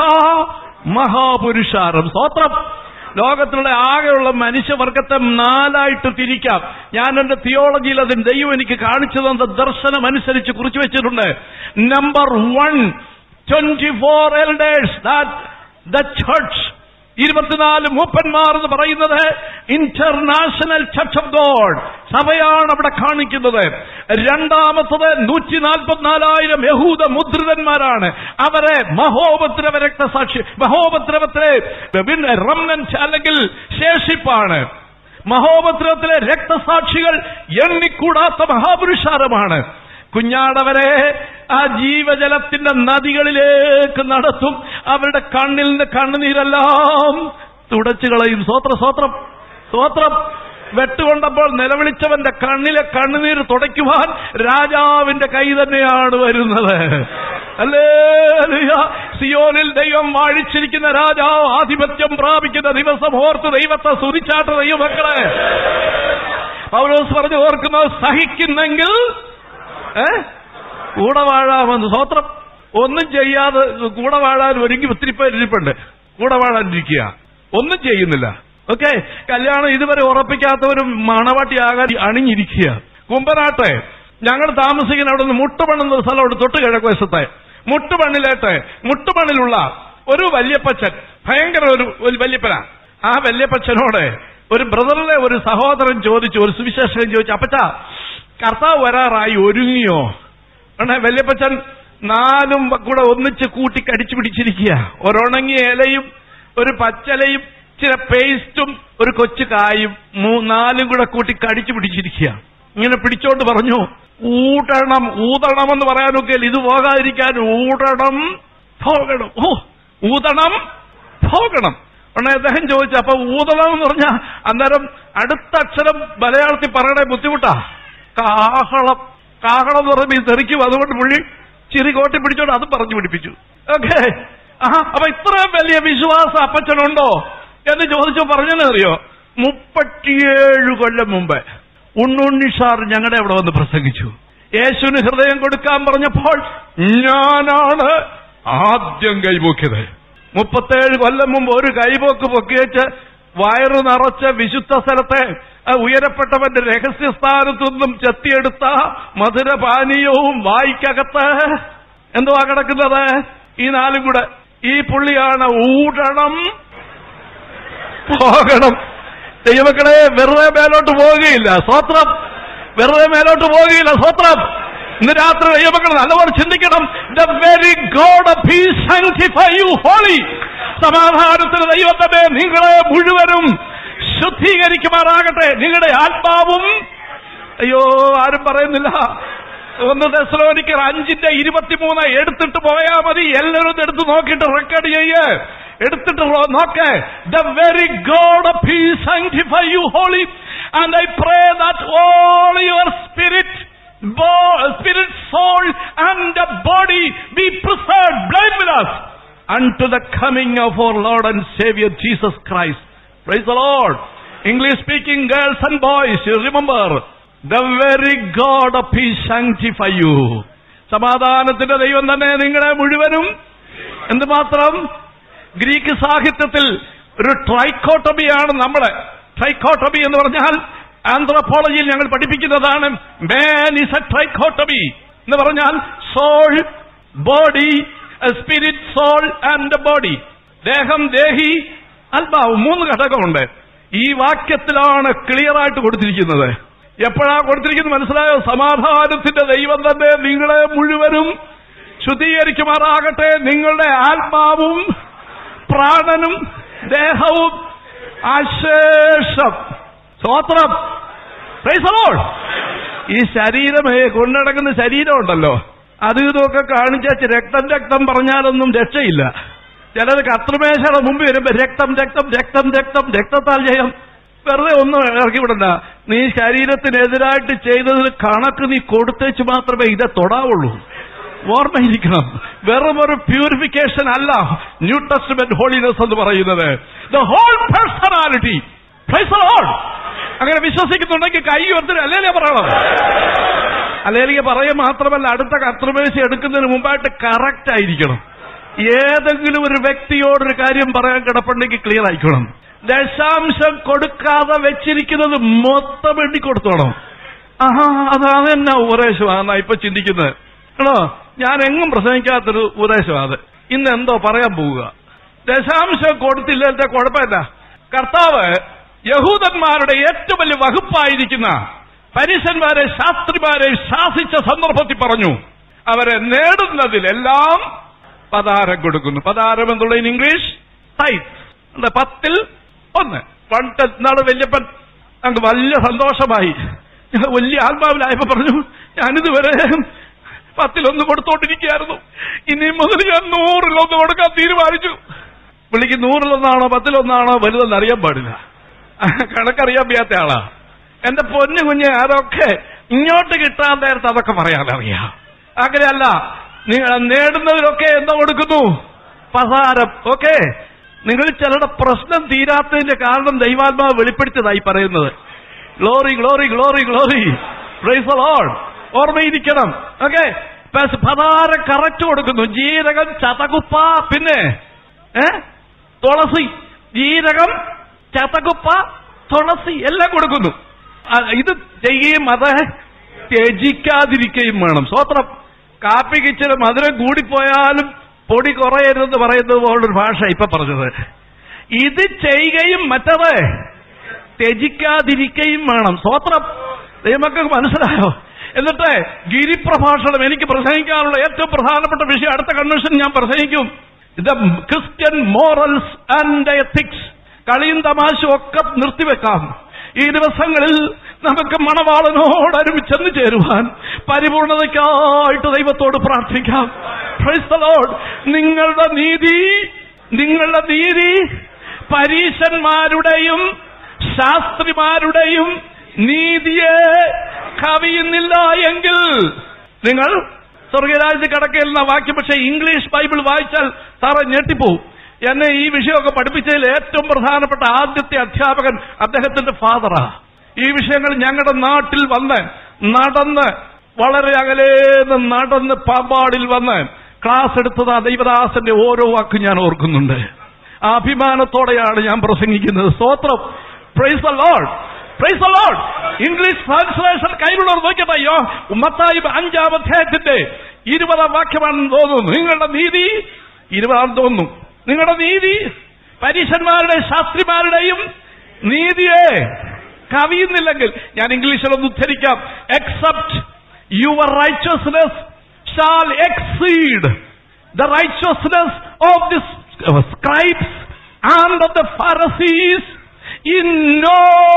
മഹാപുരുഷാരം സ്വത്രം ലോകത്തിലുള്ള ആകെയുള്ള മനുഷ്യവർഗത്തെ നാലായിട്ട് തിരിക്കാം ഞാൻ എന്റെ തിയോളജിയിൽ അതിന് ദൈവം എനിക്ക് കാണിച്ചു തന്ന ദർശനം അനുസരിച്ച് കുറിച്ചു വെച്ചിട്ടുണ്ട് number one twenty four elders the church ഇരുപത്തിനാല് മൂപ്പന്മാർ എന്ന് പറയുന്നത് ഇന്റർനാഷണൽ ചർച്ച് ഓഫ് ഗോഡ് സഭയാണ് അവിടെ കാണിക്കുന്നത് രണ്ടാമത്തത് നൂറ്റി നാൽപ്പത്തിനാലായിരം യഹൂദ മുദ്രിതന്മാരാണ് അവരെ മഹോപദ്രവ രക്തസാക്ഷി മഹോപദ്രവത്തിലെ റംനൻസ് അല്ലെങ്കിൽ ശേഷിപ്പാണ് മഹോപദ്രവത്തിലെ രക്തസാക്ഷികൾ എണ്ണിക്കൂടാത്ത മഹാപുരുഷാരമാണ് കുഞ്ഞാടവരെ ആ ജീവജലത്തിന്റെ നദികളിലേക്ക് നടത്തും അവരുടെ കണ്ണിൽ നിന്ന് കണ്ണുനീരെല്ലാം തുടച്ചു കളയും സ്വോത്ര സ്വോത്രം സ്വോത്രം വെട്ടുകൊണ്ടപ്പോൾ നിലവിളിച്ചവന്റെ കണ്ണിലെ കണ്ണുനീര് തുടയ്ക്കുവാൻ രാജാവിന്റെ കൈ തന്നെയാണ് വരുന്നത് അല്ലേ സിയോനിൽ ദൈവം വാഴിച്ചിരിക്കുന്ന രാജാവ് ആധിപത്യം പ്രാപിക്കുന്ന ദിവസം ഓർത്ത് ദൈവത്തെ സുരിച്ചാട്ട ദൈവമക്കളെ പൗലോസ് പറഞ്ഞു ഓർക്കുന്നത് സഹിക്കുന്നെങ്കിൽ ഏ കൂടെ വാഴാമെന്ന് സ്വോത്രം ഒന്നും ചെയ്യാതെ കൂടെ വാഴാൻ ഒരുങ്ങി ഒത്തിരി പേര് ഇരിപ്പുണ്ട് കൂടെ വാഴാനിരിക്കുക ഒന്നും ചെയ്യുന്നില്ല ഓക്കെ കല്യാണം ഇതുവരെ ഉറപ്പിക്കാത്തവരും മണവാട്ടിയാകാൻ അണിഞ്ഞിരിക്കുക കുമ്പനാട്ടെ ഞങ്ങൾ താമസിക്കുന്ന അവിടെ നിന്ന് മുട്ടുപണ്ണുന്ന ഒരു സ്ഥലമുണ്ട് തൊട്ട് കിഴക്ക് വശത്തെ മുട്ടുപണ്ണിലേട്ട് മുട്ടുപണ്ണിലുള്ള ഒരു വല്യപ്പച്ചൻ ഭയങ്കര ഒരു ഒരു വല്യപ്പന ആ വല്യപ്പച്ചനോട് ഒരു ബ്രദറിലെ ഒരു സഹോദരൻ ചോദിച്ചു ഒരു സുവിശേഷകൻ ചോദിച്ചു അപ്പച്ച കർത്താവ് വരാറായി ഒരുങ്ങിയോ ആണ് വല്യപ്പച്ചൻ നാലും കൂടെ ഒന്നിച്ച് കൂട്ടി കടിച്ചു പിടിച്ചിരിക്കുക ഒരുണങ്ങിയ ഇലയും ഒരു പച്ചലയും ചില പേസ്റ്റും ഒരു കൊച്ചു കായും മൂ- നാലും കൂടെ കൂട്ടി കടിച്ചു പിടിച്ചിരിക്കുക ഇങ്ങനെ പിടിച്ചോണ്ട് പറഞ്ഞു ഊടണം ഊതണം എന്ന് പറയാനൊക്കെ ഇത് പോകാതിരിക്കാൻ ഊടണം പോകണം ഓ ഊതണം പോകണം ഉടനെ അദ്ദേഹം ചോദിച്ചു അപ്പൊ ഊതണം എന്ന് പറഞ്ഞ അന്നേരം അടുത്ത അക്ഷരം മലയാളത്തിൽ പറയണേ ബുദ്ധിമുട്ടാ കാഹളം കാഹളം എന്ന് പറയുമ്പോൾ ഈ തെറിക്കും അതുകൊണ്ട് പുള്ളി ചിരി കോട്ടി പിടിച്ചോണ്ട് അത് പറഞ്ഞു പിടിപ്പിച്ചു ഓക്കെ ആ അപ്പൊ ഇത്രയും വലിയ വിശ്വാസം അപ്പച്ചനുണ്ടോ എന്ന് ചോദിച്ചു പറഞ്ഞെന്നറിയോ മുപ്പത്തിയേഴ് കൊല്ലം മുമ്പ് ഉണ്ണുണ്ണി സാർ ഞങ്ങളുടെ അവിടെ വന്ന് പ്രസംഗിച്ചു യേശുവിന് ഹൃദയം കൊടുക്കാൻ പറഞ്ഞപ്പോൾ ഞാനാണ് ആദ്യം കൈപോക്കിയത് മുപ്പത്തേഴ് കൊല്ലം മുമ്പ് ഒരു കൈപോക്ക് പൊക്കിവെച്ച് വയറു നിറച്ച വിശുദ്ധ സ്ഥലത്തെ ആ ഉയരപ്പെട്ടവന്റെ രഹസ്യസ്ഥാനത്തു നിന്നും ചെത്തിയെടുത്ത മധുരപാനീയവും വായിക്കകത്ത് എന്തുവാ കിടക്കുന്നത് ഈ നാലും കൂടെ ഈ പുള്ളിയാണ് ഊടണം പോകണം ദൈവമക്കളെ വെറുതെ മേലോട്ട് പോവുകയില്ല സ്വത്രം വെറുതെ മേലോട്ട് പോവുകയില്ല സ്വത്രം ഇന്ന് രാത്രി ദൈവമക്കൾ നല്ലപോലെ ചിന്തിക്കണം the very God of peace sanctify you wholly സമാധാനത്തിന് ദൈവം തന്നെ നിങ്ങളെ മുഴുവനും ശുദ്ധീകരിക്കുമാറാകട്ടെ നിങ്ങളുടെ ആത്മാവും അയ്യോ ആരും പറയുന്നില്ല ഒന്ന് ദശലോനിക്കർ അഞ്ചിന്റെ ഇരുപത്തിമൂന്ന് എടുത്തിട്ട് പോയാ മതി എല്ലാവരും ഇത് എടുത്ത് നോക്കിയിട്ട് റെക്കോർഡ് ചെയ്യ് എടുത്തിട്ട് റോ- നോക്ക് the very God of peace sanctify you wholly and I pray that all your spirit spirit, soul, and the body be preserved blameless unto the coming of our Lord and Savior Jesus Christ. Praise the Lord. English speaking girls and boys, you remember, the very God of peace sanctify you. സമാധാനത്തിന്റെ ദൈവം തന്നെ നിങ്ങളെ മുഴുവനും എന്തുമാത്രം Greek സാഹിത്യത്തിൽ ഒരു ട്രൈക്കോട്ടമിയാണ് നമ്മളെ trichotomy എന്ന് പറഞ്ഞാൽ ആന്ത്രോപോളജിയിൽ ഞങ്ങൾ പഠിപ്പിക്കുന്നതാണ് മാൻ ഇസ് എ ട്രൈക്കോട്ടമി എന്ന് പറഞ്ഞാൽ soul body spirit soul and body ദേഹം ദേഹി ആത്മാവ് മൂന്ന് ഘടകമുണ്ട് ഈ വാക്യത്തിലാണ് ക്ലിയർ ആയിട്ട് കൊടുത്തിരിക്കുന്നത് എപ്പോഴാ കൊടുത്തിരിക്കുന്നത് മനസ്സിലായോ സമാധാനത്തിന്റെ ദൈവം തന്നെ നിങ്ങളെ മുഴുവനും ശുദ്ധീകരിക്കുമാറാകട്ടെ നിങ്ങളുടെ ആത്മാവും പ്രാണനും ദേഹവും അശേഷം സ്വോത്രം Praise the Lord. ഈ ശരീരമേ കൊണ്ടടക്കുന്ന ശരീരം ഉണ്ടല്ലോ അത് ഇതൊക്കെ കാണിച്ചാച്ച് രക്തം രക്തം പറഞ്ഞാലൊന്നും രക്ഷയില്ല ചിലത് കത്രിമേശയുടെ മുമ്പ് വരുമ്പോ രക്തം രക്തം രക്തം രക്തം രക്തത്താൽ ജയം വെറുതെ ഒന്നും ഇറക്കി വിടണ്ട നീ ശരീരത്തിനെതിരായിട്ട് ചെയ്തതിന് കണക്ക് നീ കൊടുത്തേച്ച് മാത്രമേ ഇത് തൊടാവുള്ളൂ ഓർമ്മയിരിക്കണം വെറും ഒരു പ്യൂരിഫിക്കേഷൻ അല്ല ന്യൂ ടെസ്റ്റ്മെന്റ് ഹോളിനെസ് എന്ന് പറയുന്നത് ദ ഹോൾ പേഴ്സണാലിറ്റി അങ്ങനെ വിശ്വസിക്കുന്നുണ്ടെങ്കിൽ കൈ ഉയർത്തി അല്ലേ പറയണം അല്ലെങ്കിൽ പറയുക മാത്രമല്ല അടുത്ത കർത്തൃമേശ എടുക്കുന്നതിന് മുമ്പായിട്ട് കറക്റ്റ് ആയിരിക്കണം ഏതെങ്കിലും ഒരു വ്യക്തിയോടൊരു കാര്യം പറയാൻ കിടപ്പുണ്ടെങ്കിൽ ക്ലിയർ ആയിക്കണം ദശാംശം കൊടുക്കാതെ വെച്ചിരിക്കുന്നത് മൊത്തം എണ്ണി കൊടുത്തോണം ആഹാ അതാണ് എന്നാ ഉപദേശമാണ് ഇപ്പൊ ചിന്തിക്കുന്നത് ആണോ ഞാൻ എങ്ങും പ്രസംഗിക്കാത്തൊരു ഉപദേശമാണ് അത് ഇന്ന് എന്തോ പറയാൻ പോവുക ദശാംശം കൊടുത്തില്ലത്തെ കുഴപ്പമില്ല കർത്താവ് യഹൂദന്മാരുടെ ഏറ്റവും വലിയ വകുപ്പായിരിക്കുന്ന പരീശന്മാരെ ശാസ്ത്രിമാരെ ശാസിച്ച സന്ദർഭത്തിൽ പറഞ്ഞു അവരെ നേടുന്നതിലെല്ലാം പതാരം കൊടുക്കുന്നു പതാരം എന്നുള്ള ഇംഗ്ലീഷ് ടൈറ്റ് പത്തിൽ ഒന്ന് പണ്ട് നാളെ വല്യപ്പൻ ഞങ്ങൾക്ക് വലിയ സന്തോഷമായി ഞങ്ങൾ വലിയ ആത്മാവിലായപ്പോ പറഞ്ഞു ഞാനിതുവരെ പത്തിലൊന്ന് കൊടുത്തോണ്ടിരിക്കുകയായിരുന്നു ഇനി മുതൽ ഞാൻ നൂറിലൊന്ന് കൊടുക്കാൻ തീരുമാനിച്ചു പുള്ളിക്ക് നൂറിലൊന്നാണോ പത്തിലൊന്നാണോ വലുതെന്ന് അറിയാൻ പാടില്ല കണക്കറിയാൻ വയ്യാത്ത ആളാ എന്റെ പൊന്നു കുഞ്ഞ് അതൊക്കെ ഇങ്ങോട്ട് കിട്ടാൻ നേരത്ത് അതൊക്കെ പറയാനറിയാം അങ്ങനെയല്ല നിങ്ങൾ നേടുന്നതിലൊക്കെ എന്താ കൊടുക്കുന്നു പസാരം ഓക്കെ നിങ്ങൾ ചിലരുടെ പ്രശ്നം തീരാത്തതിന്റെ കാരണം ദൈവാത്മാവ് വെളിപ്പെടുത്തിയതായി പറയുന്നത് glory glory glory glory praise Lord ഓർമ്മയിരിക്കണം ഓക്കെ പതാരം കറക്റ്റ് കൊടുക്കുന്നു ജീരകം ചതകുപ്പ പിന്നെ ഏ തുളസി ജീരകം ചതകുപ്പ തുളസി എല്ലാം കൊടുക്കുന്നു ആ, ഇത് ചെയ്യുകയും അത് ത്യജിക്കാതിരിക്കുകയും വേണം സ്വത്രം കാപ്പിക്ക് ഇച്ചിരി മധുരം കൂടിപ്പോയാലും പൊടി കുറയരുതെന്ന് പറയുന്നത് പോലൊരു ഭാഷ ഇപ്പൊ പറഞ്ഞത് ഇത് ചെയ്യുകയും മറ്റത് ത്യജിക്കാതിരിക്കുകയും വേണം സ്വത്രം നമുക്ക് മനസ്സിലായോ എന്നിട്ട് ഗിരിപ്രഭാഷണം എനിക്ക് പ്രസംഗിക്കാനുള്ള ഏറ്റവും പ്രധാനപ്പെട്ട വിഷയം അടുത്ത കൺവെൻഷൻ ഞാൻ പ്രസംഗിക്കും the Christian morals and ethics കളിയും തമാശയും ഒക്കെ നിർത്തിവെക്കാം ഈ ദിവസങ്ങളിൽ നമുക്ക് മണവാളനോട് ഒരുമിച്ചെന്ന് ചേരുവാൻ പരിപൂർണതയ്ക്കായിട്ട് ദൈവത്തോട് പ്രാർത്ഥിക്കാം Praise the Lord. നിങ്ങളുടെ നീതി നിങ്ങളുടെ നീതി പരീശന്മാരുടെയും ശാസ്ത്രിമാരുടെയും നീതിയെ കവിയുന്നില്ല എങ്കിൽ നിങ്ങൾ സ്വർഗരാജ്യത്തിൽ കടക്കയില്ലെന്ന വാക്യം പക്ഷേ ഇംഗ്ലീഷ് ബൈബിൾ വായിച്ചാൽ സാറെ ഞെട്ടിപ്പോവും എന്നെ ഈ വിഷയമൊക്കെ പഠിപ്പിച്ചതിൽ ഏറ്റവും പ്രധാനപ്പെട്ട ആദ്യത്തെ അധ്യാപകൻ അദ്ദേഹത്തിന്റെ ഫാദറാ ഈ വിഷയങ്ങൾ ഞങ്ങളുടെ നാട്ടിൽ വന്ന് നടന്ന് വളരെ അകലേന്ന് നടന്ന് പാമ്പാടിൽ വന്ന് ക്ലാസ് എടുത്തത് ആ ദൈവദാസന്റെ ഓരോ വാക്കും ഞാൻ ഓർക്കുന്നുണ്ട് ആ അഭിമാനത്തോടെയാണ് ഞാൻ പ്രസംഗിക്കുന്നത് സ്തോത്രം praise the Lord praise the Lord English translation കയ്യിലുള്ളവർ നോക്കിയട്ടെ അയ്യോ മത്തായി അഞ്ചാം അധ്യായത്തിന്റെ ഇരുപതാം വാക്യമാണെന്ന് തോന്നുന്നു നിങ്ങളുടെ നീതി ഇരുപതാം തോന്നുന്നു നിങ്ങളുടെ നീതി പരീശന്മാരുടെ ശാസ്ത്രിമാരുടെയും നീതിയെ കവിയുന്നില്ലെങ്കിൽ ഞാൻ ഇംഗ്ലീഷിലൊന്ന് ഉദ്ധരിക്കാം except your righteousness shall exceed the righteousness of the scribes and of the Pharisees. In no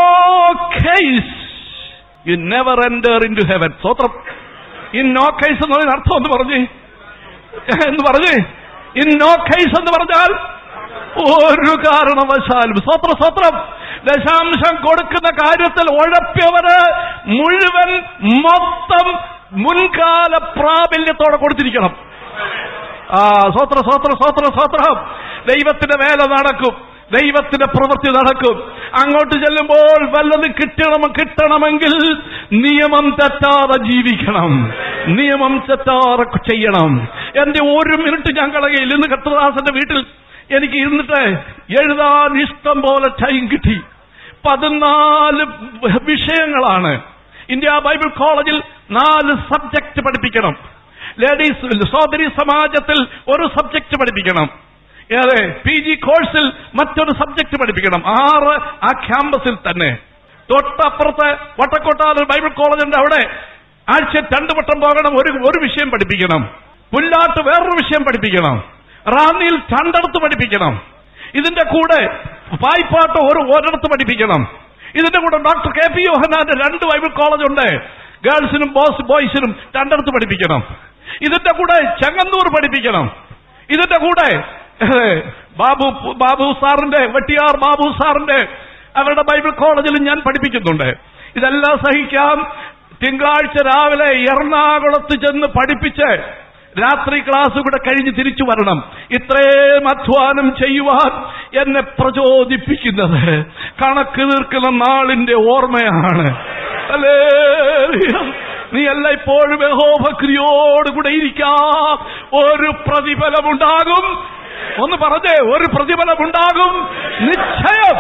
case you never enter into heaven. സ്വത്രം ഇൻ നോ കേസ് എന്നതിന് അർത്ഥം എന്ന് പറഞ്ഞേ എന്ന് പറഞ്ഞേ ഇൻ നോ കേസ് എന്ന് പറഞ്ഞാൽ ഒരു കാരണവശാലും സ്വത്ര സ്വത്രം ദശാംശം കൊടുക്കുന്ന കാര്യത്തിൽ ഉഴപ്പിയവര് മുഴുവൻ മൊത്തം മുൻകാല പ്രാബല്യത്തോടെ കൊടുത്തിരിക്കണം ആ സ്വത്ര സ്വത്ര സ്വത്ര സ്വത്രം ദൈവത്തിന്റെ വേല നടക്കും ദൈവത്തിന്റെ പ്രവൃത്തി നടക്കും അങ്ങോട്ട് ചെല്ലുമ്പോൾ വല്ലത് കിട്ടണം കിട്ടണമെങ്കിൽ നിയമം തെറ്റാതെ ജീവിക്കണം നിയമം തെറ്റാതെ ചെയ്യണം എന്റെ ഒരു മിനിറ്റ് ഞാൻ കളകയിൽ ഇന്ന് കത്തദാസന്റെ വീട്ടിൽ എനിക്ക് ഇരുന്നിട്ട് എഴുതാൻ ഇഷ്ടം പോലെ ടൈം കിട്ടി പതിനാല് വിഷയങ്ങളാണ് ഇന്ത്യ ബൈബിൾ കോളേജിൽ നാല് സബ്ജക്ട് പഠിപ്പിക്കണം ലേഡീസ് സോദരി സമാജത്തിൽ ഒരു സബ്ജക്ട് പഠിപ്പിക്കണം ഏതെ പി ജി കോഴ്സിൽ മറ്റൊരു സബ്ജക്ട് പഠിപ്പിക്കണം ആറ് ആ ക്യാമ്പസിൽ തന്നെ തൊട്ടപ്പുറത്ത് വട്ടക്കോട്ടാൽ ബൈബിൾ കോളേജുണ്ട് അവിടെ ആഴ്ച രണ്ടു വട്ടം പോകണം ഒരു ഒരു വിഷയം പഠിപ്പിക്കണം പുല്ലാട്ട് വേറൊരു വിഷയം പഠിപ്പിക്കണം റാന്നിയിൽ രണ്ടിടത്ത് പഠിപ്പിക്കണം ഇതിന്റെ കൂടെ പായ്പാട്ട് ഒരു ഒരിടത്ത് പഠിപ്പിക്കണം ഇതിന്റെ കൂടെ ഡോക്ടർ കെ പി യോഹനാന്റെ രണ്ട് ബൈബിൾ കോളേജ് ഉണ്ട് ഗേൾസിനും ബോയ്സ് ബോയ്സിനും രണ്ടിടത്ത് പഠിപ്പിക്കണം ഇതിന്റെ കൂടെ ചെങ്ങന്നൂർ പഠിപ്പിക്കണം ഇതിന്റെ കൂടെ ഏഹ്, ബാബു ബാബു സാറിന്റെ വെട്ടിയാർ ബാബു സാറിന്റെ അവരുടെ ബൈബിൾ കോളേജിൽ ഞാൻ പഠിപ്പിക്കുന്നുണ്ട് ഇതെല്ലാം സഹിക്കാം തിങ്കളാഴ്ച രാവിലെ എറണാകുളത്ത് ചെന്ന് പഠിപ്പിച്ച് രാത്രി ക്ലാസ് കൂടെ കഴിഞ്ഞ് തിരിച്ചു വരണം ഇത്രയും അധ്വാനം ചെയ്യുവാൻ എന്നെ പ്രചോദിപ്പിക്കുന്നത് കണക്ക് തീർക്കുന്ന നാളിന്റെ ഓർമ്മയാണ് ഹല്ലേലൂയ. നീ എല്ലാം ഇപ്പോഴും യഹോഭക്തിയോടുകൂടെ ഇരിക്കാം ഒരു പ്രതിഫലമുണ്ടാകും ഒന്ന് പറഞ്ഞേ ഒരു പ്രതിഫലമുണ്ടാകും നിശ്ചയം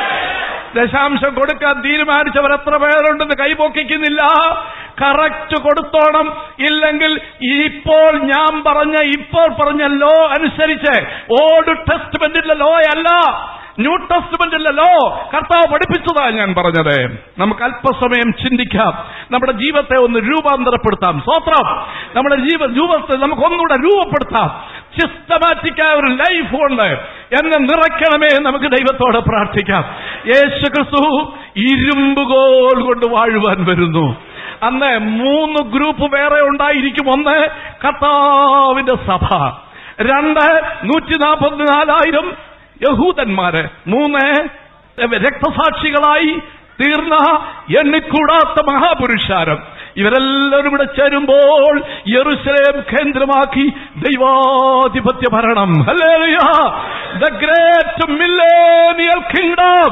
ദശാംശം കൊടുക്കാൻ തീരുമാനിച്ചവർ എത്ര പേരുണ്ടെന്ന് കൈപൊക്കിക്കുന്നില്ല കറക്റ്റ് കൊടുത്തോണം ഇല്ലെങ്കിൽ ഇപ്പോൾ ഞാൻ പറഞ്ഞ ഇപ്പോൾ പറഞ്ഞ ലോ അനുസരിച്ച് ഓൾഡ് ടെസ്റ്റ്മെന്റിലെ ലോ അല്ല ന്യൂ ടെസ്റ്റ്മെന്റിലെ ലോ കർത്താവ് പഠിപ്പിച്ചതാ ഞാൻ പറഞ്ഞത് നമുക്ക് അല്പസമയം ചിന്തിക്കാം നമ്മുടെ ജീവിതത്തെ ഒന്ന് രൂപാന്തരപ്പെടുത്താം സ്വത്രം നമ്മുടെ ജീവ ജീവിതത്തെ നമുക്ക് ഒന്നുകൂടെ രൂപപ്പെടുത്താം സിസ്റ്റമാറ്റിക്കായ ഒരു ലൈഫ് കൊണ്ട് എന്നെ നിറയ്ക്കണമേ എന്ന് നമുക്ക് ദൈവത്തോട് പ്രാർത്ഥിക്കാം യേശു ക്രിസ്തു ഇരുമ്പുകോൽ കൊണ്ട് വാഴുവാൻ വരുന്നു അന്ന് മൂന്ന് ഗ്രൂപ്പ് വേറെ ഉണ്ടായിരിക്കും ഒന്ന് കർത്താവിന്റെ സഭ രണ്ട് നൂറ്റി നാൽപ്പത്തിനാലായിരം യഹൂദന്മാര് മൂന്ന് രക്തസാക്ഷികളായി തീർന്ന എണ്ണിക്കൂടാത്ത മഹാപുരുഷാരം ഇവരെല്ലാവരും ഇവിടെ ചേരുമ്പോൾ യെറുസലേം കേന്ദ്രമാക്കി ദൈവാധിപത്യ ഭരണം ദ ഗ്രേറ്റ് മില്ലേനിയൽ കിങ്ഡം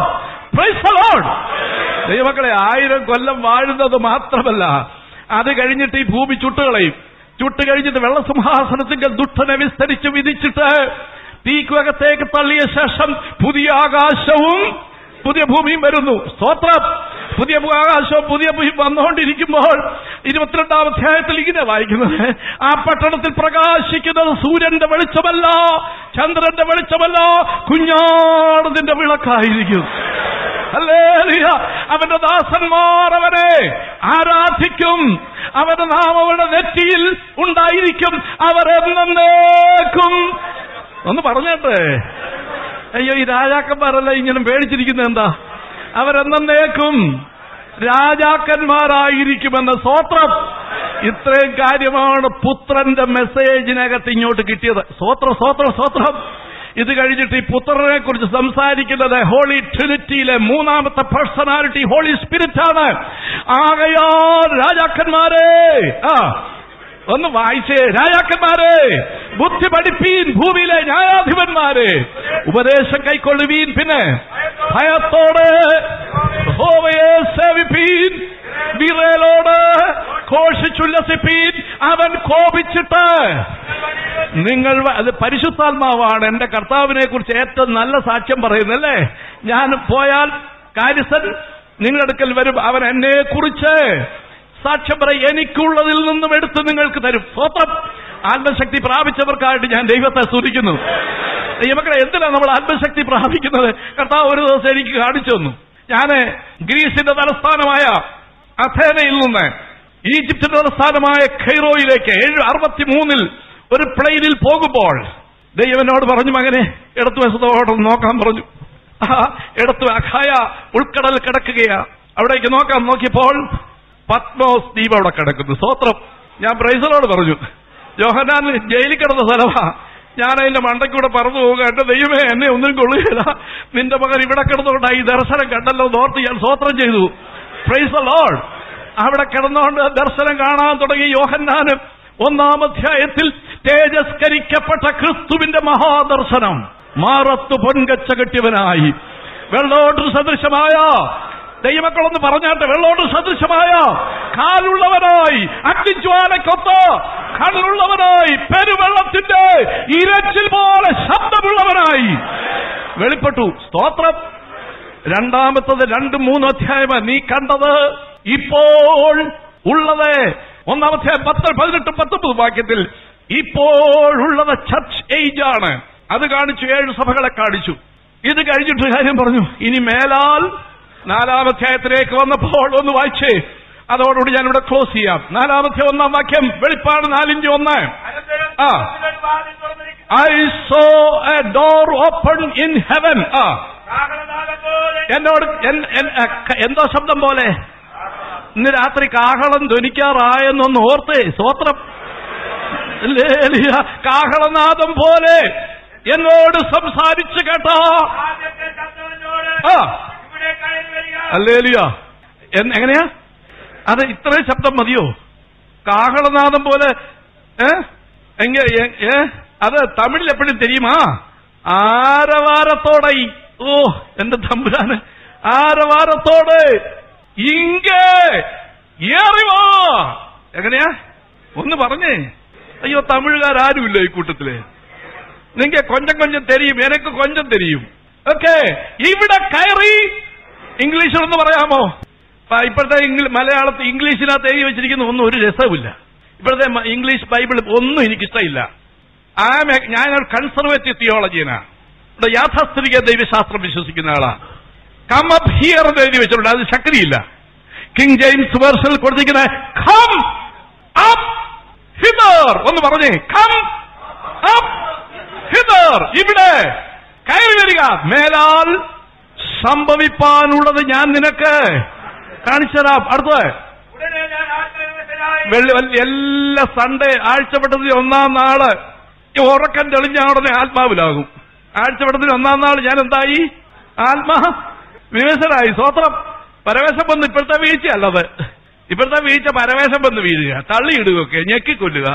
ദൈവമക്കളെ ആയിരം കൊല്ലം വാഴുന്നത് മാത്രമല്ല അത് കഴിഞ്ഞിട്ട് ഈ ഭൂമി ചുട്ടുകളയും ചുട്ട് കഴിഞ്ഞിട്ട് വെള്ളസിംഹാസനത്തിങ്കൽ ദുഷ്ടനെ വിസ്തരിച്ച് വിധിച്ചിട്ട് തീക്കുവകത്തേക്ക് തള്ളിയ ശേഷം പുതിയ ആകാശവും പുതിയ ഭൂമിയും വരുന്നു സ്തോത്രം പുതിയ ആകാശവും പുതിയ ഭൂമി വന്നുകൊണ്ടിരിക്കുമ്പോൾ ഇരുപത്തിരണ്ടാം അധ്യായത്തിൽ ഇങ്ങനെ വായിക്കുന്നത് ആ പട്ടണത്തിൽ പ്രകാശിക്കുന്നത് സൂര്യന്റെ വെളിച്ചമല്ല ചന്ദ്രന്റെ വെളിച്ചമല്ല കുഞ്ഞാടതിന്റെ വിളക്കായിരിക്കും ഹല്ലേലൂയ. അവന്റെ ദാസന്മാർ അവനെ ആരാധിക്കും അവന്റെ നാമം അവരുടെ നെറ്റിയിൽ ഉണ്ടായിരിക്കും അവരെന്നേക്കും ഒന്ന് പറഞ്ഞേട്ടെ അയ്യോ ഈ രാജാക്കന്മാരല്ല ഇങ്ങനെ പേടിച്ചിരിക്കുന്നത് എന്താ അവരെന്നേക്കും രാജാക്കന്മാരായിരിക്കുമെന്ന സ്വത്രം ഇത്രയും കാര്യമാണ് പുത്രന്റെ മെസ്സേജിനകത്ത് ഇങ്ങോട്ട് കിട്ടിയത് സ്വത്രം സ്വത്രം സ്വത്രം ഇത് കഴിഞ്ഞിട്ട് ഈ പുത്രനെ കുറിച്ച് സംസാരിക്കുന്നത് ഹോളി ട്രിനിറ്റിയിലെ മൂന്നാമത്തെ പേഴ്സണാലിറ്റി ഹോളി സ്പിരിറ്റ് ആണ് ആകയാൽ രാജാക്കന്മാരെ ആ ഒന്ന് വായിച്ചേ രാജാക്കന്മാരെ ബുദ്ധി പഠിപ്പീൻ ഭൂമിയിലെ ന്യായാധിപന്മാരെ ഉപദേശം കൈക്കൊള്ളുവീൻ പിന്നെ ഭയത്തോടെ യഹോവയെ സേവിപ്പീൻ വിറയലോട് ഘോഷിച്ചുല്ലസിപ്പീൻ അവൻ കോപിച്ചിട്ട് നിങ്ങൾ വ- അത് പരിശുദ്ധാത്മാവാണ് എന്റെ കർത്താവിനെ കുറിച്ച് ഏറ്റവും നല്ല സാക്ഷ്യം പറയുന്നല്ലേ ഞാൻ പോയാൽ കാര്യസ്ഥൻ നിങ്ങളുടെ അടുക്കൽ വരും അവൻ എന്നെ കുറിച്ച് സാക്ഷ്യം പറയും എനിക്കുള്ളതിൽ നിന്നും എടുത്ത് നിങ്ങൾക്ക് തരും സ്വന്തം ആത്മശക്തി പ്രാപിച്ചവർക്കായിട്ട് ഞാൻ ദൈവത്തെ സ്തുതിക്കുന്നു ദൈവമക്കളെ എന്തിനാണ് നമ്മൾ ആത്മശക്തി പ്രാപിക്കുന്നത് കർത്താവ് ഒരു ദിവസം എനിക്ക് കാണിച്ചു തന്നു ഞാന് ഗ്രീസിന്റെ തലസ്ഥാനമായ അഥേനയിൽ നിന്ന് ഈജിപ്തിന്റെ തലസ്ഥാനമായ ഖൈറോയിലേക്ക് ഏഴ് അറുപത്തിമൂന്നിൽ ഒരു പ്ലെയിനിൽ പോകുമ്പോൾ ദൈവനോട് പറഞ്ഞു മകനെ ഇടത്തുവശത്തോടെ നോക്കാൻ പറഞ്ഞു ആ, ഇടത്ത് അഖായ ഉൾക്കടൽ കിടക്കുകയാ അവിടേക്ക് നോക്കാൻ നോക്കിയപ്പോൾ പത്മോസ് ദ്വീപ് അവിടെ കിടക്കുന്നു സ്വോത്രം ഞാൻ പ്രൈസലോട് പറഞ്ഞു യോഹനാൻ ജയിലിൽ കിടന്ന സ്ഥലമാ ഞാൻ അതിന്റെ മണ്ടയ്ക്കൂടെ പറന്നു പോകുക എന്റെ ദൈവമേ എന്നെ ഒന്നും കൊള്ളുകയില്ല നിന്റെ മകൻ ഇവിടെ കിടന്നുകൊണ്ട് ഈ ദർശനം കണ്ടല്ലോ എന്ന് ഓർത്ത് ഞാൻ സ്വോത്രം ചെയ്തു പ്രൈസ് ലോഡ് അവിടെ കിടന്നുകൊണ്ട് ദർശനം കാണാൻ തുടങ്ങി യോഹന്നാനും ഒന്നാം അധ്യായത്തിൽ തേജസ്കരിക്കപ്പെട്ട ക്രിസ്തുവിന്റെ മഹാദർശനം മാറത്ത് പൊൻകച്ച കെട്ടിയവനായി വെള്ളോട്ട് സദൃശമായ ദൈവമക്കളൊന്ന് പറഞ്ഞാട്ടെ വെള്ളോട്ട് സദൃശമായ കാലുള്ളവനായി അഗ്നിജ്വാലക്കൊത്ത് കണ്ണുള്ളവനായി പെരുവെള്ളത്തിന്റെ ഇരച്ചിൽ പോലെ ശബ്ദമുള്ളവനായി വെളിപ്പെട്ടു സ്തോത്രം രണ്ടാമത്തത് രണ്ട് മൂന്ന് അധ്യായം നീ കണ്ടത് ഇപ്പോൾ ഉള്ളത് ഒന്നാമത്തെ പത്ത് പതിനെട്ട് പത്തൊമ്പത് വാക്യത്തിൽ ഇപ്പോഴുള്ളത് ചർച്ച് ഏജ് ആണ് അത് കാണിച്ചു ഏഴ് സഭകളെ കാണിച്ചു ഇത് കഴിഞ്ഞിട്ട് കാര്യം പറഞ്ഞു ഇനി മേലാൽ നാലാമധ്യായത്തിലേക്ക് വന്നപ്പോൾ ഒന്ന് വായിച്ചേ അതോടുകൂടി ഞാനിവിടെ ക്ലോസ് ചെയ്യാം നാലാമത്തെ ഒന്നാം വാക്യം വെളിപ്പാട് നാലിഞ്ച് ഒന്ന് അനന്തരം ആ. സ്വർഗ്ഗത്തിലൊരു വാതിൽ തുറന്നിരിക്കുന്നു. I saw a door open in heaven ആ കാഹളനാദം പോലെ എന്നോട് എൻ- എൻ- അ, ക- എന്തോ ശബ്ദം പോലെ ഇന്ന് രാത്രി കാഹളം ധ്വനിക്കാറായെന്നൊന്ന് ഓർത്തേ സ്വോത്രം ലേലിയ കാഹളനാദം പോലെ എന്നോട് സംസാരിച്ചു കേട്ടോ ആദ്യത്തെ ശബ്ദവനോട് ആ ഇവിടെ കയറി വരിക അല്ലേലിയ എന്ന് എങ്ങനെയാ അത് ഇത്രയും ശബ്ദം മതിയോ കാഹളനാദം പോലെ ഏ എങ്ക എ- ഏ അത് തമിഴിൽ എപ്പോഴും തെരിയുമാ ആരവാരത്തോടെ ഈ- ഓ എന്റെ തമ്പുരാന് ആരവാരത്തോടെ ഇങ്ങേ ഏറിവാ എങ്ങനെയാ ഒന്ന് പറഞ്ഞേ അയ്യോ തമിഴുകാരും ഈ കൂട്ടത്തില് നിങ്ങ കൊഞ്ചം കൊഞ്ചം തെരിയും എനക്ക് കൊഞ്ചം തെരിയും ഓക്കെ ഇവിടെ കയറി ഇംഗ്ലീഷിൽ ഒന്ന് പറയാമോ പ- ഇപ്പോഴത്തെ ഇംഗ്ലീ- മലയാളത്തിൽ ഇംഗ്ലീഷിനകത്ത് എഴുതി വെച്ചിരിക്കുന്ന ഒന്നും ഒരു രസവുമില്ല ഇപ്പോഴത്തെ മ- ഇംഗ്ലീഷ് ബൈബിൾ ഒന്നും എനിക്കിഷ്ടമില്ല ആ ഞാനൊരു കൺസർവേറ്റീവ് തിയോളജിയനാ ഇവിടെ യാഥാസ്ഥിതിക ദൈവശാസ്ത്രം വിശ്വസിക്കുന്ന ആളാ കം അപ്പ് ഹിയർ എന്ന് എഴുതി വെച്ചിട്ടുണ്ട് അത് ശക്തിയില്ല കിങ് ജെയിംസ് വേർഷനിൽ കൊടുത്തിരിക്കുന്ന കം അപ്പ് ഹിതർ ഒന്ന് പറഞ്ഞേ കം അപ്പ് ഹിതർ ഇവിടെ കയറി വരിക മേലാൽ സംഭവിപ്പാനുള്ളത് ഞാൻ നിനക്ക് കാണിച്ചുതരാം അടുത്തത് ഉടനെ ഞാൻ ആത്മവിവശനായി വെള്ളി വല്ല- എല്ലാ സൺഡേ ആഴ്ചപ്പെട്ടതിൽ ഒന്നാം നാള് ഈ ഉറക്കം തെളിഞ്ഞ ഉടനെ ആത്മാവിലാകും ആഴ്ചപ്പെട്ടതിൽ ഒന്നാം നാൾ ഞാൻ എന്തായി ആത്മാ വിവേശനായി സ്വത്രം പരവേശം വന്ന് ഇപ്പോഴത്തെ വീഴ്ചയല്ലത് ഇപ്പോഴത്തെ വീഴ്ച പരവേശം വന്ന് വീഴുക തള്ളിയിടുകയൊക്കെ ഞെക്കിക്കൊല്ലുക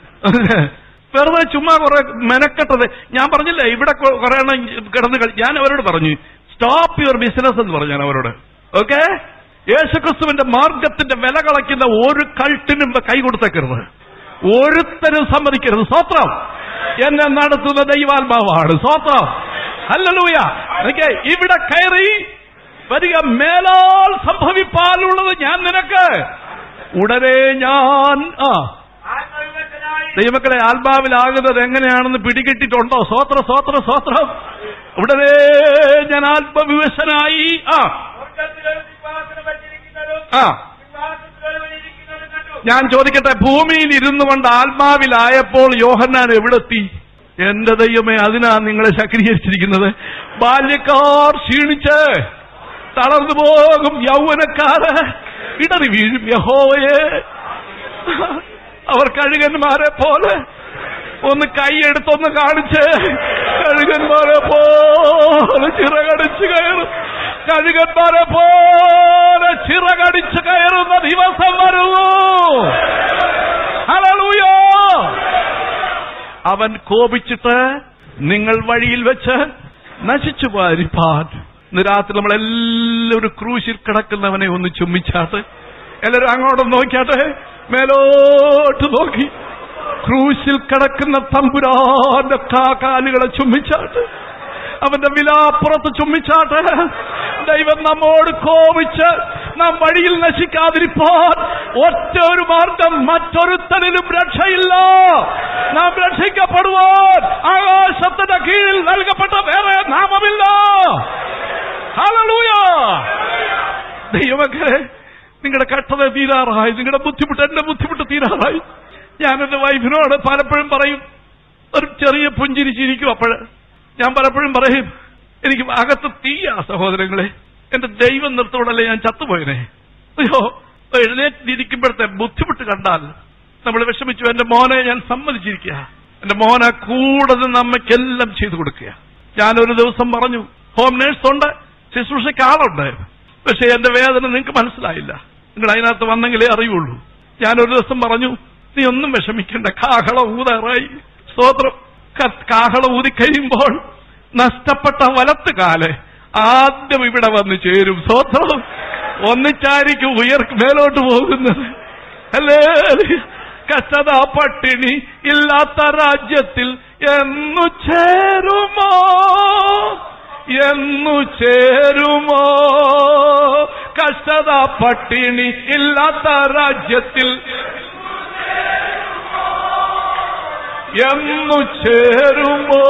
വെറുതെ ചുമ്മാ കുറെ മെനക്കെട്ടത് ഞാൻ പറഞ്ഞില്ലേ ഇവിടെ കൊ- കുറെ എണ്ണം കിടന്ന് കളി ഞാൻ അവരോട് പറഞ്ഞു സ്റ്റോപ്പ് യുവർ ബിസിനസ് എന്ന് പറഞ്ഞു ഞാൻ അവരോട് ഓക്കെ യേശുക്രിസ്തുവിന്റെ മാർഗത്തിന്റെ വില കളയ്ക്കുന്ന ഒരു കൾട്ടിനും കൈ കൊടുത്തേക്കരുത് ഒരുത്തരും സമ്മതിക്കരുത് സ്വത്രം എന്നെ നടത്തുന്ന ദൈവാത്മാവാണ് സ്വത്രം അല്ലലൂയ എനിക്ക് ഇവിടെ കയറി വരിക മേലാൽ സംഭവിപ്പാലുള്ളത് ഞാൻ നിനക്ക് ഉടനെ ഞാൻ ആ ആത്മവിവശനായി ദൈവമക്കളെ ആത്മാവിലാകുന്നത് എങ്ങനെയാണെന്ന് പിടികിട്ടിട്ടുണ്ടോ സ്വോത്ര സ്വോത്ര സ്വോത്രം ഉടനെ ഞാൻ ആത്മവിവശനായി ആ സ്വർഗ്ഗത്തിലൊരു സിംഹാസനം വച്ചിരിക്കുന്നതും ആ സിംഹാസനത്തിലൊരുവനിരിക്കുന്നതും കണ്ടു ഞാൻ ചോദിക്കട്ടെ ഭൂമിയിൽ ഇരുന്നു കൊണ്ട് ആത്മാവിലായപ്പോൾ യോഹന്നാൻ എവിടെത്തി എന്റെ ദൈവമേ അതിനാ നിങ്ങളെ ശക്തീകരിച്ചിരിക്കുന്നത് ബാല്യക്കാർ ക്ഷീണിച്ച് തളർന്നു പോകും യൗവനക്കാര് ഇടറി വീഴും യഹോവയെ അവർ കഴുകന്മാരെ പോലെ ഒന്ന് കൈയെടുത്തൊന്ന് കാണിച്ച് കഴുകന്മാരെ പോലെ ചിറകടിച്ച് കയറും കഴുകന്മാരെ പോലെ ചിറകടിച്ച് കയറുന്ന ദിവസം വരുന്നു ഹല്ലേലൂയ അവൻ കോപിച്ചിട്ട് നിങ്ങൾ വഴിയിൽ വെച്ച് നശിച്ചു പാരിപ്പാൻ ഇന്ന് രാത്രി നമ്മളെല്ലാവരും ക്രൂശിൽ കിടക്കുന്നവനെ ഒന്ന് ചുമ്മിച്ചാട്ട് എല്ലാവരും അങ്ങോട്ട് നോക്കിയാട്ടെ മേലോട്ട് നോക്കി ക്രൂശിൽ കിടക്കുന്ന തമ്പുരാന്റെ കാ- കാലുകളെ ചുമ്മിച്ചാട്ട് അവന്റെ വിലാപ്പുറത്ത് ചുമ്മിച്ചാട്ട് ദൈവം നമ്മോട് കോപിച്ച് നാം വഴിയിൽ നശിക്കാതിരിപ്പാൻ ഒറ്റ ഒരു മാർഗം മറ്റൊരുത്തരിലും രക്ഷയില്ല നാം രക്ഷിക്കപ്പെടുവാൻ ആകാശത്തിന്റെ കീഴിൽ നൽകപ്പെട്ട വേറെ നാമമില്ല ഹല്ലേലൂയ ദൈവമക്കളെ നിങ്ങളുടെ കഷ്ടത തീരാറായി നിങ്ങളുടെ ബുദ്ധിമുട്ട് എന്റെ ബുദ്ധിമുട്ട് തീരാറായി ഞാൻ എന്റെ വൈഫിനോട് പലപ്പോഴും പറയും ഒരു ചെറിയ പുഞ്ചിരി ചിരിക്കും അപ്പോഴ് ഞാൻ പലപ്പോഴും പറയും എനിക്ക് അകത്ത് തീയാ സഹോദരങ്ങളെ എന്റെ ദൈവം നിർത്തോടല്ലേ ഞാൻ ചത്തുപോയനെ അയ്യോ എഴുന്നേറ്റിരിക്കുമ്പോഴത്തെ ബുദ്ധിമുട്ട് കണ്ടാൽ നമ്മൾ വിഷമിച്ചു എന്റെ മോനെ ഞാൻ സമ്മതിച്ചിരിക്കുക എന്റെ മോനെ കൂടെ നിന്ന് അമ്മയ്ക്കെല്ലാം ചെയ്തു കൊടുക്കുക ഞാൻ ഒരു ദിവസം പറഞ്ഞു ഹോം നേഴ്സ് ഉണ്ട് ശുശ്രൂഷയ്ക്ക് ആളുണ്ട് പക്ഷെ എന്റെ വേദന നിങ്ങൾക്ക് മനസ്സിലായില്ല നിങ്ങൾ അതിനകത്ത് വന്നെങ്കിലേ അറിയുള്ളൂ ഞാൻ ഒരു ദിവസം പറഞ്ഞു നീ ഒന്നും വിഷമിക്കണ്ട കാഹള ഊതാറായി സ്തോത്രം ക- കാഹള ഊതി കഴിയുമ്പോൾ നഷ്ടപ്പെട്ട വലത്ത് കാല് ആദ്യം ഇവിടെ വന്ന് ചേരും സ്തോത്രം ഒന്നിച്ചായിരിക്കും ഉയർ മേലോട്ട് പോകുന്നത് അല്ലേ കഷ്ടത പട്ടിണി ഇല്ലാത്ത രാജ്യത്തിൽ എന്നു ചേരുമോ എന്നു ചേരുമോ കഷ്ടത പട്ടിണി ഇല്ലാത്ത രാജ്യത്തിൽ എന്നു ചേരുമോ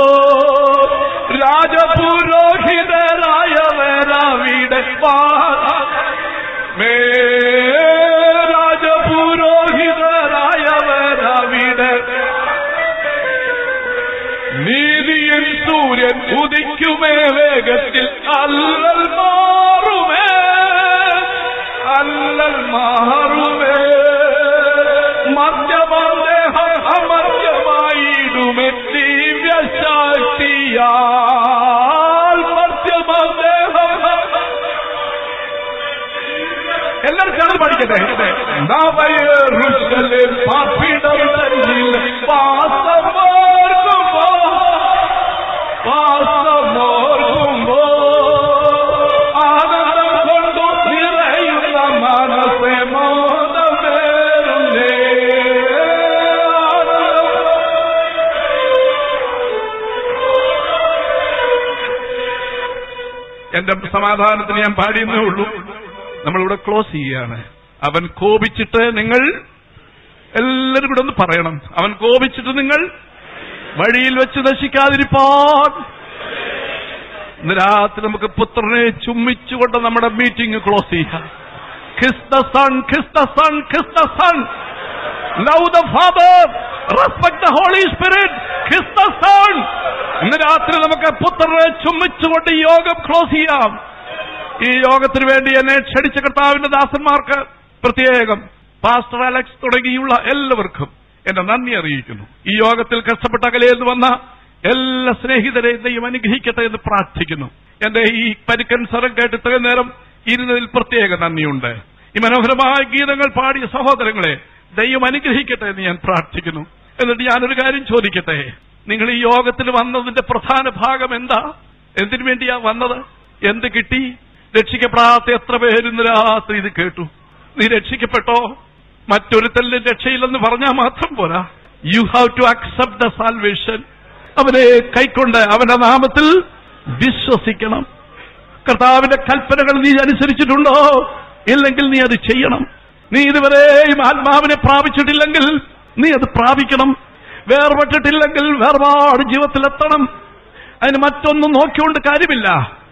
രാജപുരോഹിതരായവരാവിടെ മേ രാജപുരോഹിതരായവരാവിടെ നീതിയിൽ സൂര്യൻ ഉദിക്കുമേ വേഗത്തിൽ അല്ലൽ മാറുമേ അല്ലൽ മാറുമേ മദ്യമാദേഹം അമർത്യമായിടുമേ ദിവ്യശക്തിയാൽ മദ്യമാദേഹം എല്ലാവരും ചേർന്ന് പഠിക്കട്ടെ നവയറുഷലെ പാർപ്പിടം തന്നിൽ വാസമോർക്കുമ്പോ വാസമോർക്കുമ്പോ ആനന്ദം കൊണ്ടു നിറയുന്ന മനസ്സെ മോദമേറുന്നേ ആനന്ദം എന്റെ സമാധാനത്തിന് ഞാൻ പാടിയെന്നേ ഉള്ളൂ നമ്മളിവിടെ ക്ലോസ് ചെയ്യുകയാണ് അവൻ കോപിച്ചിട്ട് നിങ്ങൾ എല്ലാവരും കൂടെ ഒന്ന് പറയണം അവൻ കോപിച്ചിട്ട് നിങ്ങൾ വഴിയിൽ വെച്ച് നശിക്കാതിരിപ്പാൻ ഇന്ന് രാത്രി നമുക്ക് പുത്രനെ ചുമ്മിച്ചുകൊണ്ട് നമ്മുടെ മീറ്റിംഗ് ക്ലോസ് ചെയ്യാം kiss the son kiss the son kiss the son love the father respect the holy spirit kiss the son ഇന്ന് രാത്രി നമുക്ക് പുത്രനെ ചുമ്മിച്ചുകൊണ്ട് ഈ യോഗം ക്ലോസ് ചെയ്യാം ഈ യോഗത്തിന് വേണ്ടി എന്നെ ക്ഷണിച്ച കർത്താവിന്റെ ദാസന്മാർക്ക് പ്രത്യേകം പാസ്റ്റർ അലക്സ് തുടങ്ങിയുള്ള എല്ലാവർക്കും എന്റെ നന്ദി അറിയിക്കുന്നു ഈ യോഗത്തിൽ കഷ്ടപ്പെട്ട അകലയിൽ നിന്ന് വന്ന എല്ലാ സ്നേഹിതരെയും ദൈവം അനുഗ്രഹിക്കട്ടെ എന്ന് പ്രാർത്ഥിക്കുന്നു എന്റെ ഈ പരിക്കൻ സ്വരം കേട്ട് ഇത്രയും നേരം ഇരുന്നതിൽ പ്രത്യേക നന്ദിയുണ്ട് ഈ മനോഹരമായ ഗീതങ്ങൾ പാടിയ സഹോദരങ്ങളെ ദൈവം അനുഗ്രഹിക്കട്ടെ എന്ന് ഞാൻ പ്രാർത്ഥിക്കുന്നു എന്നിട്ട് ഞാനൊരു കാര്യം ചോദിക്കട്ടെ നിങ്ങൾ ഈ യോഗത്തിൽ വന്നതിന്റെ പ്രധാന ഭാഗം എന്താ എന്തിനു വേണ്ടിയാ വന്നത് എന്ത് കിട്ടി രക്ഷിക്കപ്പെടാത്ത എത്ര പേരിന്ന് രാത്രി ഇത് കേട്ടു നീ രക്ഷിക്കപ്പെട്ടോ മറ്റൊരുത്തലിന്റെ രക്ഷയില്ലെന്ന് പറഞ്ഞാൽ മാത്രം പോരാ you have to accept the salvation അവനെ കൈക്കൊണ്ട് അവന്റെ നാമത്തിൽ വിശ്വസിക്കണം കർത്താവിന്റെ കൽപ്പനകൾ നീ അനുസരിച്ചിട്ടുണ്ടോ ഇല്ലെങ്കിൽ നീ അത് ചെയ്യണം നീ ഇതുവരെയും ആത്മാവിനെ പ്രാപിച്ചിട്ടില്ലെങ്കിൽ നീ അത് പ്രാപിക്കണം വേർപെട്ടിട്ടില്ലെങ്കിൽ വേർപാട് ജീവിതത്തിലെത്തണം അതിന് മറ്റൊന്നും നോക്കിക്കൊണ്ട് കാര്യമില്ല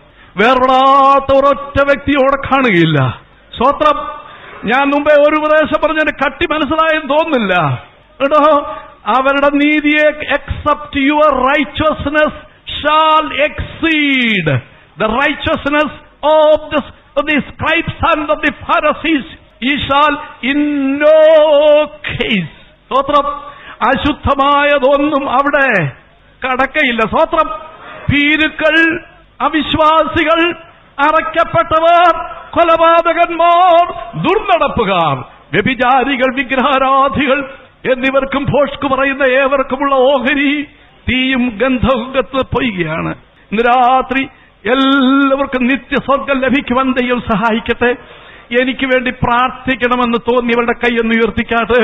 വേർപെടാത്ത ഒരൊറ്റ വ്യക്തിയോടെ കാണുകയില്ല സ്വത്രം ഞാൻ മുമ്പേ ഒരു ഉപദേശം പറഞ്ഞതിന് കട്ടി മനസ്സിലായെന്ന് തോന്നുന്നില്ല കേട്ടോ അവരുടെ നീതിയെ except your righteousness shall exceed the righteousness of the scribes and of the Pharisees ye shall in no case സ്വത്രം അശുദ്ധമായതൊന്നും അവിടെ കടക്കയില്ല സ്വത്രം ഭീരുക്കൾ അവിശ്വാസികൾ അറയ്ക്കപ്പെട്ടവർ കൊലപാതകന്മാർ ദുർനടപ്പുകാർ വ്യഭിചാരികൾ വിഗ്രഹാരാധികൾ എന്നിവർക്കും ഭോഷ്കു പറയുന്ന ഏവർക്കുമുള്ള ഓഹരി തീയും ഗന്ധവും കത്ത് പൊയ്യുകയാണ് ഇന്ന് രാത്രി എല്ലാവർക്കും നിത്യസ്വർഗം ലഭിക്കുവാൻ ദൈവം സഹായിക്കട്ടെ എനിക്ക് വേണ്ടി പ്രാർത്ഥിക്കണമെന്ന് തോന്നിയവരുടെ കൈയൊന്ന് ഉയർത്തിക്കാട്ടെ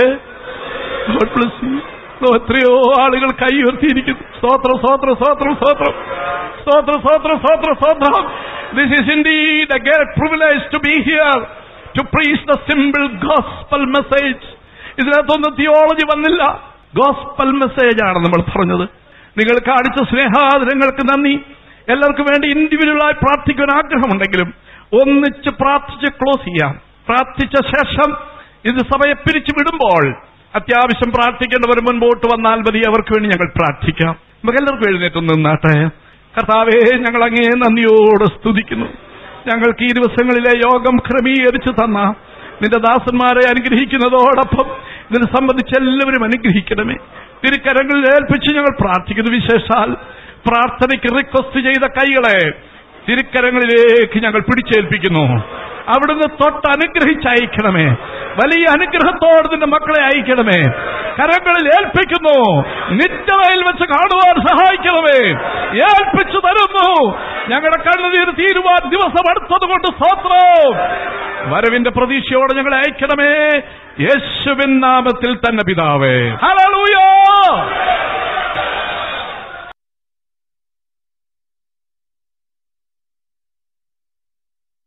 God bless you. ഓ, എത്രയോ ആളുകൾ കൈ ഉയർത്തിയിരിക്കുന്നു സ്തോത്രം സ്തോത്രം സ്തോത്രം സ്തോത്രം സ്തോത്രം സ്തോത്രം സ്തോത്രം സ്തോത്രം this is indeed a great privilege to be here to preach the simple gospel message ഇതിനകത്തൊന്നും തിയോളജി വന്നില്ല ഗോസ്പൽ മെസ്സേജ് ആണ് നമ്മൾ പറഞ്ഞത് നിങ്ങൾ കാണിച്ച സ്നേഹാദരങ്ങൾക്ക് നന്ദി എല്ലാവർക്കും വേണ്ടി ഇൻഡിവിജ്വലായി പ്രാർത്ഥിക്കാൻ ആഗ്രഹമുണ്ടെങ്കിലും ഒന്നിച്ച് പ്രാർത്ഥിച്ച് ക്ലോസ് ചെയ്യാം പ്രാർത്ഥിച്ച ശേഷം ഇത് സഭയെ പിരിച്ചു വിടുമ്പോൾ അത്യാവശ്യം പ്രാർത്ഥിക്കേണ്ടവർ മുൻപോട്ട് വന്നാൽ മതി അവർക്ക് വേണ്ടി ഞങ്ങൾ പ്രാർത്ഥിക്കാം നമുക്ക് എല്ലാവർക്കും എഴുന്നേറ്റ് നിന്നാട്ടെ കർത്താവേ ഞങ്ങൾ അങ്ങേ നന്ദിയോട് സ്തുതിക്കുന്നു ഞങ്ങൾക്ക് ഈ ദിവസങ്ങളിലെ യോഗം ക്രമീകരിച്ചു തന്ന നിന്റെ ദാസന്മാരെ അനുഗ്രഹിക്കുന്നതോടൊപ്പം ഇതിനെ സംബന്ധിച്ച് എല്ലാവരും അനുഗ്രഹിക്കണമേ തിരുക്കരങ്ങളിൽ ഏൽപ്പിച്ച് ഞങ്ങൾ പ്രാർത്ഥിക്കുന്നു വിശേഷാൽ പ്രാർത്ഥനയ്ക്ക് റിക്വസ്റ്റ് ചെയ്ത കൈകളെ തിരുക്കരങ്ങളിലേക്ക് ഞങ്ങൾ പിടിച്ചേൽപ്പിക്കുന്നു അവിടുന്ന് തൊട്ട് അനുഗ്രഹിച്ചയക്കണമേ വലിയ അനുഗ്രഹത്തോട് നിന്റെ മക്കളെ അയക്കണമേ കരങ്ങളിൽ ഏൽപ്പിക്കുന്നു നിത്യതയിൽ വെച്ച് കാണുവാൻ സഹായിക്കണമേ ഏൽപ്പിച്ചു തരുന്നു ഞങ്ങളുടെ കണ്ണുനീർ തീരുവാൻ ദിവസം അടുത്തത് കൊണ്ട് സ്തോത്രം വരവിന്റെ പ്രതീക്ഷയോടെ ഞങ്ങളെ അയക്കണമേ യേശുവിൻ നാമത്തിൽ തന്നെ പിതാവേ ഹല്ലേലൂയ